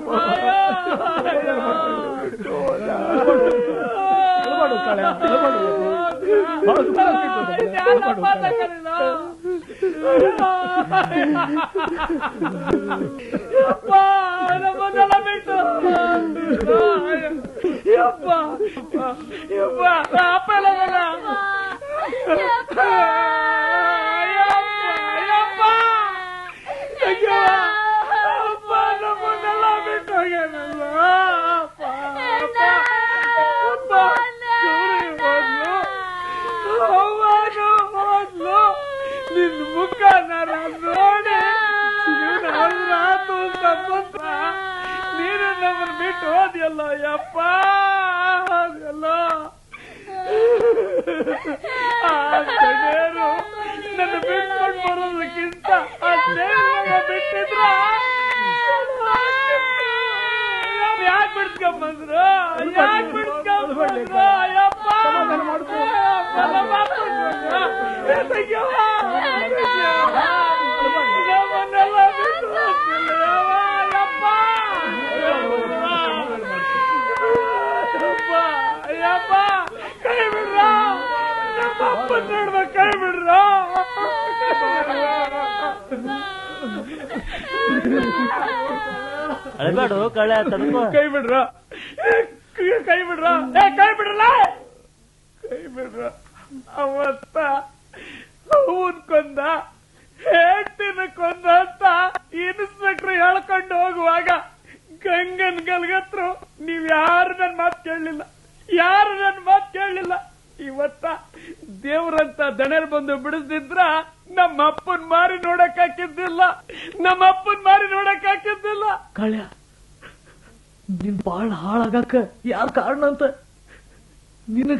ಯಪ್ಪ, ನಮ್ಮನ್ನೆಲ್ಲ ಬಿಟ್ಟು ಯಪ್ಪ ಯಪ್ಪ ಅಪ್ಪ ಎಲ್ಲ ಯಪ್ಪ ಯಪ್ಪ ಅಯ್ಯೋ ಅಪ್ಪ ನಮ್ಮನ್ನೆಲ್ಲ ಬಿಟ್ಟು ಹೋಗ್ಯಾನಲ್ಲ ಅಪ್ಪ ಅಪ್ಪ ಅಪ್ಪ ಗೌರಿ ಹೋದ್ಲು ಅವ್ವನು ಹೋದ್ಲು ನಿನ್ ಮುಖ ನರ ನೋಡಿ ಜೀವನ ಅಂತ ಬಂದ ನೀನು ನಮ್ಮನ್ನ ಬಿಟ್ಟು ಹೋದ್ಯಲ್ಲ ಯಪ್ಪ ಹೋದ್ಯಲ್ಲ ಆ ಗಣ್ಯರು ನನ್ನ ಬಿಟ್ಕೊಂಡು ಬರೋದಕ್ಕಿಂತ ಆ ದೇವ್ರನ್ನ ಬಿಟ್ಟಿದ್ರ ಯಾಕೆ ಬಿಡ್ಸ್ಕೊಂಬಂದ್ರು ಯಾಕೆ ಬಿಡ್ಸ್ಕೊಂಬಂದ್ರು ಯಪ್ಪ ನಮ್ಮನ್ನೆಲ್ಲ ಬಿಟ್ಟು ಹೋಗ್ತಿಲ್ಲ ಯಪ್ಪ ಯಪ್ಪ ಯಪ್ಪ ಕೈ ಬಿಡ್ರ ನಮ್ಮ ಅಪ್ಪ ನೋಡ್ದ ಕೈ ಬಿಡ್ರ ಅಳಬೇಡು ಕಳ್ಯ ತಡ್ಕೋ ಕೈ ಬಿಡ್ರ ಕೈ ಬಿಡ್ರ ಏ ಕೈ ಬಿಡ್ರಲ್ಲ ಕೈ ಬಿಡ್ರ ಅವತ್ತ ಅವನ್ ಕೊಂದ ಹೆಂಡತಿನ ಕೊಂದ ಅಂತ ಇನ್ಸ್ಪೆಕ್ಟರ್ ಹೇಳ್ಕೊಂಡು ಹೋಗುವಾಗ ಗಂಗನ್ ಗಲ್ಗತ್ರು ನೀವ್ ಯಾರು ನನ್ ಮಾತು ಕೇಳಲಿಲ್ಲ ಯಾರು ನನ್ ಮಾತು ಕೇಳಲಿಲ್ಲ ಇವತ್ತ ದೇವ್ರಂತ ದಣರ್ ಬಂದು ಬಿಡಿಸ್ದಿದ್ರ ನಮ್ಮ ಅಪ್ಪನ್ ಮಾರಿ ನೋಡಕ್ ಹಾಕಿದ್ದಿಲ್ಲ ನಮ್ಮ ಅಪ್ಪನ್ ಮಾರಿ ನೋಡಕ್ ಹಾಕಿದ್ದಿಲ್ಲ ಕಾಳ್ಯ ನಿನ್ ಬಾಳ್ ಹಾಳಾಗಕ್ಕ ಯಾರ್ ಕಾರಣ ಅಂತ ನಿನಗ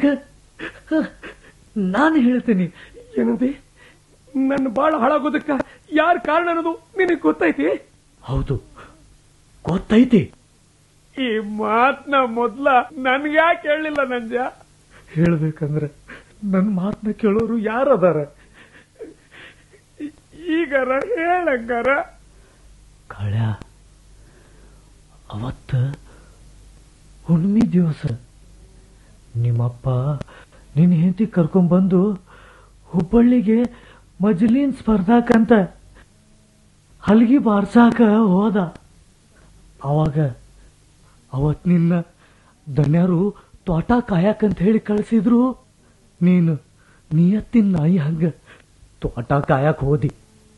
ನಾನು ಹೇಳ್ತೀನಿ ಏನಂದಿ ನನ್ನ ಬಾಳ ಹಾಳಾಗೋದಕ್ಕ ಯಾರ್ ಕಾರಣ ಅನ್ನೋದು ನಿನಗ್ ಗೊತ್ತೈತಿ ಹೌದು ಗೊತ್ತೈತಿ ಈ ಮಾತ್ನ ಮೊದ್ಲ ನನ್ಗ್ಯಾಕೆ ಹೇಳಿಲ್ಲ ನಂಜ ಹೇಳ್ಬೇಕಂದ್ರೆ ನನ್ ಮಾತನ್ನ ಕೇಳೋರು ಯಾರದಾರ ಈಗಾರ ಹೇಳಂಗಾರ ಕಾಳ್ಯ ಅವತ್ತ ಹುಣ್ಮಿ ದಿವಸ ನಿಮ್ಮಪ್ಪ ನಿನ್ನ ಹೆಂಡತಿ ಕರ್ಕೊಂಡ್ಬಂದು ಹುಬ್ಬಳ್ಳಿಗೆ ಮಜ್ಲೀನ್ ಸ್ಪರ್ಧಾಕಂತ ಹಲ್ಗಿ ಬಾರ್ಸಾಕ ಹೋದ ಅವಾಗ ಅವತ್ ನಿನ್ನ ದಣ್ಯರು ತೋಟ ಕಾಯಕಂತ ಹೇಳಿ ಕಳಿಸಿದ್ರು ನೀನು ನಿಯತ್ತಿನ ನಾಯಿ ಹಂಗ ತೋಟ ಕಾಯಕ್ ಹೋದಿ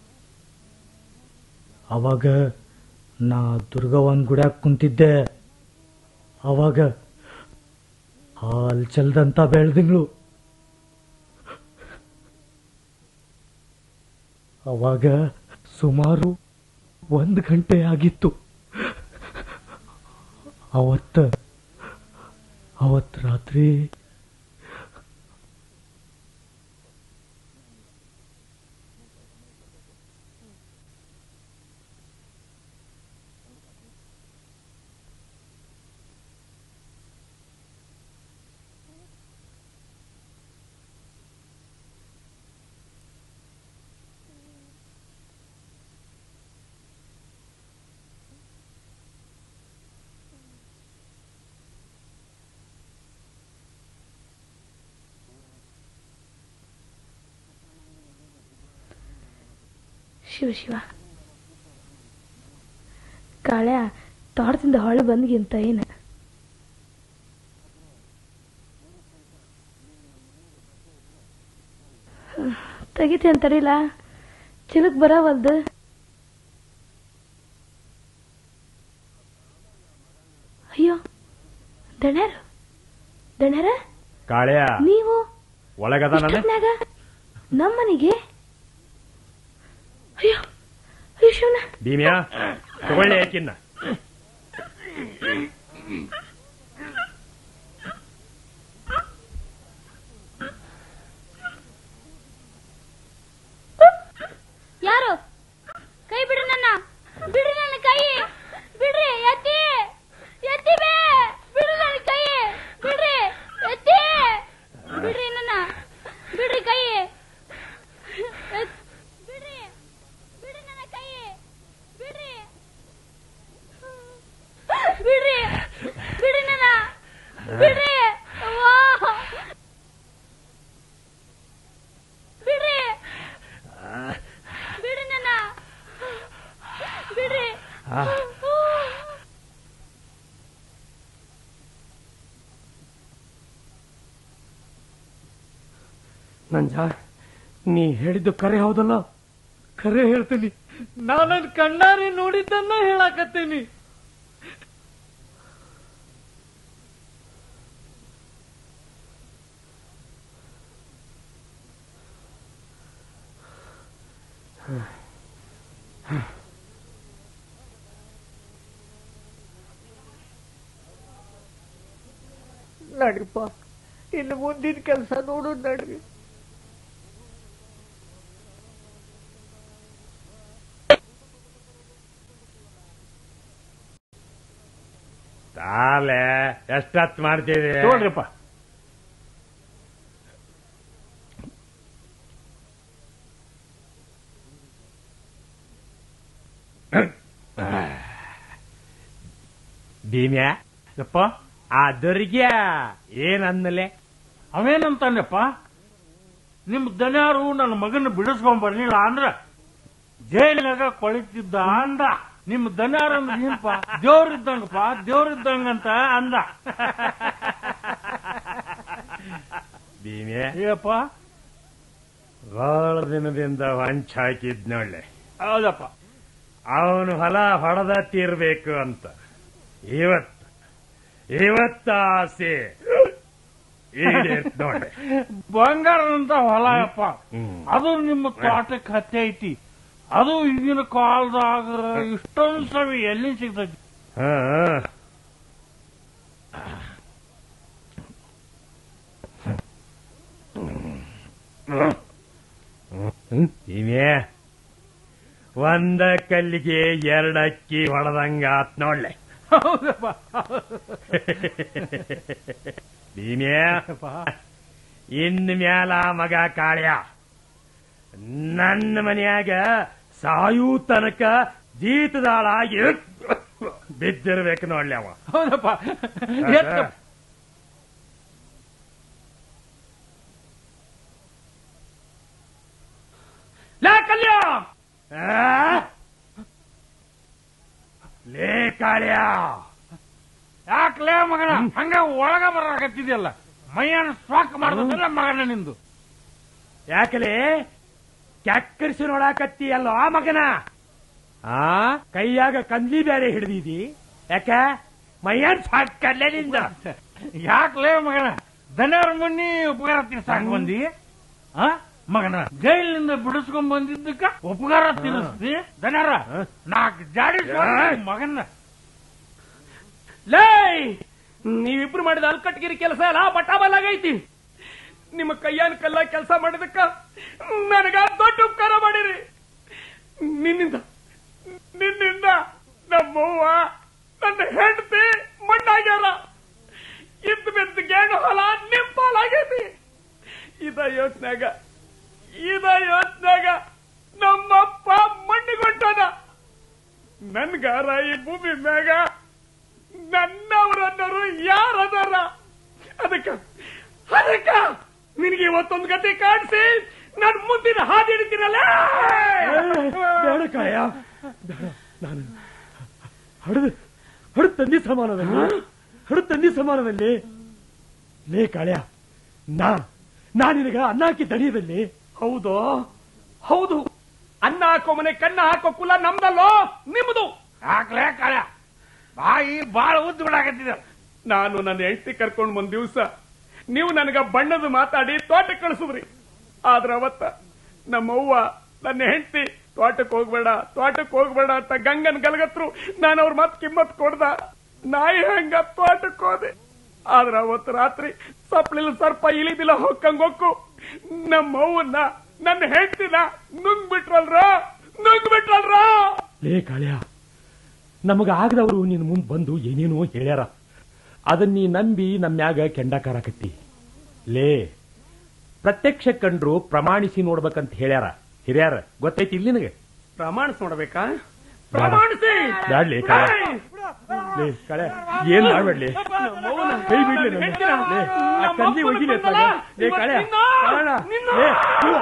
ಅವಾಗ ನಾ ದುರ್ಗವನ್ ಗುಡ್ಯಾಗ ಕುಂತಿದ್ದೆ ಅವಾಗ ಹಾಲ್ ಚಲ್ದಂತ ಬೆಳ್ದಿಂಗ್ಳು ಅವಾಗ ಸುಮಾರು ಒಂದು ಗಂಟೆ ಆಗಿತ್ತು ಅವತ್ತ ಅವತ್ ರಾತ್ರಿ ಶಿವ ಶಿವ ಕಾಳ್ಯ ತೋಟದಿಂದ ಹೊಳೆ ಬಂದ್ಗಿಂತ ಏನು ತೆಗಿತೆ ಅಂತಾರಿಲ್ಲ ಚಿಲಕ್ ಬರವಲ್ದು ಅಯ್ಯೋ ದಣ್ಯಾರು ದಣ್ಯಾರ ಕಾಳ್ಯ ನೀವು ಒಳಗದಾನ ಇಷ್ಟೊತ್ನ್ಯಾಗ ನಮ್ಮನಿಗೆ ಅಯ್ಯೋ ಅಯ್ಯೋ ಶಿವನ ಭೀಮ್ಯಾ ತಗೊಳ್ಳಿ ಯಾಕಿನ್ನ ಯಾರು ಕೈ ಬಿಡ್ರಿ ನನ್ನ ಬಿಡ್ರಿ ನನ್ನ ಕೈ ಬಿಡ್ರಿ ಎತ್ತಿ ಎತ್ತಿ ಬೇ ಬಿಡ್ರಿ ನನ್ನ ಕೈ ಬಿಡ್ರಿ ಎತ್ತಿ ಬಿಡ್ರಿ ನನ್ನ ಬಿಡ್ರಿ ಕೈ ಎತ್- ಬಿಡ್ರಿ ಬಿಡ್ರಿ ನನ್ನ ಕೈ ಬಿಡ್ರಿ ಬಿಡ್ರಿ ಬಿಡ್ರಿ ನನ್ನ ಬಿಡ್ರಿ ಅವ್ವಾ. ಬಿಡ್ರಿ ಬಿಡ್ರಿ ನನ್ನ ಬಿಡ್ರಿ ನಂಜ ನೀ ಹೇಳಿದ್ದು ಕರೆ ಹೌದಲ್ಲ ಕರೆ ಹೇಳ್ತೀನಿ ನಾನು ಕಣ್ಣಾರಿ ನೋಡಿದ್ದನ್ನ ಹೇಳಾಕತ್ತೀನಿ ನಡ್ರಿಪ್ಪ ಇನ್ನು ಮುಂದಿನ ಕೆಲಸ ನೋಡು ನಡ್ರಿ ತಾಲೆ ಎಷ್ಟತ್ ಮಾಡ್ತೀವಿ ನೋಡ್ರಿಪ್ಪ ಭೀಮ್ಯಾ ಯಪ್ಪ ಆ ದೊರ್ಗ್ಯ ಏನಂದಲೆ ಅವೇನಂತಾನಪ್ಪ ನಿಮ್ ದನ್ಯಾರು ನನ್ನ ಮಗನ ಬಿಡಿಸ್ಕೊಂಡ್ ಬರ್ಲಿಲ್ಲ ಅಂದ್ರ ಜೈಲಿನಾಗ ಕೊಳಿತಿದ್ದ ಅಂದ ನಿಮ್ ದನ್ಯಾರ ಅಂದ್ರೆ ಏನಪ್ಪ ದೇವ್ರಿದ್ದಂಗಪ್ಪ ದೇವ್ರಿದ್ದಂಗಂತ ಅಂದ ಭೀಮ್ಯಾ ಏಪ್ಪ ಬಹಳ ದಿನದಿಂದ ವಂಚ ಹಾಕಿದ್ನೊಳ್ಳೆ ಹೌದಪ್ಪ ಅವನು ಹೊಲ ಹೊಡೆದ ತೀರ್ಬೇಕು ಅಂತ ಇವತ್ತು ಇವತ್ತ ಆಸೆ ಈಡೇರ್ತ್ ನೋಡ್ರಿ ಬಂಗಾರದಂತ ಹೊಲ ಅಪ್ಪ ಹ್ಮ್. ಅದು ನಿಮ್ಮ ತೋಟಕ್ಕೆ ಹತ್ತಿ ಐತಿ ಅದು ಈಗಿನ ಕಾಲದಾಗ ಇಷ್ಟೊಂದು ಸವಿ ಎಲ್ಲಿ ಸಿಗ್ತೈತಿ ಹಾ ಇವೆ ಒಂದ ಕಲ್ಲಿಗೆ ಎರಡಕ್ಕಿ ಹೊಡೆದಂಗ ಆತ್ ನೋಡ್ಲೆ ಹೌದಪ್ಪ ಭೀಮೆ ಇನ್ ಮ್ಯಾಲ ಮಗ ಕಾಳ್ಯ ನನ್ನ ಮನ್ಯಾಗ ಸಾಯೂ ತನಕ ಜೀತದಾಳಾಗಿ ಬಿದ್ದಿರ್ಬೇಕು ನೋಡ್ಲಿ ಅವ ಹೌದಪ್ಪ ಎತ್ತು. ಲೇ ಕಲ್ಯ ಆ? ಲೇ ಕಾಳ್ಯ ಯಾಕ್ಲೇ ಮಗನ ಹಂಗ ಒಳಗ ಬರಾಕತ್ತಿದ್ಯಲ್ಲ ಮೈಯನ್ನ ಸ್ವಾಕ್ ಮಾಡ್ದಲ್ಲ ಮಗನ ನಿಂದು ಯಾಕಲೆ ಕ್ಯಾಕ್ಕರಿಸಿ ನೋಡಾಕತ್ತಿ ಅಲ್ಲೋ ಆ ಮಗನ ಆ ಕೈಯಾಗ ಕಂದ್ಲಿ ಬೇರೆ ಹಿಡ್ದಿದಿ ಯಾಕ ಮೈಯನ್ ಸಾಕಲ್ಲೇ ನಿಂದ ಯಾಕ್ಲೇ ಮಗನ ದನರ ಮನಿ ಉಪಕಾರ ತೀರ್ಸಾಕ್ ಬಂದಿ ಆ ಮಗನ ಜೈಲಿನಿಂದ ಬಿಡಿಸ್ಕೊಂಡ್ ಬಂದಿದ್ದಕ್ಕ ಉಪಕಾರ ತೀರಿಸ್ತಿ ದನರ ನಾಲ್ಕು ಜಾಡಿ ಸೋಲ್ ಮಗನ ಲೇ ನೀವಿಬ್ರು ಮಾಡಿದ ಅಲ್ಕಟ್ಗಿರಿ ಕೆಲಸ ಎಲ್ಲ ಬಟಾಬಲಾಗೈತಿ ನಿಮ್ಮ ಕೈಯಾನ ಕಲ್ಲ ಕೆಲಸ ಮಾಡಿದಕ್ಕ ನನಗ ದೊಡ್ಡ ಉಪಕಾರ ಮಾಡಿರಿ ನಿನ್ನಿಂದ ನಿನ್ನಿಂದ ನಮ್ಮವ್ವ ನನ್ನ ಹೆಂಡತಿ ಮಣ್ಣಾಗ್ಯಾರ ಇದ್ದ ಬಿದ್ದ ಗೇಣು ಹೊಲ ನಿಮ್ ಪಾಲಾಗೈತಿ ಇದ ಯೋಚ್ನಾಗ ಇದ ಯೋಚ್ನಾಗ ನಮ್ಮಪ್ಪ ಮಣ್ಣಿಗೊಟ್ಟಾನ ನನ್ಗಾರ ಈ ಭೂಮಿ ಮ್ಯಾಗ ನನ್ನವರನ್ನರು ಯಾರದಾರ ಅದಕ್ಕ ಅದಕ್ಕ ನಿನಗೆ ಇವತ್ತೊಂದು ಗತಿ ಕಾಣಿಸಿ ನಾನು ಮುಂದಿನ ಹಾದಿ ಹಿಡಿತೀನಲ್ಲ ಬೇಡ ಕಾಯ ಬೇಡ ನಾನು ಹಡದು ಹಡದು ತಂದಿ ಸಮಾನದಲ್ಲಿ ಹಡದು ತಂದಿ ಸಮಾನದಲ್ಲಿ ಲೇ ಕಾಳ್ಯ ನಾ ನಾ ನಿನಗ ಅನ್ನ ಹಾಕಿ ದಣಿಯದಲ್ಲಿ ಹೌದು ಹೌದು ಅನ್ನ ಹಾಕೋ ಮನೆ ಕಣ್ಣ ಹಾಕೋ ಕುಲ ನಮ್ದಲ್ಲೋ ನಿಮ್ದು ಹಾಕ್ಲೇ ಕಾಳ ಬಾಯಿ ಬಾಳ ಉದ್ದು ಬಿಡಾಕತ್ತಿದ ನಾನು ನನ್ನ ಹೆಂಡತಿ ಕರ್ಕೊಂಡು ಒಂದ್ ದಿವ್ಸ ನೀವು ನನಗ ಬಣ್ಣದ ಮಾತಾಡಿ ತೋಟಕ್ಕೆ ಕಳಿಸಿದ್ರಿ ಆದ್ರ ಅವತ್ತ ನಮ್ಮವ್ವ ನನ್ನ ಹೆಂಡತಿ ತೋಟಕ್ಕೆ ಹೋಗ್ಬೇಡ ತೋಟಕ್ಕೆ ಹೋಗ್ಬೇಡ ಅಂತ ಗಂಗನ್ ಗಲಗತ್ರು ನಾನು ಅವ್ರ ಮತ್ ಕಿಮ್ಮತ್ ಕೊಡ್ದ ನಾಯಿ ಹಂಗ ತೋಟಕ್ಕೆ ಹೋದೆ ಆದ್ರ ಅವತ್ತು ರಾತ್ರಿ ಸಪ್ಲಿಲ್ ಸರ್ಪ ಇಳಿದಿಲ್ಲ ಹೊಕ್ಕಂಗ್ ಹೊಕ್ಕು ನಮ್ಮವ್ವನ್ನ ನನ್ನ ಹೆಂಡತಿನ ನುಂಗ್ ಬಿಟ್ರಲ್ರ ನುಂಗ್ ಬಿಟ್ರಲ್ರ ಲೇ ಕಾಳ್ಯ ನಮಗ ಆಗದವರು ನಿನ್ ಮುಂದ್ ಬಂದು ಏನೇನೋ ಹೇಳ್ಯಾರ ಅದನ್ನ ನೀ ನಂಬಿ ನಮ್ಮ್ಯಾಗ ಕೆಂಡಕಾರಕತ್ತಿ ಲೇ ಪ್ರತ್ಯಕ್ಷ ಕಂಡ್ರು ಪ್ರಮಾಣಿಸಿ ನೋಡ್ಬೇಕಂತ ಹೇಳ್ಯಾರ ಹಿರಿಯಾರ ಗೊತ್ತೈತಿ ಇಲ್ಲಿ ನಿನಗೆ ಪ್ರಮಾಣಿಸ್ ನೋಡ್ಬೇಕಾ ಪ್ರಮಾಣಿಸಿ ಬ್ಯಾಡ್ಲಿ ಕಾಳ್ಯ ಲೇ ಕಾಳ್ಯ ಏನ್ ಮಾಡ್ಬೇಡ್ಲಿ ಕೈ ಬಿಡ್ಲಿ ನನ್ನ. ಲೇ, ಆ ಕಂದಿ ಒಗಿಲಿ ಅತ್ತಾಗ. ಲೇ ಕಾಳ್ಯ ಕಾರಣ ಲೇ ಇವ.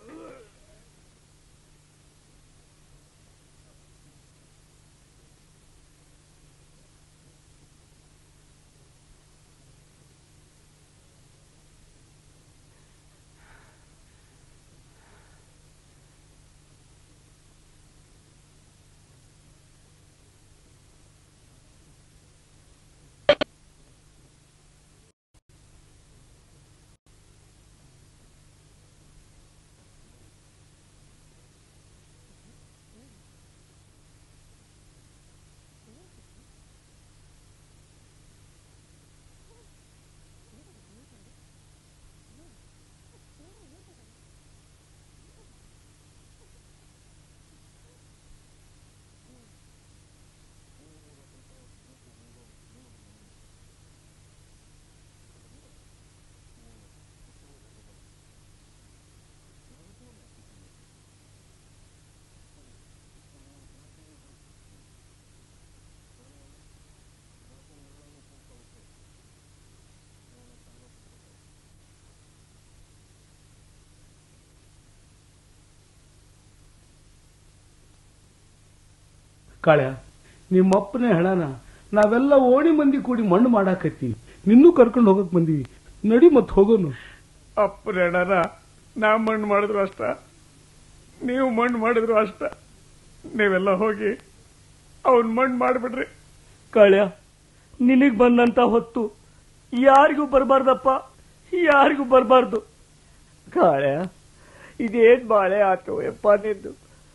ಕಾಳ್ಯ ನಿಮ್ಮಪ್ಪನೇ ಹಣನ ನಾವೆಲ್ಲ ಓಣಿ ಮಂದಿ ಕೂಡಿ ಮಣ್ಣು ಮಾಡಾಕತ್ತೀವಿ ನಿನ್ನೂ ಕರ್ಕೊಂಡು ಹೋಗಕ್ ಬಂದೀವಿ ನಡಿ ಮತ್ ಹೋಗೋನು ಅಪ್ಪನ ನಾ ಮಣ್ಣು ಮಾಡಿದ್ರು ಅಷ್ಟ ನೀವು ಮಣ್ಣು ಮಾಡಿದ್ರು ಅಷ್ಟ ನೀವೆಲ್ಲ ಹೋಗಿ ಅವನ್ ಮಣ್ಣು ಮಾಡ್ಬಿಡ್ರಿ ಕಾಳ್ಯ ನಿನಗ್ ಬಂದಂತ ಹೊತ್ತು ಯಾರಿಗೂ ಬರಬಾರ್ದಪ್ಪ ಯಾರಿಗೂ ಬರಬಾರ್ದು ಕಾಳೆ ಇದೇನ್ ಬಾಳೆ ಆತು ಯಪ್ಪ ನಿಂದು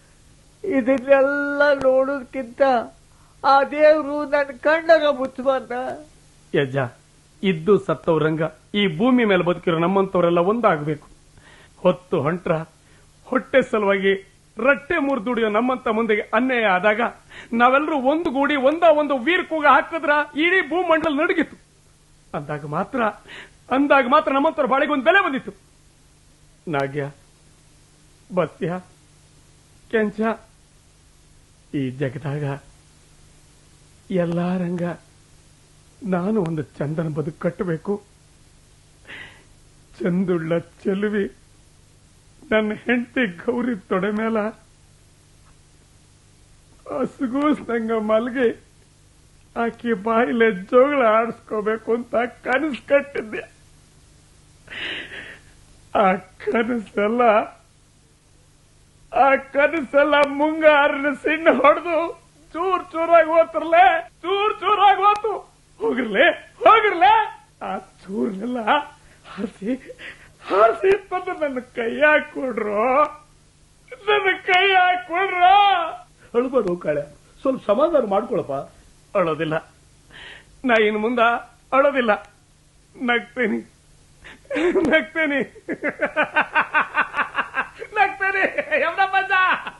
ಇದನ್ನೆಲ್ಲ ನೋಡೋದಕ್ಕಿಂತ ಆ ದೇವ್ರು ನನ್ನ ಕಣ್ಣಾಗ ಮುಚ್ಚಬಾರ್ದ ಯಜ್ಜ ಇದ್ದು ಸತ್ತವ್ರಂಗ ಈ ಭೂಮಿ ಮೇಲೆ ಬದುಕಿರೋ ನಮ್ಮಂತವರೆಲ್ಲ ಒಂದಾಗಬೇಕು ಹೊತ್ತು ಹೊಂಟ್ರ ಹೊಟ್ಟೆ ಸಲುವಾಗಿ ರಟ್ಟೆ ಮುರಿದು ದುಡಿಯೋ ನಮ್ಮಂತ ಮುಂದೆಗೆ ಅನ್ಯಾಯ ಆದಾಗ ನಾವೆಲ್ಲರೂ ಒಂದು ಗೂಡಿ ಒಂದ ಒಂದು ವೀರ್ ಕೂಗ ಹಾಕಿದ್ರ ಇಡೀ ಭೂಮಂಡಲ ನಡಗಿತ್ತು ಅಂದಾಗ ಮಾತ್ರ ಅಂದಾಗ ಮಾತ್ರ ನಮ್ಮಂತವ್ರ ಬಾಳಿಗೆ ಒಂದು ಬೆಲೆ ಬಂದಿತ್ತು ನಾಗ್ಯ ಬಸ್ಯ ಕೆಂಚ ಈ ಜಗದಾಗ ಎಲ್ಲಾ ರಂಗ ನಾನು ಒಂದು ಚಂದನ ಬದುಕು ಕಟ್ಟಬೇಕು ಚಂದುಳ್ಳ ಚೆಲುವಿ ನನ್ನ ಹೆಂಡತಿ ಗೌರಿ ತೊಡೆ ಮೇಲ ಹಸುಗೂಸ್ನಂಗ ಮಲ್ಗಿ ಆಕಿ ಬಾಯಿಲೆ ಜೋಗಳ ಆಡಿಸ್ಕೋಬೇಕು ಅಂತ ಕನಸು ಕಟ್ಟಿದ್ದೆ ಆ ಕನಸೆಲ್ಲ ಆ ಕನಸೆಲ್ಲ ಮುಂಗಾರಿನ ಸಿಣ್ಣ ಹೊಡೆದು ಚೂರ್ ಚೂರಾಗಿ ಹೋತ್ರಲೆ ಚೂರ್ ಚೂರಾಗಿ ಹೋತು ಹೋಗಿರ್ಲೆ ಹೋಗಿರ್ಲೆ ಆ ಚೂರ್ನೆಲ್ಲ ಹಾರಿಸಿ ಹಾರಿಸಿ ತಂದು ನನ್ನ ಕೈ ಹಾಕೊಡ್ರು ನನ್ನ ಕೈ ಹಾಕೊಡ್ರು ಅಳ್ಬೇಡ ಕಾಳೆ ಸ್ವಲ್ಪ ಸಮಾಧಾನ ಮಾಡ್ಕೊಳಪ್ಪ ಅಳೋದಿಲ್ಲ ನಾ ಇನ್ನು ಮುಂದ ಅಳೋದಿಲ್ಲ ನಗ್ತೇನೆ ನಗ್ತೇನೆ ನಗ್ತೇನೆ ಎವ್ರ ಬಂದ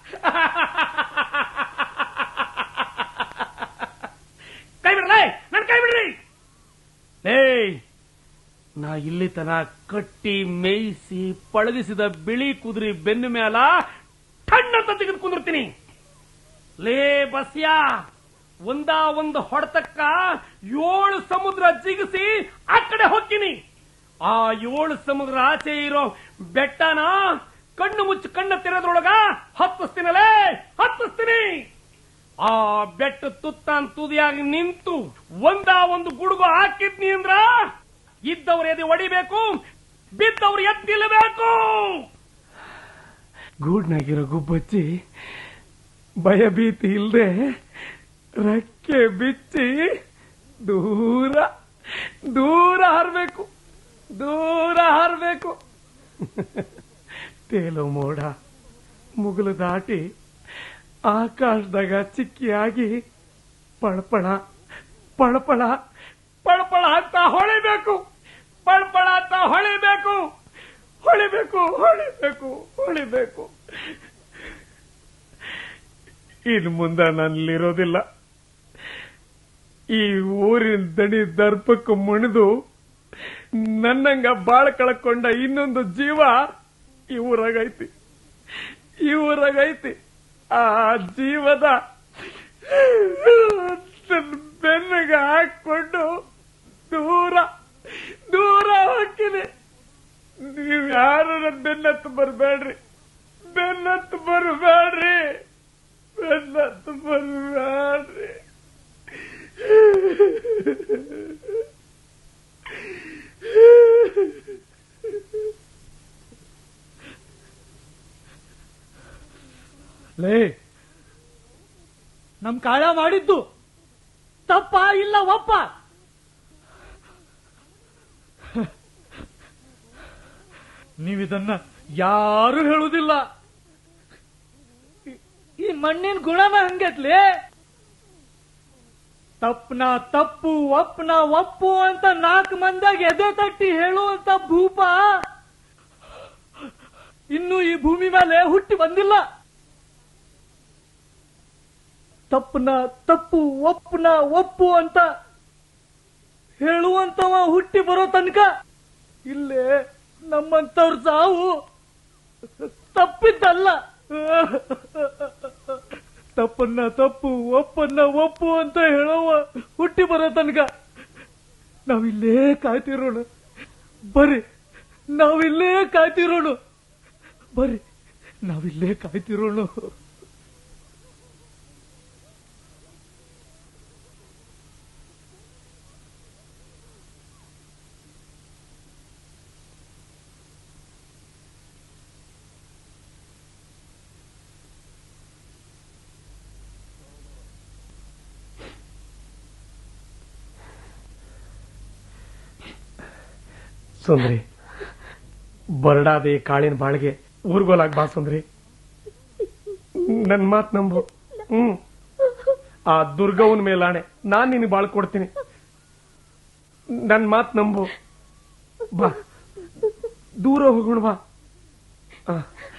ಕೈ ಬಿಡ್ರಲೇ ನನ್ ಕೈ ಬಿಡ್ರಿ ಏಯ್ ನಾ ಇಲ್ಲಿ ತನ ಕಟ್ಟಿ ಮೇಯಿಸಿ ಪಳಗಿಸಿದ ಬಿಳಿ ಕುದುರೆ ಬೆನ್ನ ಮ್ಯಾಲ ಠಣ್ಣಂತ ತೆಗೆದು ಕುಂದಿರ್ತೀನಿ ಲೇ ಬಸ್ಯಾ ಒಂದ ಒಂದು ಹೊಡೆತಕ್ಕ ಏಳು ಸಮುದ್ರ ಜಿಗಿಸಿ ಆ ಕಡೆ ಹೋಗ್ತೀನಿ ಆ ಏಳು ಸಮುದ್ರ ಆಚೆ ಇರೋ ಬೆಟ್ಟನ ಕಣ್ಣು ಮುಚ್ಚಿ ಕಣ್ಣ ತೆರೆದ್ರೊಳಗ ಹತ್ತಿಸ್ತೀನಲೇ ಹತ್ತಿಸ್ತೀನಿ ಆ ಬೆಟ್ಟ ತುತ್ತಾನ್ ತುದಿಯಾಗಿ ನಿಂತು ಒಂದ ಒಂದು ಗುಡುಗು ಹಾಕಿದ್ನಿ ಅಂದ್ರ ಇದ್ದವ್ರ ಎದೆ ಹೊಡಿಬೇಕು ಬಿದ್ದವ್ರು ಎತ್ತಿಲ್ಲಬೇಕು ಗೂಡ್ನಾಗಿರೋ ಗುಬ್ಬಚ್ಚಿ ಭಯ ಭೀತಿ ಇಲ್ದೆ ರೆಕ್ಕೆ ಬಿಚ್ಚಿ ದೂರ ದೂರ ಹರ್ಬೇಕು ದೂರ ಹರ್ಬೇಕು ತೇಲೋ ಮೋಡ ಮುಗುಲು ದಾಟಿ ಆಕಾಶದಾಗ ಚಿಕ್ಕಿಯಾಗಿ ಪಳಪಳ ಪಳಪಳ ಪಳಪಳ ಅಂತ ಹೊಳಿಬೇಕು ಪಳಪಳ ಅಂತ ಹೊಳಿಬೇಕು ಹೊಳಿಬೇಕು ಹೊಳಿಬೇಕು ಹೊಳಿಬೇಕು ಇನ್ನು ಮುಂದೆ ನನ್ನಲ್ಲಿರೋದಿಲ್ಲ ಈ ಊರಿನ ದಣಿ ದರ್ಪಕ್ಕೆ ಮುಣಿದು ನನ್ನಂಗ ಬಾಳ ಕಳ್ಕೊಂಡ ಇನ್ನೊಂದು ಜೀವ ಈ ಊರಾಗೈತಿ ಈ ಊರಾಗೈತಿ ಆ ಜೀವದ ನನ್ನ ಬೆನ್ನಿಗೆ ಹಾಕೊಂಡು ದೂರ ದೂರ ಹೋಗ್ತೀನಿ ನೀವ್ ಯಾರು ನನ್ನ ಬೆನ್ನತ್ತು ಬರಬೇಡ್ರಿ ಬೆನ್ನತ್ತು ಬರಬೇಡ್ರಿ ಬೆನ್ನತ್ತು ಬರಬೇಡ್ರಿ ಲೇ ನಮ್ ಕಾಳ ಮಾಡಿದ್ದು ತಪ್ಪ ಇಲ್ಲ ಒಪ್ಪ ನೀವಿದನ್ನ ಯಾರು ಹೇಳುದಿಲ್ಲ ಈ- ಈ ಮಣ್ಣಿನ ಗುಣನ ಹಂಗತ್ಲಿ ತಪ್ಪನ ತಪ್ಪು ಒಪ್ಪನ ಒಪ್ಪು ಅಂತ ನಾಲ್ಕು ಮಂದಾಗ ಎದೆ ತಟ್ಟಿ ಹೇಳುವಂತ ಭೂಪ ಇನ್ನು ಈ ಭೂಮಿ ಮೇಲೆ ಹುಟ್ಟಿ ಬಂದಿಲ್ಲ ತಪ್ಪನ ತಪ್ಪು ಒಪ್ಪನ ಒಪ್ಪು ಅಂತ ಹೇಳುವಂತವ ಹುಟ್ಟಿ ಬರೋ ತನಕ ಇಲ್ಲೇ ನಮ್ಮಂತವ್ರ ಸಾವು ತಪ್ಪಿದ್ದಲ್ಲ ತಪ್ಪನ್ನ ತಪ್ಪು ಒಪ್ಪನ್ನ ಒಪ್ಪು ಅಂತ ಹೇಳುವ ಹುಟ್ಟಿ ಬರೋ ತನಕ ನಾವಿಲ್ಲೇ ಕಾಯ್ತಿರೋಣ ಬರ್ರಿ ನಾವಿಲ್ಲೇ ಕಾಯ್ತಿರೋಣ ಬರ್ರಿ ನಾವಿಲ್ಲೇ ಕಾಯ್ತಿರೋಣ ಸುಂದ್ರಿ ಬರಡಾದೆ ಕಾಳಿನ ಬಾಳಿಗೆ ಊರ್ಗೋಲಾಗ್ ಬಾ ಸುಂದ್ರಿ ನನ್ ಮಾತ್ ನಂಬು ಹ್ಮ್ ಆ ದುರ್ಗವನ್ ಮೇಲಾಣೆ ನಾನ್ ನಿನ್ ಬಾಳ್ ಕೊಡ್ತೀನಿ ನನ್ ಮಾತ್ ನಂಬು ಬಾ ದೂರ ಹೋಗೋಣ ಬಾ ಆ,